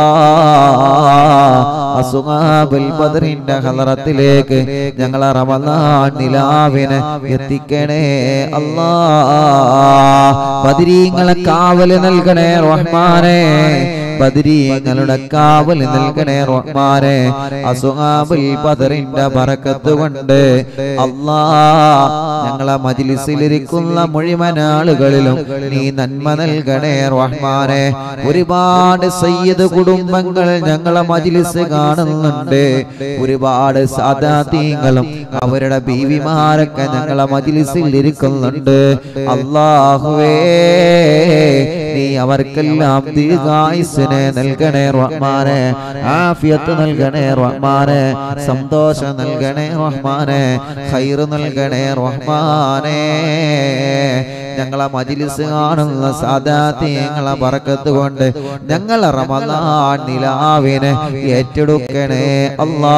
അസുഹാബിൽ ബദറിന്റെ ഹദറത്തിലേക്ക് ഞങ്ങളെ റമദാൻ നിലാവിനെ എത്തിക്കണേ അല്ലാ ബദരീങ്ങളെ കാവല് നൽകണേ റഹ്മാനെ ബദരീങ്ങളുടെ കാവൽ നൽകണേ റഹ്മാനെ അസുഹാബുൽ ബദറിന്റെ ബറക്കത്ത് കൊണ്ട് അല്ലാ ഞങ്ങളെ മജിലിസിലിരിക്കുന്ന മുഴുവൻ ആളുകളിലും നീ നന്മ നൽകണേ റഹ്മാനെ ഒരുപാട് സയ്യിദ് കുടുംബങ്ങൾ ഞങ്ങളെ മജിലിസ് കാണുന്നുണ്ട് ഒരുപാട് സാദാത്യങ്ങളും അവരുടെ ബീവിമാരൊക്കെ ഞങ്ങളെ മജിലിസിൽ ഇരിക്കുന്നുണ്ട് അള്ളാഹുവേ നീ അവർക്കെല്ലാം ദീർഘായുസിനെ നൽകണേ റഹ്മാനെ ആഫിയത്ത് നൽകണേ റഹ്മാനെ സന്തോഷം നൽകണേ റഹ്മാനെ ഖൈറ് നൽകണേ റഹ്മാനെ ഞങ്ങളെ മജിലിസ് കാണുന്ന സാദാത്യങ്ങളെ പറക്കത്ത് കൊണ്ട് ഞങ്ങളെ റമദാൻ നിലാവിനെ ഏറ്റെടുക്കണേ അല്ലാ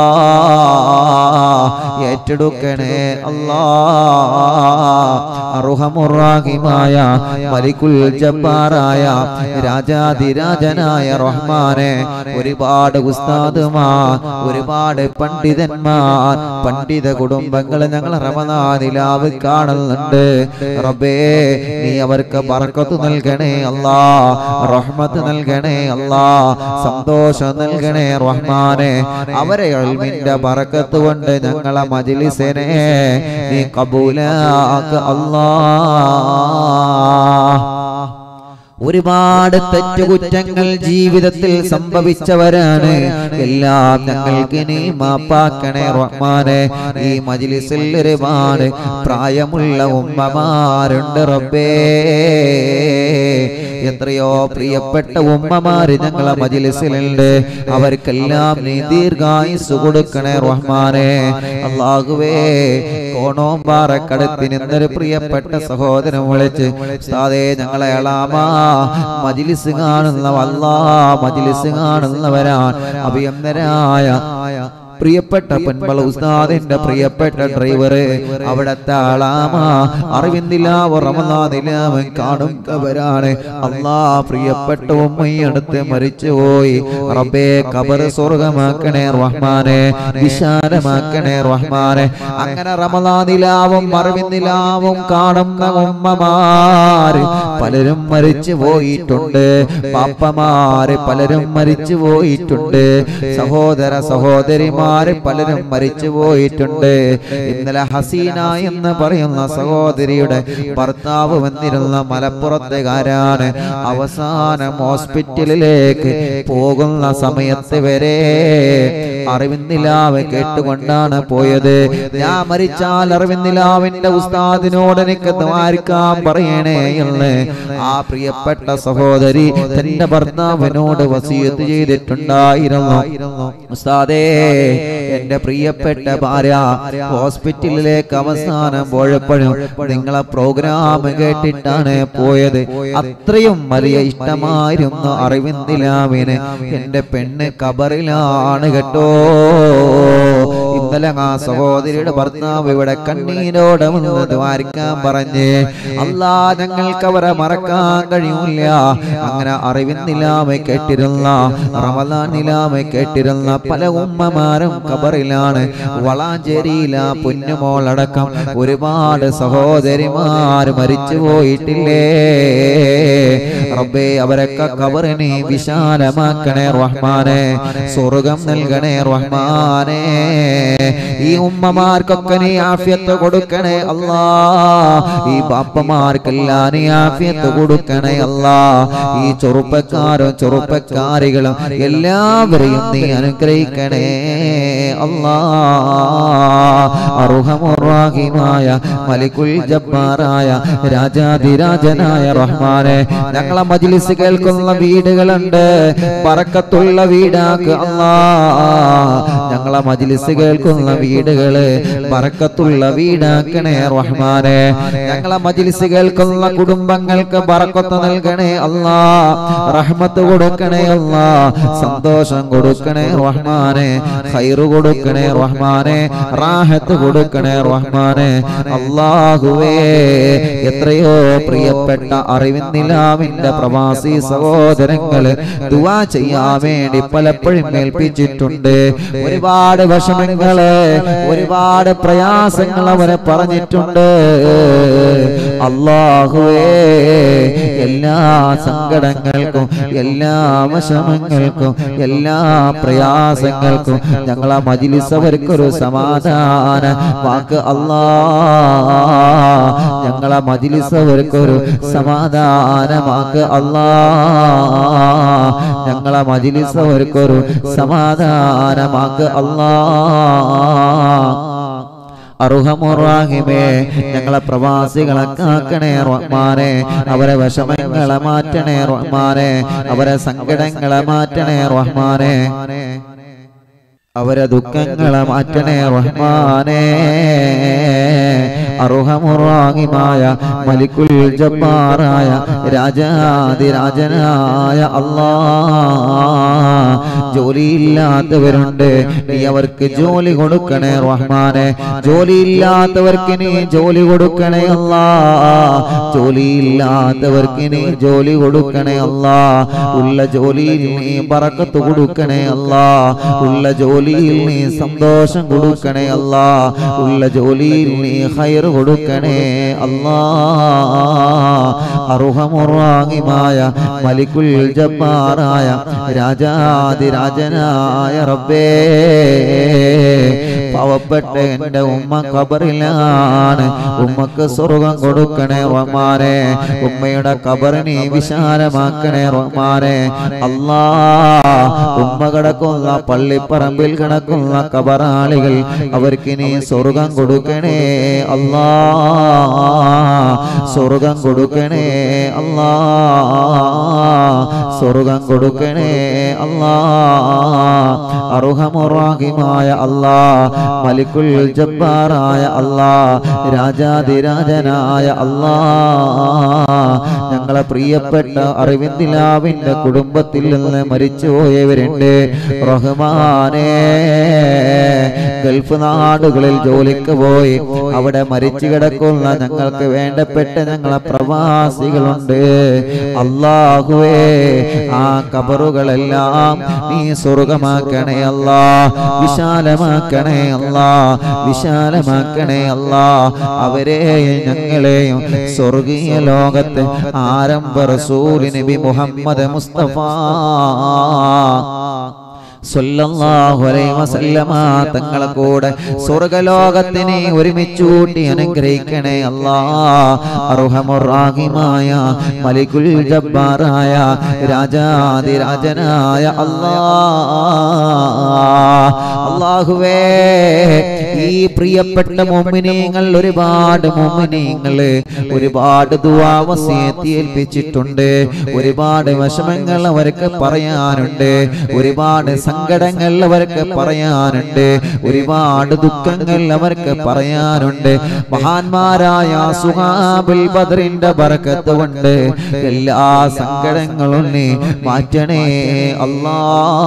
ഏറ്റെടുക്കണേ അല്ലാ അറുഹമുറാഹിമായ മലിക്കുൽ ജബ്ബാറായ രാജാതിരാജനായ റഹ്മാനെ ഒരുപാട് ഉസ്താദുമാർ ഒരുപാട് പണ്ഡിതന്മാർ പണ്ഡിത കുടുംബങ്ങൾ ഞങ്ങൾ റമദാനിലാവ് കാണുന്നുണ്ട് റബ്ബേ നീ അവർക്ക് ബർക്കത്ത് നൽകണേ അല്ലാ റഹ്മത്ത് നൽകണേ അല്ലാ സന്തോഷം നൽകണേ റഹ്മാനെ അവരെ അൽമിന്റെ ബർക്കത്ത് കൊണ്ട് ഞങ്ങളെ മജിലിസിനെ നീ കബൂലാക്ക് അല്ലാ ഒരുപാട് തെറ്റുകുറ്റങ്ങൾ ജീവിതത്തിൽ സംഭവിച്ചവരാണ് എല്ലാം ഞങ്ങൾക്ക് നീ മാപ്പാക്കണേ റഹ്മാനെ ഈ മജിലിസിൽ ഒരുപാട് പ്രായമുള്ള ഉമ്മമാരുണ്ട് റബ്ബേ എത്രയോ പ്രിയപ്പെട്ട ഉമ്മമാര് ഞങ്ങളെ മജിലിസിലുണ്ട് അവർക്കെല്ലാം നീ ദീർഘായുസ് കൊടുക്കണേ റഹ്മാനെ അള്ളാഹുവേ കോണോമ്പാറക്കടത്തിന് ഇന്നൊരു പ്രിയപ്പെട്ട സഹോദരൻ വിളിച്ച് ഉസ്താദേ ഞങ്ങളെ എളാമാ മജിലിസ് കാണുന്ന അല്ലാ മജിലിസ് കാണുന്നവരാണ് അഭിയന്തരായ പ്രിയപ്പെട്ട പെൺപള ഉസ്താദിന്റെ പ്രിയപ്പെട്ട ഡ്രൈവറ് അവിടത്തെ ആളാമ അറിവിന്ദിലാവോ റമദാനിലാവൻ കാണുന്നവരാണ് അല്ലാ പ്രിയപ്പെട്ട ഉമ്മയടുത്ത് മരിച്ചുപോയി റബ്ബേ കബർ സ്വർഗമാക്കണേ റഹ്മാനെ വിശാലമാക്കണേ റഹ്മാനെ അങ്ങനെ റമദാനിലാവും അറിവിന്ദിലാവും കാണുന്ന ഉമ്മമാര് പലരും മരിച്ചു പോയിട്ടുണ്ട് പാപ്പമാര് പലരും മരിച്ചു പോയിട്ടുണ്ട് സഹോദര സഹോദരിമാര് പലരും മരിച്ചു പോയിട്ടുണ്ട് ഇന്നലെ ഹസീന എന്ന് പറയുന്ന സഹോദരിയുടെ ഭർത്താവ് വന്നിരുന്ന മലപ്പുറത്തുകാരാണ് അവസാനം ഹോസ്പിറ്റലിലേക്ക് പോകുന്ന സമയത്ത് വരെ അറിവിന്ദിലാവ് കേട്ടുകൊണ്ടാണ് പോയത് ഞാൻ മരിച്ചാൽ അറിവിന്ദിലാവിന്റെ ഉസ്താദിനോട് എനിക്ക് ദ്വാരിക്കാൻ പറയണേ എന്ന് ആ പ്രിയപ്പെട്ട സഹോദരി തന്റെ ഭർത്താവിനോട് വസീയത്ത് ചെയ്തിട്ടുണ്ടായിരുന്നു ഉസ്താദേ എന്റെ പ്രിയപ്പെട്ട ഭാര്യ ഹോസ്പിറ്റലിലേക്ക് അവസാനം പോയപ്പോഴും നിങ്ങളെ പ്രോഗ്രാം കേട്ടിട്ടാണ് പോയത് അത്രയും വലിയ ഇഷ്ടമായിരുന്നു അറിവിന്ദിലാവിന് എന്റെ പെണ്ണ് കബറിലാണ് കേട്ടോ ഇന്നലെ ആ സഹോദരിയുടെ ഭർത്താവ് ഇവിടെ കണ്ണീരോടെ വന്ന് ദ്വാരിക്കാൻ പറഞ്ഞ് അല്ലാ ഞങ്ങൾക്ക് അവരെ മറക്കാൻ കഴിയൂല അങ്ങനെ അറിവിന്നിലാമെ കേട്ടിരുന്ന റമദാൻ നിലാമെ കേട്ടിരുന്ന പല ഉമ്മമാരും കബറിലാണ് വളാഞ്ചേരിയില പൊന്നുമോളടക്കം ഒരുപാട് സഹോദരിമാർ മരിച്ചു പോയിട്ടില്ലേ റബ്ബേ അവരൊക്കെ കബറിനെ വിശാലമാക്കണേ റഹ്മാനെ സ്വർഗം നൽകണേ റഹ്മാനെ ഈ ഉമ്മമാർക്കൊക്കെ നീ ആഫിയത്ത് കൊടുക്കണേ അല്ലാ ഈ ബാപ്പമാർക്കെല്ലാം നീ ആഫിയത്ത് കൊടുക്കണേ അല്ലാ ഈ ചെറുപ്പക്കാരും ചെറുപ്പക്കാരികളും എല്ലാവരെയും നീ അനുഗ്രഹിക്കണേ അല്ലാ അർഹമുറാഹിമായ മലിക്കുൽ ജബ്ബാറായ രാജാതിരാജനായ റഹ്മാനെ ഞങ്ങളെ മജ്ലിസ് കേൾക്കുന്ന വീടുകളുണ്ട് പറക്കത്തുള്ള വീടാക്ക് അല്ലാ ഞങ്ങളെ മജ്ലിസ് കേൾക്കുന്ന വീടുകള് പറക്കത്തുള്ള വീടാക്കണേ റഹ്മാനെ ഞങ്ങളെ മജ്ലിസ് കേൾക്കുന്ന കുടുംബങ്ങൾക്ക് പറക്കത്ത് നൽകണേ അല്ലാ റഹ്മത്ത് കൊടുക്കണേ അല്ലാ സന്തോഷം കൊടുക്കണേ റഹ്മാനെ ഖൈറ് കൊടു കൊടുക്കണേ റഹ്മാനെ റാഹത്ത് കൊടുക്കണേ റഹ്മാനെ അള്ളാഹുവേ എത്രയോ പ്രിയപ്പെട്ട അറിവിന്നിലാവിന്റെ പ്രവാസി സഹോദരങ്ങള് ദുവാ ചെയ്യാൻ വേണ്ടി പലപ്പോഴും ഏൽപ്പിച്ചിട്ടുണ്ട് ഒരുപാട് വിഷമങ്ങള് ഒരുപാട് പ്രയാസങ്ങൾ അവരെ പറഞ്ഞിട്ടുണ്ട് അള്ളാഹുവേ എല്ലാ സങ്കടങ്ങൾക്കും എല്ലാ വിഷമങ്ങൾക്കും എല്ലാ പ്രയാസങ്ങൾക്കും ഞങ്ങളെ മജിലിസ് അവർക്കൊരു സമാധാന വാക്ക് അല്ലാ ഞങ്ങളെ മജിലിസ് അവർക്കൊരു സമാധാനമാക്ക് അല്ലാ ഞങ്ങളെ മജിലിസ് അവർക്കൊരു സമാധാനമാക്ക് അല്ലാ അർഹമുറാഹിമേ ഞങ്ങളെ പ്രവാസികളെ കാക്കണേ റഹ്മാനെ അവരെ വിഷമങ്ങളെ മാറ്റണേ റഹ്മാനെ അവരെ സങ്കടങ്ങളെ മാറ്റണേ റഹ്മാനെ അവരെ ദുഃഖങ്ങളെ മാറ്റണേ റഹ്മാനേ അർഹമുറാഹിമായ മലിക്കുൽ ജബ്ബാറായ രാജാതിരാജനായ അല്ലാ ജോലിയില്ലാത്തവരുണ്ട് നീ അവർക്ക് ജോലി കൊടുക്കണേ റഹ്മാനെ ജോലിയില്ലാത്തവർക്ക് നീ ജോലി കൊടുക്കണേ അല്ലാ ജോലിയില്ലാത്തവർക്ക് നീ ജോലി കൊടുക്കണേ അല്ലാ ഉള്ള ജോലിയിൽ നീ ബറക്കത്ത് കൊടുക്കണേ അല്ലാ ഉള്ള ജോലിയിൽ നീ സന്തോഷം കൊടുക്കണേ അല്ലാ ഉള്ള ജോലിയിൽ നീ ഹൈർ കൊടുക്കണേ അല്ലാ അർഹമുറാഹിമായ മലിക്കുൽ ജബ്ബാറായ രാജാതിരാജനായ റബ്ബേ പാവപ്പെട്ട എന്റെ ഉമ്മ കബറിലാണ് ഉമ്മക്ക് സ്വർഗം കൊടുക്കണേ റഹ്മാനെ ഉമ്മയുടെ കബറിനെ വിശാലമാക്കണേ റഹ്മാനെ അല്ലാ ഉമ്മ കിടക്കുന്ന പള്ളിപ്പറമ്പിൽ കിടക്കുന്ന കബറാളികൾ അവർക്ക് നീ സ്വർഗം കൊടുക്കണേ അല്ലാ സ്വർഗം കൊടുക്കണേ അല്ലാ സ്വർഗം കൊടുക്കണേ അല്ലാ അർഹമുറാഹിമായ അല്ലാ മലിക്കുൽ ജബ്ബാറായ അല്ലാ രാജാതിരാജനായ അല്ലാ ഞങ്ങളെ പ്രിയപ്പെട്ട അറിവിന്ദിലാവിന്റെ കുടുംബത്തിൽ നിന്ന് മരിച്ചുപോയവരുണ്ട് റഹ്മാനേ ഗൾഫ് നാടുകളിൽ ജോലിക്ക് പോയി അവിടെ മരിച്ചു കിടക്കുന്ന ഞങ്ങൾക്ക് വേണ്ടപ്പെട്ട ഞങ്ങളെ പ്രവാസികളുണ്ട് അള്ളാഹുവേ ആ കബറുകളെല്ലാം നീ സ്വർഗമാക്കണേ അല്ലാ വിശാലമാക്കണേ അല്ലാ വിശാലമാക്കണേ അല്ലാ അവരെയും ഞങ്ങളെയും സ്വർഗീയ ലോകത്ത് ആരംഭ റസൂൽ നബി മുഹമ്മദ് മുസ്തഫ സ്വല്ലല്ലാഹു അലൈഹി വസല്ലമ തങ്ങളെ കൂടെ സ്വർഗലോകത്തിനെ ഒരുമിച്ച് കൂട്ടി അനുഗ്രഹിക്കണേ അല്ലാ അർഹമുറാഹിമായ മലിക്കുൽ ജബ്ബാറായ രാജാതിരാജനായ അല്ലാ അല്ലാഹുവേ ഈ പ്രിയപ്പെട്ട മുഅ്മിനീങ്ങൾ ഒരുപാട് മുഅ്മിനീങ്ങള് ഒരുപാട് ദുആ വസിയത്ത് ഏൽപ്പിച്ചിട്ടുണ്ട് ഒരുപാട് വിഷമങ്ങൾ അവർക്ക് പറയാനുണ്ട് ഒരുപാട് സങ്കടങ്ങൾ അവർക്ക് പറയാനുണ്ട് ഒരുപാട് ദുഃഖങ്ങൾ അവർക്ക് പറയാനുണ്ട് മഹാന്മാരായ സുഹാബിൽ ബദറിന്റെ ബർക്കത്ത് കൊണ്ട് എല്ലാ സങ്കടങ്ങളും നീ മാറ്റണേ അല്ലാ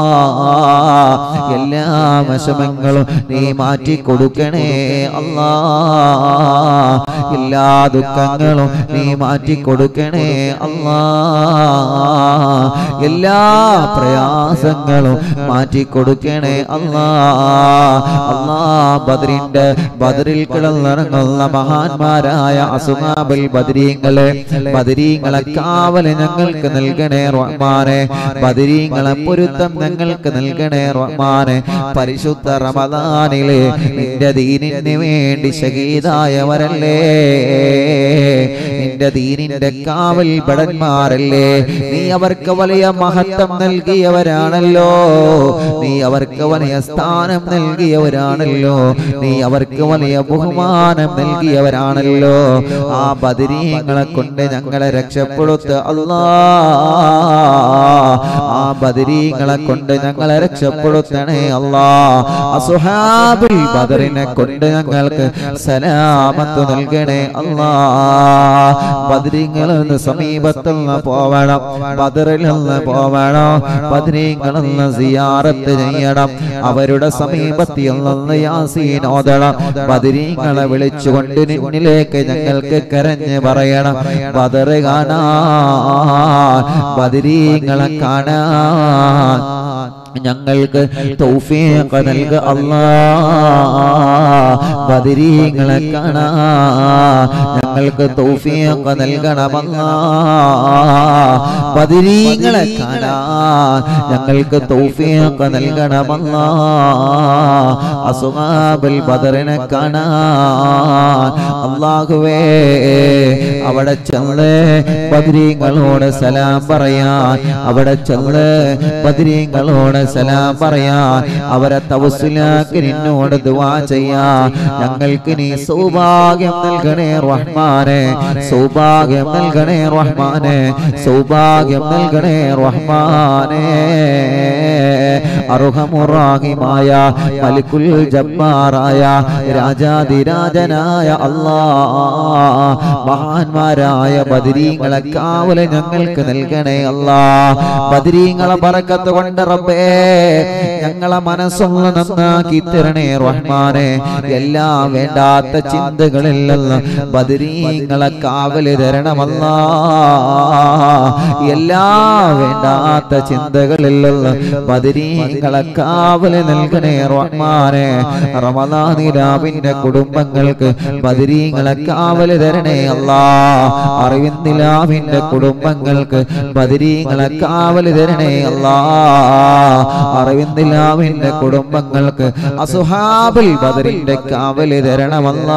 എല്ലാ വിഷമങ്ങളും നീ മാറ്റി കൊടുക്കണേ അല്ലാ എല്ലാ ദുഃഖങ്ങളും നീ മാറ്റി കൊടുക്കണേ അല്ലാ എല്ലാ പ്രയാസങ്ങളും മാറ്റി കൊടുക്കണേ അല്ലാ അല്ലാ ബദറിന്റെ ബദറിൽ കിടന്നിറങ്ങുന്ന മഹാന്മാരായ അസുഖാബൽ ബദരീങ്ങളെ ബദരീങ്ങളെ കാവല് ഞങ്ങൾക്ക് നൽകണേ റഹ്മാനെ ബദരീങ്ങളെ പൊരുത്തം ഞങ്ങൾക്ക് നൽകണേ റഹ്മാനെ പരിശുദ്ധ റമദാനിലെ നിന്റെ ദീനിന് വേണ്ടി ശഹീദായവരല്ലേ നിന്റെ ദീനിന്റെ കാവൽ ഭടന്മാരല്ലേ നീ അവർക്ക് വലിയ മഹത്വം നൽകിയവരാണല്ലോ നീ അവർക്ക് വലിയ സ്ഥാനം നൽകിയവരാണല്ലോ നീ അവർക്ക് വലിയ ബഹുമാനം നൽകിയവരാണല്ലോ ആ ബദരീങ്ങളെ കൊണ്ട് ഞങ്ങളെ രക്ഷപ്പെടുത്ത അല്ലാ ആ ബദരീങ്ങളെ കൊണ്ട് ഞങ്ങളെ രക്ഷപ്പെടുത്തണേ അല്ലാ അസുഹാബിൽ ബദറിനെ കൊണ്ട് ഞങ്ങൾക്ക് സലാമത്ത് നൽകണേ അല്ലാ ബദരീങ്ങളിൽ നിന്ന് സമീപത്തിൽ നിന്ന് പോവണം ബദറിൽ നിന്ന് പോവണം ബദരീങ്ങളിൽ നിന്ന് സിയാറത്ത് ചെയ്യണം അവരുടെ സമീപത്തിൽ നിന്ന് യാസീൻ ഓതണം ബദരീങ്ങളെ വിളിച്ചുകൊണ്ട് നിന്നിലേക്ക് ഞങ്ങൾക്ക് കരഞ്ഞ് പറയണം ബദർ കാണാൻ ബദരീങ്ങളെ കാണാൻ ഞങ്ങൾക്ക് തൗഫീഖ് നൽക അല്ലാ ബദരീങ്ങളെ കാണാ ഞങ്ങൾക്ക് തൗഫീഖ് നൽകണമല്ലാ ബദരീങ്ങളെ കാണാ ഞങ്ങൾക്ക് തൗഫീഖ് നൽകണമല്ലാ അസുഹാബുൽ ബദറിനെ കാണാ അല്ലാഹുവേ അവിടെ ചെന്ന് ബദരീങ്ങളോട് സലാം പറയാൻ അവിടെ ചെന്ന് ബദരീങ്ങളോട് സലാം പറയാൻ അവരെ തവസുലാക്കി നിന്നോട് ദുവാ ചെയ്യാൻ ഞങ്ങൾക്ക് നീ സൗഭാഗ്യം നൽകണേ റഹ്മാനെ സൗഭാഗ്യം നൽകണേ റഹ്മാനെ സൗഭാഗ്യം നൽകണേ റഹ്മാനെ അർഹമുറാഹിമായ മലിക്കുൽ ജബ്ബാറായ രാജാതിരാജനായ അല്ലാ മഹാന്മാരായ ബദരീങ്ങളെ കാവല് ഞങ്ങൾക്ക് നൽകണേ അല്ലാ ബദരീങ്ങളെ പറക്കത്ത് കൊണ്ട് റബ്ബേ ഞങ്ങളെ മനസ്സൊന്ന് നന്നാക്കി തരണേ റഹ്മാനെ എല്ലാ വേണ്ടാത്ത ചിന്തകളിൽ നിന്ന് ബദരീങ്ങളെ കാവല് തരണമല്ല എല്ലാ വേണ്ടാത്ത ചിന്തകളിൽ നിന്ന് ബദരീങ്ങളെ കാവല് നൽകണേ റഹ്മാനെ റമദാനിലാവിന്റെ കുടുംബങ്ങൾക്ക് ബദരീങ്ങളെ കാവല് തരണേ അല്ലാ അറിവിന്ദിലാവിന്റെ കുടുംബങ്ങൾക്ക് ബദരീങ്ങളെ കാവല് തരണേ അല്ലാ അറിവിന്ദിലാവിന്റെ കുടുംബങ്ങൾക്ക് അസുഹാബുൽ ബദറിന്റെ കാവല് തരണമല്ല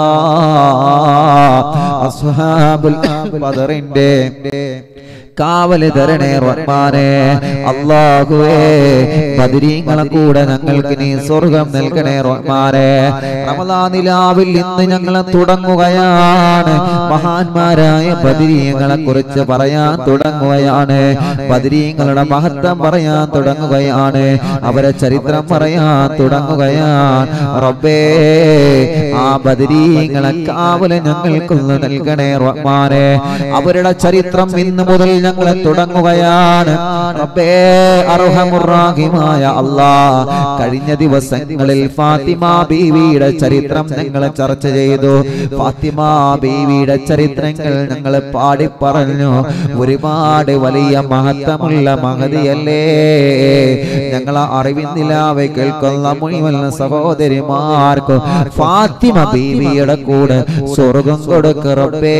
അസുഹാബുൽ ബദറിന്റെ കാവല് തരണേ റഹ്മാനെ അള്ളാഹുവേ ബദരീങ്ങളെ കൂടെ ഞങ്ങൾക്ക് നീ സ്വർഗം നൽകണേ റഹ്മാനെ റമദാനിലാവിൽ ഇന്ന് ഞങ്ങൾ തുടങ്ങുകയാണ് മഹാന്മാരായ ബദരീങ്ങളെ കുറിച്ച് പറയാൻ തുടങ്ങുകയാണ് ബദരീങ്ങളുടെ മഹത്വം പറയാൻ തുടങ്ങുകയാണ് അവരെ ചരിത്രം പറയാൻ തുടങ്ങുകയാണ് റബ്ബേ ആ ബദരീങ്ങളെ കാവല് ഞങ്ങൾക്കൊന്ന് നൽകണേ റഹ്മാനെ അവരുടെ ചരിത്രം ഇന്ന് മുതൽ ഞങ്ങൾ തുടങ്ങുകയാണ് റബ്ബേ അർഹമുറാഹിമായ അല്ലാ കഴിഞ്ഞ ദിവസങ്ങളിൽ ഫാത്തിമ ബീവിയുടെ ചരിത്രം ഞങ്ങൾ ചർച്ച ചെയ്തു ഫാത്തിമ ബീവിയുടെ ചരിത്രങ്ങൾ ഞങ്ങൾ പാടി പറഞ്ഞു ഒരുപാട് വലിയ മഹത്വമുള്ള മഹതിയല്ലേ ഞങ്ങളെ അറിവിന്ദിലാവെ കേൾക്കുന്ന മുഴുവൻ സഹോദരിമാർക്കും ഫാത്തിമ ബീവിയുടെ കൂടെ സ്വർഗം കൊടുക്കറപ്പേ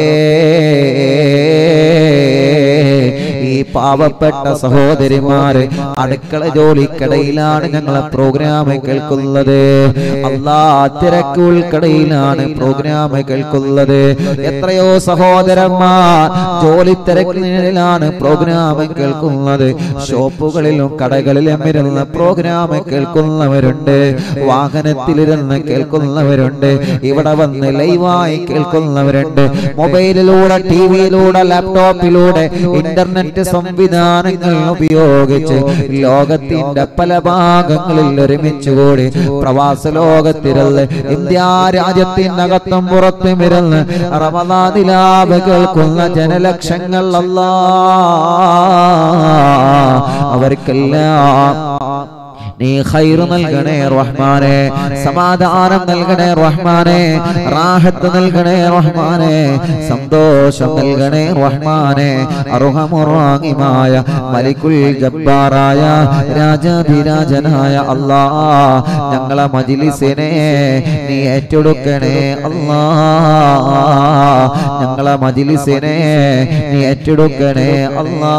ഈ പാവപ്പെട്ട സഹോദരിമാര് അടുക്കള ജോലിക്കടയിലാണ് ഞങ്ങളെ പ്രോഗ്രാം കേൾക്കുന്നത് അല്ലാ തിരക്കുൾക്കടയിലാണ് പ്രോഗ്രാം കേൾക്കുന്നത് എത്രയോ സഹോദരന്മാർ ജോലി തിരക്കിലാണ് പ്രോഗ്രാം കേൾക്കുന്നത് ഷോപ്പുകളിലും കടകളിലും ഇരുന്ന് പ്രോഗ്രാം കേൾക്കുന്നവരുണ്ട് വാഹനത്തിലിരുന്ന് കേൾക്കുന്നവരുണ്ട് ഇവിടെ വന്ന് ലൈവായി കേൾക്കുന്നവരുണ്ട് മൊബൈലിലൂടെ ടി വിയിലൂടെ ലാപ്ടോപ്പിലൂടെ ഇന്റർനെറ്റ് സംവിധാനങ്ങൾ ഉപയോഗിച്ച് ലോകത്തിന്റെ പല ഭാഗങ്ങളിൽ ഒരുമിച്ച് കൂടി പ്രവാസ ലോകത്തിരുന്ന് ഇന്ത്യ രാജ്യത്തിനകത്തും പുറത്തും ഇരുന്ന് റമദാനിലാഭ കേൾക്കുന്ന ജനലക്ഷങ്ങൾ അല്ലാ അവർക്കെല്ലാം നീ ഖൈറ് നൽകണേ റഹ്മാനെ സമാധാനം നൽകണേ റഹ്മാനെ റാഹത്ത് നൽകണേ റഹ്മാനെ സന്തോഷം നൽകണേ റഹ്മാനെ അർഹമുറാഹിമായ മലിക്കുൽ ജബ്ബാറായ രാജാധിരാജനായ അല്ലാ ഞങ്ങളെ മജിലിസിനെ നീ ഏറ്റെടുക്കണേ അല്ലാ ഞങ്ങളെ മജിലിസിനെ നീ ഏറ്റെടുക്കണേ അല്ലാ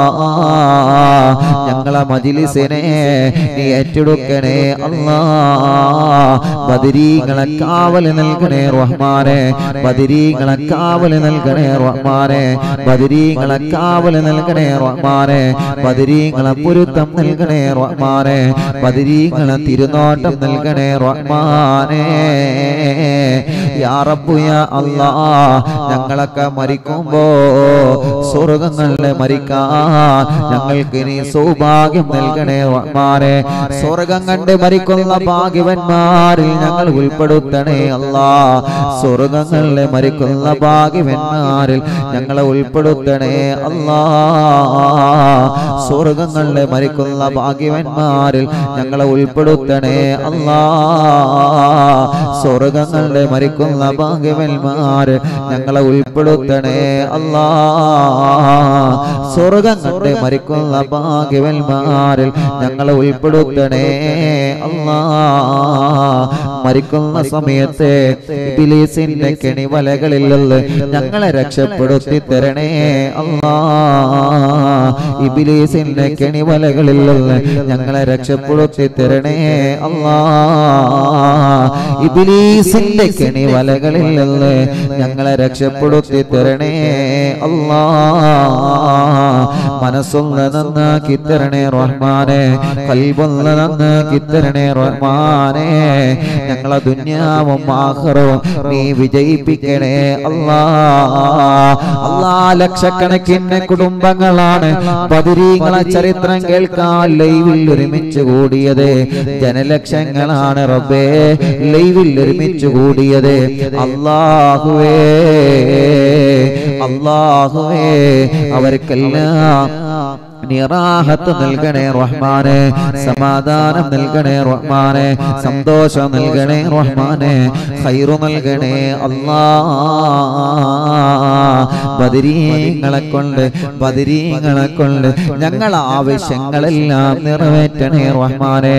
ഞങ്ങളെ മജിലിസിനെ നീ ഏറ്റെടുക്കണേ അല്ലാ ബദരീങ്ങളെ കാവല് നൽകണേ റഹ്മാനെ ബദരീങ്ങളെ കാവല് നൽകണേ റഹ്മാനെ ബദരീങ്ങളെ കാവല് നൽകണേ റഹ്മാനെ ബദരീങ്ങളെ പൊരുത്തം നൽകണേ റഹ്മാനെ ബദരീങ്ങളെ തിരുനോട്ടം നൽകണേ റഹ്മാനെ യാ റബ്ബു യാ അല്ലാ ഞങ്ങളെ ഞങ്ങളൊക്കെ മരിക്കുമ്പോ സ്വർഗങ്ങളിൽ മരിക്കാൻ ഞങ്ങൾക്ക് നീ സൗഭാഗ്യം നൽകണേ റഹ്മാനെ സ്വർഗം കണ്ട് മരിക്കുന്ന ഭാഗ്യവന്മാരിൽ ഞങ്ങൾ ഉൾപ്പെടുത്തണേ അല്ലാ സ്വർഗങ്ങളിൽ മരിക്കുന്ന ഭാഗ്യവന്മാരിൽ ഞങ്ങളെ ഉൾപ്പെടുത്തണേ അല്ലാ സ്വർഗങ്ങളിൽ മരിക്കുന്ന ഭാഗ്യവന്മാരിൽ ഞങ്ങളെ ഉൾപ്പെടുത്തണേ അല്ലാ സ്വർഗങ്ങളുടെ മരിക്കുന്ന ഭാഗ്യവന്മാര് ഞങ്ങളെ ഉൾപ്പെടുത്തണേ അല്ലാ സ്വർഗങ്ങളുടെ മരിക്കുന്ന ഭാഗ്യവന്മാരിൽ ഞങ്ങളെ ഉൾപ്പെടുത്തണേ അല്ലാ മരിക്കുന്ന സമയത്ത് ഇബിലീസിന്റെ കെണിവലകളിൽ നിന്ന് ഞങ്ങളെ രക്ഷപ്പെടുത്തി തരണേ അല്ലാ ഇബിലീസിന്റെ കെണിവലകളിൽ നിന്ന് ഞങ്ങളെ രക്ഷപ്പെടുത്തി തരണേ അല്ലാ ഇബിലീസിന്റെ കെണിവലകളിൽ നിന്ന് ഞങ്ങളെ രക്ഷപ്പെടുത്തി തരണേ അല്ലാ മനസ്സൊന്ന് നന്നാക്കി തരണേ റഹ്മാനെ കൽബൊന്ന് നന്നാക്കി തരണേ റഹ്മാനെ ഞങ്ങളെ ദുന്യാവും ആഹ്റവും നീ വിജയിപ്പിക്കണേ അല്ലാ അല്ലാ ലക്ഷക്കണക്കിന് കുടുംബങ്ങളാണ് ബദരീങ്ങളെ ചരിത്രം കേൾക്കാൻ ലൈവിൽ ഒരുമിച്ച് കൂടിയത് ജനലക്ഷങ്ങളാണ് റബ്ബേ ലൈവിൽ ഒരുമിച്ച് കൂടിയത് അല്ലാഹുവേ അല്ലാഹുവേ അവർക്കെല്ലാം നിറാഹത്ത് നൽകണേ റഹ്മാനെ സമാധാനം നൽകണേ റഹ്മാനെ സന്തോഷം നൽകണേ റഹ്മാനെ ഖൈറു നൽകണേ അല്ലാ ബദരീങ്ങളെ കൊണ്ട് ബദരീങ്ങളെ കൊണ്ട് ഞങ്ങൾ ആവശ്യങ്ങളെല്ലാം നിറവേറ്റണേ റഹ്മാനെ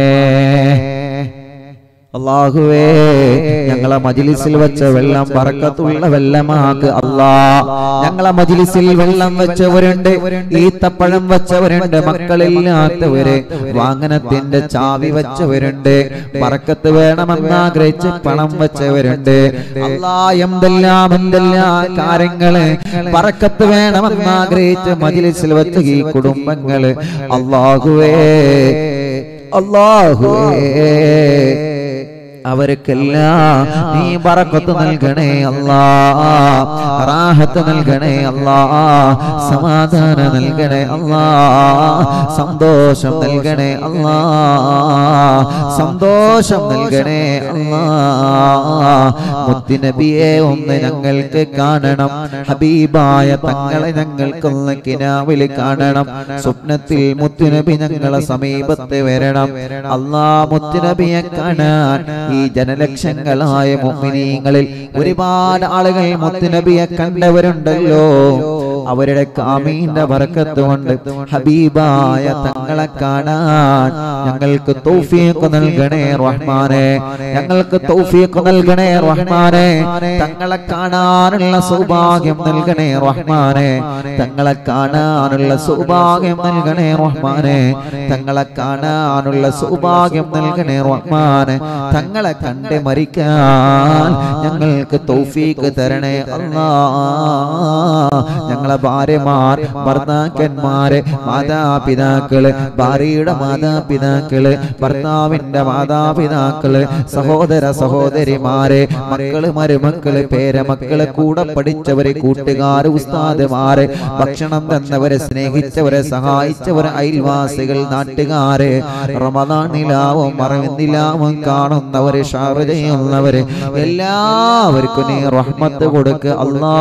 അള്ളാഹുവേ ഞങ്ങളെ മജിലിസിൽ വെച്ച വെള്ളം പറക്കത്തുള്ള വെള്ളമാക്ക് അല്ലാ ഞങ്ങളെ മജിലിസിൽ വെള്ളം വെച്ചവരുണ്ട് ഈത്തപ്പഴം വെച്ചവരുണ്ട് മക്കളില്ലാത്തവര് വാഹനത്തിന്റെ ചാവി വെച്ചവരുണ്ട് പറക്കത്ത് വേണമെന്നാഗ്രഹിച്ച് പണം വെച്ചവരുണ്ട് അല്ലാ എന്തെല്ലാം എന്തെല്ലാം കാര്യങ്ങള് പറക്കത്ത് വേണമെന്നാഗ്രഹിച്ച് മജിലിസിൽ വെച്ച ഈ കുടുംബങ്ങള് അള്ളാഹുവേ അള്ളാഹുവേ അവർക്കെല്ലാം നീ ബറക്കത്ത് നൽകണേ അല്ലാ റാഹത്ത് നൽകണേ അല്ലാ സമാധാനം നൽകണേ അല്ലാ സന്തോഷം നൽകണേ അല്ലാ സന്തോഷം നൽകണേ അല്ലാ മുത്തുനബിയെ ഒന്ന് ഞങ്ങൾക്ക് കാണണം ഹബീബായ തങ്ങളെ ഞങ്ങൾക്കൊന്ന് കിനാവിൽ കാണണം സ്വപ്നത്തിൽ മുത്തുനബി ഞങ്ങളെ സമീപത്ത് വരണം അല്ലാ മുത്തുനബിയെ കാണാൻ ഈ ജനലക്ഷങ്ങളായ മുഅ്മിനീങ്ങളിൽ ഒരുപാട് ആളുകൾ മുത്തുനബിയെ കണ്ടവരുണ്ടല്ലോ അവരുടെ കാമീന്റെ ബർക്കത്ത് കൊണ്ട് ഹബീബായ തങ്ങളെ കാണാൻ ഞങ്ങൾക്ക് തൗഫീഖ് നൽകണേ റഹ്മാനെ ഞങ്ങൾക്ക് തൗഫീഖ് നൽകണേ റഹ്മാനെ തങ്ങളെ കാണാനുള്ള സൗഭാഗ്യം നൽകണേ റഹ്മാനെ തങ്ങളെ കാണാനുള്ള സൗഭാഗ്യം നൽകണേ റഹ്മാനെ തങ്ങളെ കാണാനുള്ള സൗഭാഗ്യം നൽകണേ റഹ്മാനെ തങ്ങളെ കണ്ട് മരിക്കാൻ ഞങ്ങൾക്ക് തൗഫീഖ് തരണേ അല്ലാ ഞങ്ങളെ ഭാര്യമാർ ഭർത്താക്കന്മാര് മാതാപിതാക്കള് ഭാര്യയുടെ മാതാപിതാക്കള് ഭർത്താവിന്റെ മാതാപിതാക്കള് സഹോദര സഹോദരിമാരെ മക്കള് മരുമക്കള് പേരമക്കള് കൂടെ പഠിച്ചവര് കൂട്ടുകാര് ഉസ്താദുമാര് ഭക്ഷണം തന്നവരെ സ്നേഹിച്ചവരെ സഹായിച്ചവരെ അയൽവാസികൾ നാട്ടുകാര് റമദാനിലാവും മറവിന്ദിലാവും കാണുന്നവര് ഷാറ് ചെയ്യുന്നവര് എല്ലാവർക്കും നീ റഹ്മത്ത് കൊടുക്ക് അല്ലാ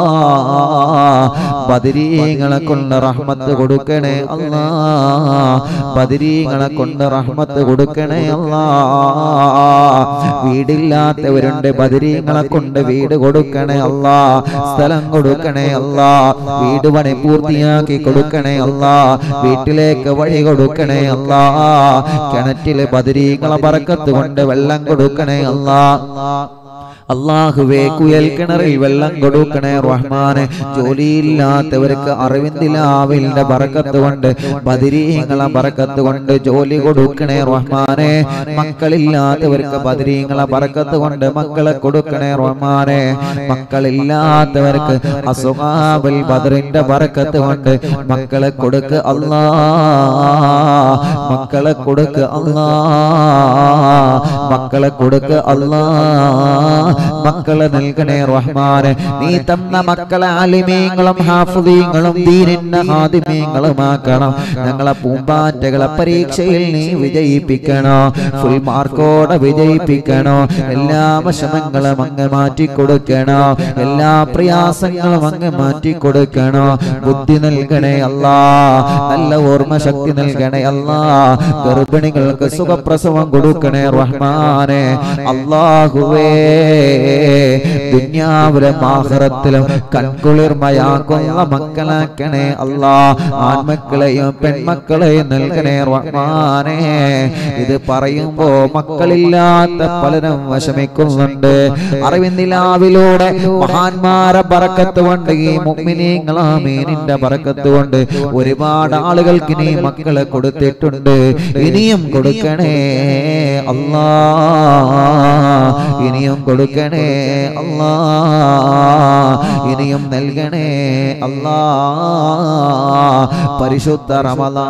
ബദരീങ്ങളെ കൊണ്ട് റഹ്മത്ത് കൊടുക്കണേ അല്ലാ ബദരീങ്ങളെ കൊണ്ട് റഹ്മത്ത് കൊടുക്കണേ അല്ലാ വീടില്ലാത്തവരുണ്ട് ബദരീങ്ങളെ കൊണ്ട് വീട് കൊടുക്കണേ അല്ലാ സ്ഥലം കൊടുക്കണേ അല്ലാ വീട് പണി പൂർത്തിയാക്കി കൊടുക്കണേ അല്ലാ വീട്ടിലേക്ക് വഴി കൊടുക്കണേ അല്ലാ കിണറ്റില് ബദരീങ്ങളെ പറക്കത്ത് കൊണ്ട് വെള്ളം കൊടുക്കണേ അല്ലാ അള്ളാഹുവേ കുയൽ കിണറിൽ വെള്ളം കൊടുക്കണേ റഹ്മാനെ ജോലിയില്ലാത്തവർക്ക് അറിവിന്ദിലാവിന്റെ ബറക്കത്ത് കൊണ്ട് ബദിരീങ്ങളെ ബറക്കത്ത് കൊണ്ട് ജോലി കൊടുക്കണേ റഹ്മാനെ മക്കളില്ലാത്തവർക്ക് ബദിരീങ്ങളെ ബറക്കത്ത് കൊണ്ട് മക്കളെ കൊടുക്കണേ റഹ്മാനെ മക്കളില്ലാത്തവർക്ക് അസുഖാബിൽ ബദറിന്റെ ബറക്കത്ത് കൊണ്ട് മക്കളെ കൊടുക്ക് അല്ലാ മക്കളെ കൊടുക്ക് അല്ലാ മക്കളെ കൊടുക്ക് അല്ലാ മക്കളെ നൽകണേ റഹ്മാനെ നീ തന്ന മക്കളെ ആലിമീങ്ങളും ഹാഫുദീങ്ങളും ദീനിന്റെ ഹാദിമീങ്ങളുമാക്കണം ഞങ്ങളെ പൂമ്പാറ്റകളെ പരീക്ഷയിൽ നീ വിജയിപ്പിക്കണോ ഫുൾ മാർക്കോടെ വിജയിപ്പിക്കണോ എല്ലാ വിഷമങ്ങളും അങ്ങ് മാറ്റി കൊടുക്കണോ എല്ലാ പ്രയാസങ്ങളും അങ്ങ് മാറ്റി കൊടുക്കണോ ബുദ്ധി നൽകണേ അല്ലാ നല്ല ഓർമ്മ ശക്തി നൽകണേ അല്ലാ ഗർഭിണികൾക്ക് സുഖപ്രസവം കൊടുക്കണേ റഹ്മാനെ അള്ളാഹുവേ ദുന്യാവിലും ആഹ്റത്തിലും കൺകുളിർമയാക്കുന്ന മക്കളാക്കണേ അല്ലാ ആൺമക്കളെയും പെൺമക്കളെയും നൽകണേ റഹ്മാനെ ഇത് പറയുമ്പോ മക്കളില്ലാത്ത പലരും വിഷമിക്കുന്നുണ്ട് അറിവിന്ദിലാവിലൂടെ മഹാന്മാരെ ബറക്കത്ത് കൊണ്ട് ഈ മുഅ്മിനീങ്ങളാമീനിന്റെ ബറക്കത്ത് കൊണ്ട് ഒരുപാട് ആളുകൾക്ക് നീ മക്കളെ കൊടുത്തിട്ടുണ്ട് ഇനിയും കൊടുക്കണേ അല്ലാ ഇനിയും കൊടുക്കണേ അല്ലാ ഇനിയും നൽകണേ അല്ലാ പരിശുദ്ധ റമദാ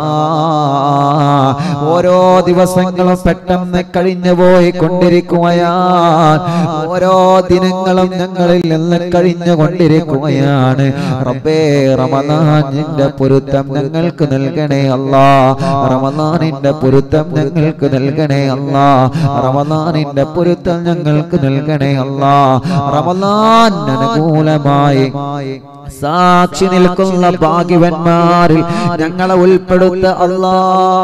ഓരോ ദിവസങ്ങളും പെട്ടെന്ന് കഴിഞ്ഞു പോയി കൊണ്ടിരിക്കുകയാണ് ഓരോ ദിനങ്ങളും ഞങ്ങളിൽ നിന്ന് കഴിഞ്ഞു കൊണ്ടിരിക്കുകയാണ് റബ്ബേ റമദാനിന്റെ പൊരുത്തം ഞങ്ങൾക്ക് നൽകണേ അല്ലാ റമദാനിന്റെ പൊരുത്തം ഞങ്ങൾക്ക് നൽകണേ അല്ലാ റമദാനിന്റെ പൊരുത്തം ഞങ്ങൾക്ക് നൽകണേ അല്ലാ റമദാൻ അനുകൂലമായി സാക്ഷി നിൽക്കുന്ന ഭാഗ്യവന്മാരിൽ ഞങ്ങളെ ഉൾപ്പെടുത്ത അല്ലാ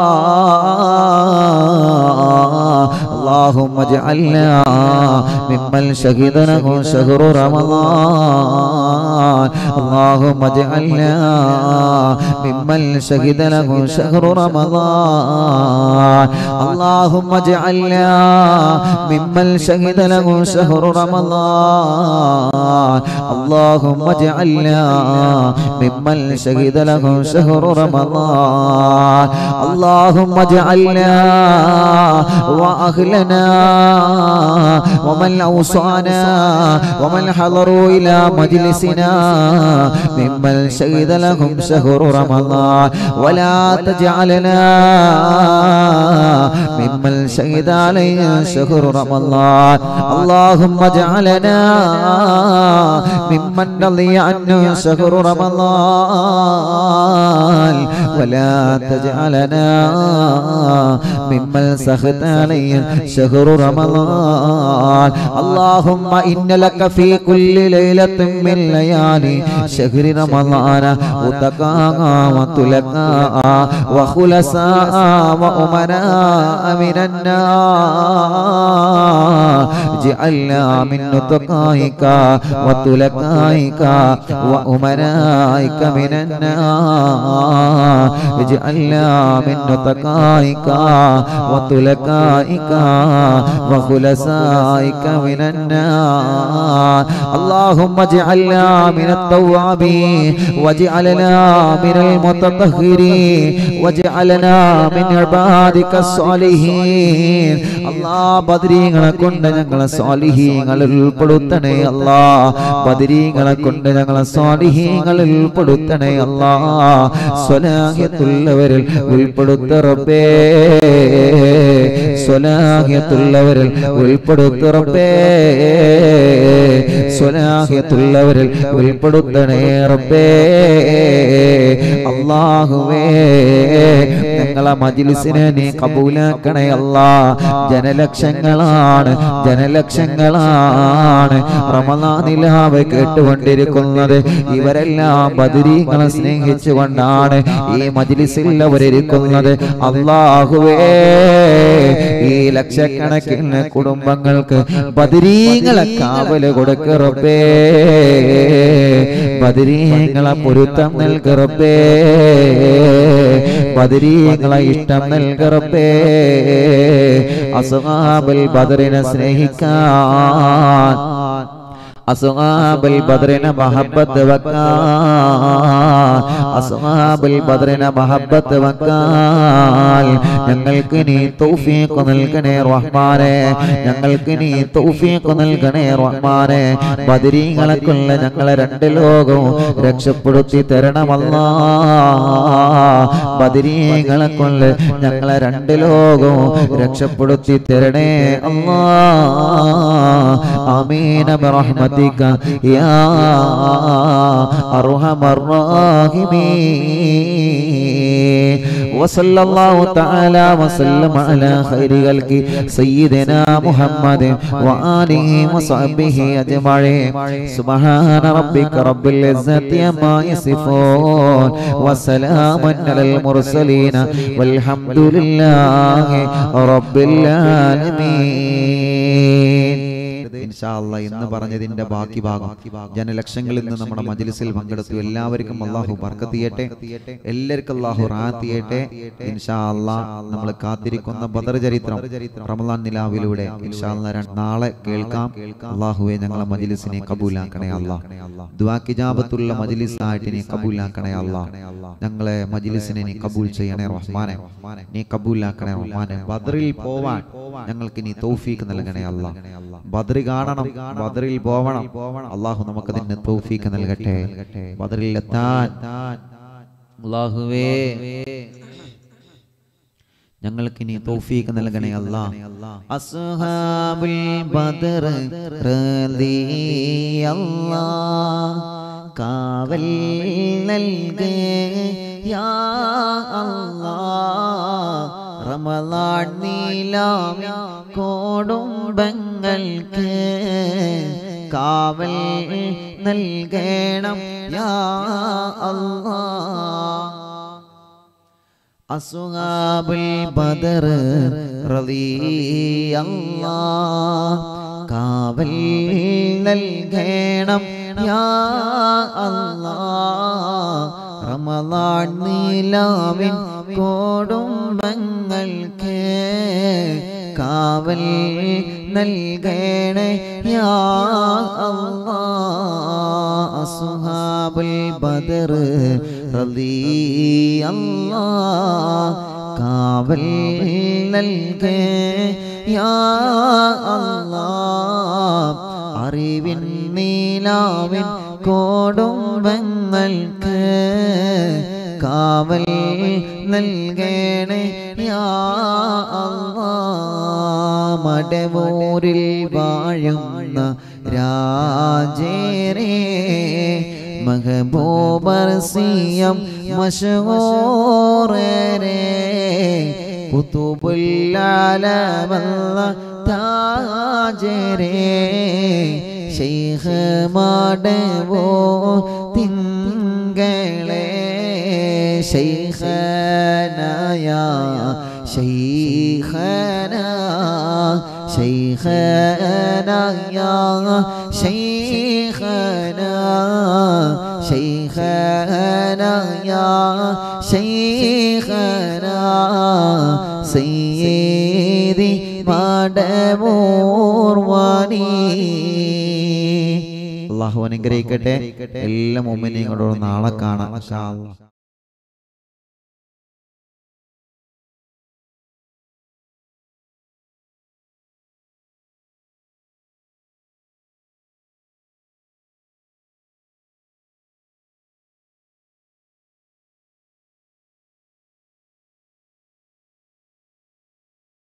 اللهم اجعلنا ممن شهد له شهر رمضان اللهم اجعلنا ممن شهد له شهر رمضان اللهم اجعلنا ممن شهد له شهر رمضان اللهم اجعلنا ممن شهد له شهر رمضان اللهم اجعلنا وأهلنا ومن أوصانا ومن حضروا إلى مجلسنا ممن شهد لهم شهر رمضان ولا تجعلنا ممن شهد علينا شهر رمضان اللهم اجعلنا ممن رضي عنه شهر رمضان ولا تجعلنا ممن سخط عليه شهر رمضان اللهم إن لك في كل ليلة من ليالي شهر رمضان وتقاء وتلقاء وخلصاء وأمناء من النار جعلنا من نتقائك وتلقائك وأمنائك من النار اجعلنا من نتقائك وتلقائك وخلصائك من النار اللهم اجعلنا من التوابين واجعلنا من المتطهرين واجعلنا من عبادك الصالحين അല്ലാ ബദരീങ്ങളെ കൊണ്ട് ഞങ്ങളെ സ്വാലിഹീങ്ങളിൽ ഉൾപ്പെടുത്തണേ അല്ലാ ബദരീങ്ങളെ കൊണ്ട് ഞങ്ങളെ സ്വാലിഹീങ്ങളിൽ ഉൾപ്പെടുത്തണേ അല്ലാ സ്വലാഹ്യത്തുള്ളവരിൽ ഉൾപ്പെടുത്ത റബ്ബേ സ്വലാഹ്യത്തുള്ളവരിൽ ഉൾപ്പെടുത്ത റബ്ബേ സ്വലാഹ്യത്തുള്ളവരിൽ ഉൾപ്പെടുത്തണേ റബ്ബേ അള്ളാഹുവേ ഞങ്ങളെ മജിലിസിനെ നീ കബൂലാക്കണേ അല്ലാ ജനലക്ഷങ്ങളാണ് ജനലക്ഷങ്ങളാണ് റമദാനിലാവ് കേട്ടുകൊണ്ടിരിക്കുന്നത് ഇവരെല്ലാം ബദരീങ്ങളെ സ്നേഹിച്ചുകൊണ്ടാണ് ഈ മജിലിസിൽ അവരിയ്ക്കുന്നത് അള്ളാഹുവേ ഈ ലക്ഷക്കണക്കിന് കുടുംബങ്ങൾക്ക് ബദരീങ്ങളെ കാവല് കൊടുക്കറപ്പേ ബദരീങ്ങളെ പൊരുത്തം നൽകറപ്പേ ബദരീങ്ങളെ ഇഷ്ടം നൽകറപ്പേ അസുഹാബിൽ ബദറിനെ സ്നേഹിക്കാൻ അസുഹാബുൽ ബദ്രിന മഹബത്ത് വക്കാൻ അസുഹാബുൽ ബദ്രിന മഹബത്ത് വക്കാൻ ഞങ്ങൾക്ക് നീ തൗഫീഖ് നൽകണേ റഹ്മാനെ ഞങ്ങൾക്ക് നീ തൗഫീഖ് നൽകണേ റഹ്മാനെ ബദരീങ്ങളെ കൊള്ള ഞങ്ങളെ രണ്ട് ലോകവും രക്ഷപ്പെടുത്തി തരണമല്ലാ ബദരീങ്ങളെ കൊണ്ട് ഞങ്ങളെ രണ്ട് ലോകവും രക്ഷപ്പെടുത്തി തരണേ അല്ലാ ആമീന ബിറഹ്മതിക യാ അർഹമർ റഹീമീൻ وصلى الله تعالى وسلم على خير خلق سيدنا محمد وآله وصحبه أجمعين سبحان ربك رب العزة عما يصفون وسلام على المرسلين والحمد لله رب العالمين ഇൻഷാ അല്ലാ എന്ന് പറഞ്ഞതിന്റെ ബാക്കി ഭാഗം ജനലക്ഷങ്ങളിൽ നിന്ന് നമ്മുടെ മജ്ലിസിൽ പങ്കെടുത്തു എല്ലാവർക്കും അള്ളാഹു ബർക്കത്ത് ചെയ്യട്ടെ എല്ലാവർക്കും അള്ളാഹു റാത്ത് ചെയ്യട്ടെ ഇൻഷാ അല്ലാ നമ്മൾ കാത്തിരിക്കുന്ന ബദർ ചരിത്രം റമദാൻ നിലാവിലൂടെ ഇൻഷാ അല്ലാ ര- നാളെ കേൾക്കാം അള്ളാഹുവെ ഞങ്ങളെ മജ്ലിസിനെ കബൂലാക്കണേ അല്ലാ ദുആക്കിജാബത്തുള്ള മജ്ലിസായിട്ട് നീ കബൂലാക്കണേ അല്ലാ ഞങ്ങളെ മജ്ലിസിനെ നീ കബൂൽ ചെയ്യണേ റഹ്മാനെ നീ കബൂലാക്കണേ റഹ്മാനെ ബദറിൽ പോവാൻ ഞങ്ങൾക്ക് നീ തൗഫീഖ് നൽകണേ അല്ലാ ബദറി കാണണം ബദറിൽ പോവണം അള്ളാഹു നമുക്കതിന് തൗഫീഖ് നൽകട്ടെ ബദറിൽ എത്താൻ അള്ളാഹുവേ ഞങ്ങൾക്ക് നീ തൗഫീഖ് നൽകണേ അല്ലാ അസ്ഹാബുൽ ബദർ റളിയല്ലാ കാവൽ നൽകേ യാ അല്ലാ റമളാൻ നീലാമി കോടുംബങ്ങൾക്ക് കാവൽ നൽകണം യാ അല്ലാ അസുഹാബുൽ ബദർ റളിയല്ലാ കാവൽ നൽകണം യാ അല്ലാ റമളാൻ നീലാവിൻ കോടുംബങ്ങൾക്ക് കാവൽ നൽകണേ യാ അല്ലാ അസുഹാബുൽ ബദർ റളിയല്ലാ കാവൽ നൽകേ യാ അല്ലാ അറിവിൻ നീലാവിൻ കോടുംബങ്ങൾക്ക് കാവൽ നൽകണേ യാ അല്ലാ മടവൂരിൽ വാഴുന്ന രാജേരേ മഹബൂബർ സിയം മഷഹൂറേ കുത്തുബുല്ലാലമല്ല താജരേ ശൈഖ് മാടവോ തിങ്കളേ ശൈഖനായ ശൈഖന ശൈഖനായ ശൈഖന ശൈഖനായ ശൈഖന സയ്യിദി മാടമൂർവാനി അള്ളാഹു അനുഗ്രഹിക്കട്ടെ എല്ലാ മുമ്പിനെയും കൊണ്ടുള്ള നാളെ കാണാം ഇൻഷാ അല്ലാ.